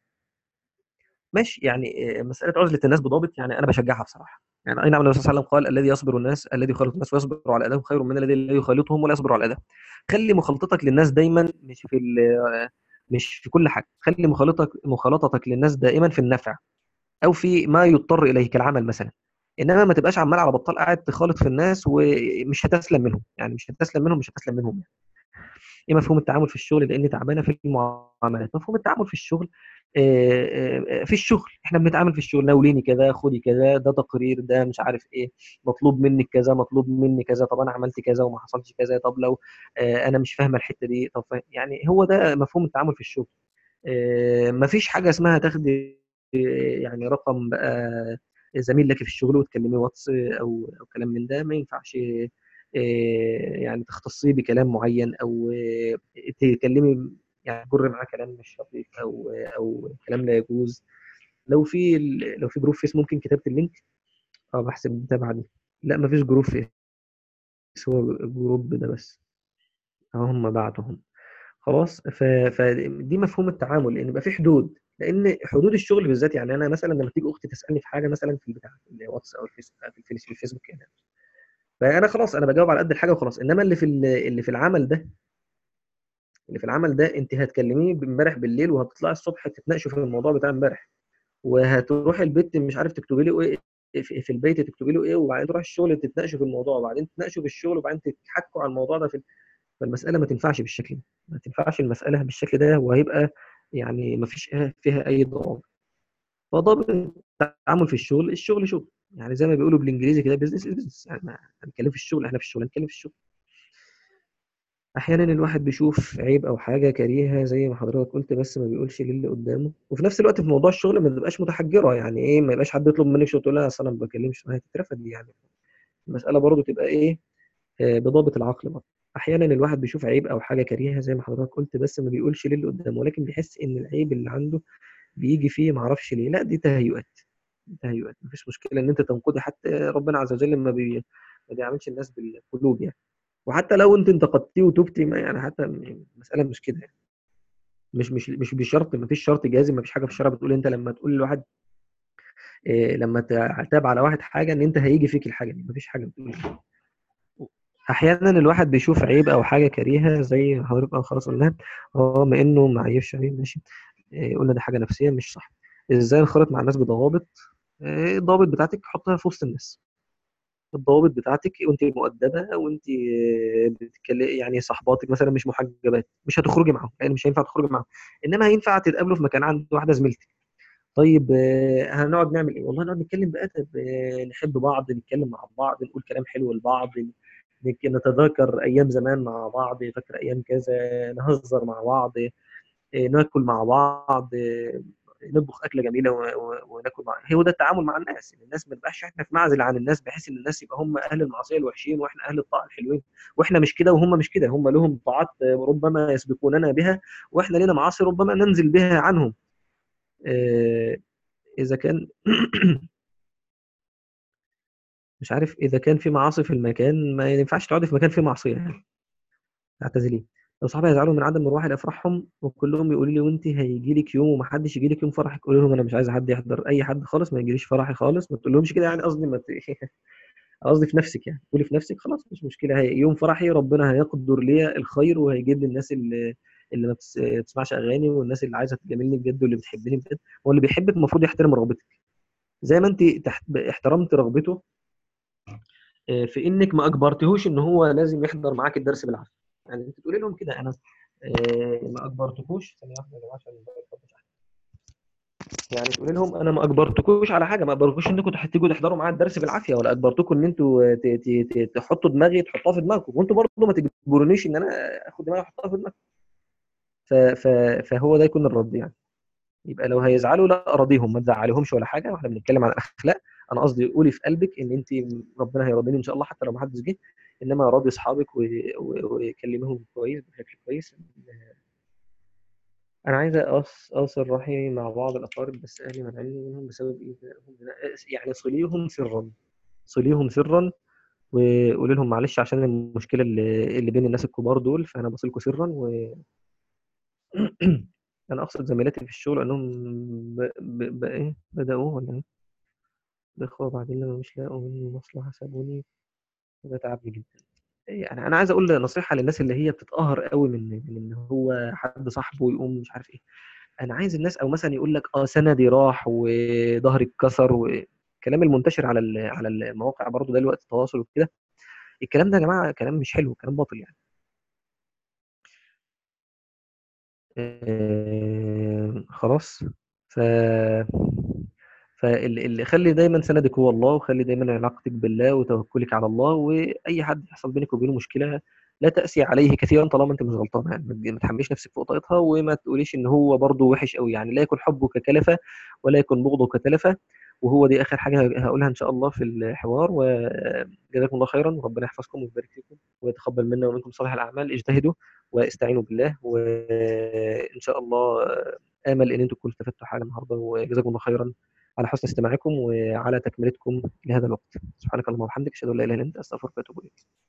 ماشي يعني آه، مساله عزله الناس بضابط يعني انا بشجعها بصراحه يعني اي نعم النبي صلى الله عليه وسلم قال الذي يصبر الناس الذي يخالط الناس ويصبر على اذاهم خير من الذي لا يخالطهم ولا يصبر على اذاهم خلي مخالطتك للناس دايما مش في ال- مش في كل حاجه خلي مخالطتك مخالطتك للناس دائما في النفع او في ما يضطر اليه كالعمل مثلا انما ما تبقاش عمال على بطال قاعد تخالط في الناس ومش هتسلم منهم يعني مش هتسلم منهم مش هتسلم منهم يعني. ايه مفهوم التعامل في الشغل لاني تعبانه في المعاملات مفهوم التعامل في الشغل آه، آه، في الشغل احنا بنتعامل في الشغل ناوليني كذا خدي كذا ده تقرير ده مش عارف ايه مطلوب منك كذا مطلوب مني كذا طب انا عملت كذا وما حصلش كذا طب لو آه، انا مش فاهمه الحته دي طب فا- يعني هو ده مفهوم التعامل في الشغل آه، مفيش حاجه اسمها تاخدي آه، يعني رقم بقى زميل لك في الشغل وتكلميه واتس او او كلام من ده ما ينفعش آه، يعني تختصيه بكلام معين او آه، تكلمي يعني تجر معاه كلام مش لطيف او او كلام لا يجوز لو في ال- لو في جروب فيس ممكن كتابه اللينك اه بحسب المتابعه دي لا مفيش جروب فيس هو الجروب ده بس اهو هم بعتهم خلاص ف... فدي مفهوم التعامل لان يبقى في حدود لان حدود الشغل بالذات يعني انا مثلا لما تيجي اختي تسالني في حاجه مثلا في البتاع في الواتس او الفيس في الفيس- في الفيسبوك يعني فانا خلاص انا بجاوب على قد الحاجه وخلاص انما اللي في ال- اللي في العمل ده اللي في العمل ده انت هتكلميه امبارح بالليل وهتطلعي الصبح تتناقشوا في الموضوع بتاع امبارح وهتروحي البيت مش عارف تكتبي له ايه في في البيت تكتبي له ايه وبعدين تروحي الشغل تتناقشوا في الموضوع وبعدين تتناقشوا في الشغل وبعدين تتحكوا على الموضوع ده في فالمساله ما تنفعش بالشكل ده ما تنفعش المساله بالشكل ده وهيبقى يعني ما فيش فيها اي ضوابط فضابط التعامل في الشغل الشغل شغل يعني زي ما بيقولوا بالانجليزي كده بزنس بزنس يعني ما هنتكلم في الشغل احنا في الشغل هنتكلم في الشغل احيانا الواحد بيشوف عيب او حاجه كريهه زي ما حضرتك قلت بس ما بيقولش للي قدامه وفي نفس الوقت في موضوع الشغل ما تبقاش متحجره يعني ايه ما يبقاش حد يطلب منك شغل تقول لها اصل انا ما بكلمش ما هتترفض دي يعني المساله برضو تبقى ايه آه، بضابط العقل برضه احيانا الواحد بيشوف عيب او حاجه كريهه زي ما حضرتك قلت بس ما بيقولش للي قدامه ولكن بيحس ان العيب اللي عنده بيجي فيه ما اعرفش ليه لا دي تهيؤات دي تهيؤات مفيش مشكله ان انت تنقدي حتى ربنا عز وجل ما, بي... ما بيعملش الناس بالقلوب يعني وحتى لو انت انتقدتيه وتبتي ما يعني حتى المساله مش كده يعني مش مش مش بشرط ما فيش شرط جازم ما فيش حاجه في الشرع بتقول انت لما تقول لواحد إيه لما تعتاب على واحد حاجه ان انت هيجي فيك الحاجه دي ما فيش حاجه بتقول كده احيانا الواحد بيشوف عيب او حاجه كريهه زي ما حضرتك بقى خلاص قلنا هو ما انه معيش عيب ماشي إيه قلنا ده حاجه نفسيه مش صح ازاي انخرط مع الناس بضوابط آه، الضوابط بتاعتك حطها في وسط الناس الضوابط بتاعتك وانت مؤدبه وانت بتتكلمي يعني صحباتك مثلا مش محجبات مش هتخرجي معاهم يعني مش هينفع تخرجي معاهم انما هينفع تتقابلوا في مكان عند واحده زميلتك طيب آه، هنقعد نعمل ايه والله نقعد نتكلم بقى طب آه، نحب بعض نتكلم مع بعض نقول كلام حلو لبعض نك- نتذاكر ايام زمان مع بعض فاكر ايام كذا نهزر مع بعض آه، ناكل مع بعض آه، نطبخ اكله جميله و- و- وناكل مع هو ده التعامل مع الناس ان الناس ما نبقاش احنا في معزل عن الناس بحيث ان الناس يبقى هم اهل المعصيه الوحشين واحنا اهل الطاعه الحلوين واحنا مش كده وهم مش كده هم لهم طاعات آه، ربما يسبقوننا بها واحنا لنا معاصي ربما ننزل بها عنهم آه، اذا كان مش عارف اذا كان في معاصي في المكان ما ينفعش تقعدي في مكان فيه معصيه يعني اعتزليه لو صحابي هيزعلوا من عدم مروحي لافراحهم وكلهم يقولوا لي وانت هيجي لك يوم ومحدش يجي لك يوم فرحك قولي لهم انا مش عايز حد يحضر اي حد خالص ما يجيليش فرحي خالص ما تقولهمش كده يعني قصدي ما ت... قصدي في نفسك يعني قولي في نفسك خلاص مش مشكله هي يوم فرحي ربنا هيقدر لي الخير وهيجيب لي الناس اللي اللي ما بتس- بتسمعش اغاني والناس اللي عايزه تجاملني بجد واللي بتحبني بجد هو اللي بيحبك المفروض يحترم رغبتك زي ما انت تحت... احترمت رغبته آه، في انك ما اجبرتهوش ان هو لازم يحضر معاك الدرس بالعافيه يعني انت تقولي لهم كده انا آه، ما اجبرتكوش ثانيه واحده يا جماعه عشان الموبايل خبط عليا. يعني تقولي لهم انا ما اجبرتكوش على حاجه ما اجبرتكوش انكم تيجوا تحضروا معايا الدرس بالعافيه ولا اجبرتكم ان انتوا ت- ت- ت- تحطوا دماغي تحطوها في دماغكم وانتوا برضه ما تجبرونيش ان انا اخد دماغي احطها في دماغكم ف- ف- فهو ده يكون الرد يعني يبقى لو هيزعلوا لا اراضيهم ما تزعليهمش ولا حاجه واحنا بنتكلم عن الاخلاق انا قصدي قولي في قلبك ان انت ربنا هيرضيني ان شاء الله حتى لو ما حدش جه انما راضي اصحابك و- و- وكلميهم كويس بشكل كويس انا عايز أص- اوصل روحي مع بعض الاقارب بس اهلي منعني منهم بسبب ايذائهم بنا- يعني صليهم سرا صليهم سرا وقولي لهم معلش عشان المشكله اللي, اللي بين الناس الكبار دول فانا بصلكوا سرا و انا اقصد زميلاتي في الشغل انهم ب... ب... ب... ايه بداوا ولا ايه بإخوة وبعدين لما مش لاقوا مني مصلحة سابوني وده تعبني جدا يعني أنا عايز أقول نصيحة للناس اللي هي بتتقهر قوي من من إن هو حد صاحبه يقوم مش عارف إيه أنا عايز الناس أو مثلا يقول لك أه سندي راح وظهري اتكسر والكلام المنتشر على ال- على المواقع برضو ده دلوقتي التواصل وكده الكلام ده يا جماعة كلام مش حلو كلام باطل يعني آه، خلاص ف فاللي خلي دايما سندك هو الله وخلي دايما علاقتك بالله وتوكلك على الله واي حد يحصل بينك وبينه مشكله لا تأسي عليه كثيرا طالما انت مش غلطان يعني ما ما تحمليش نفسك فوق طاقتها وما تقوليش ان هو برضه وحش قوي يعني لا يكن حبك كلفه ولا يكن بغضك تلفه وهو دي اخر حاجه هقولها ان شاء الله في الحوار وجزاكم الله خيرا وربنا يحفظكم ويبارك فيكم ويتقبل منا ومنكم صالح الاعمال اجتهدوا واستعينوا بالله وان شاء الله امل ان انتم تكونوا استفدتوا حاجه النهارده وجزاكم الله خيرا على حسن استماعكم وعلى تكملتكم لهذا الوقت سبحانك اللهم وبحمدك اشهد ان لا اله الا انت استغفرك واتوب اليك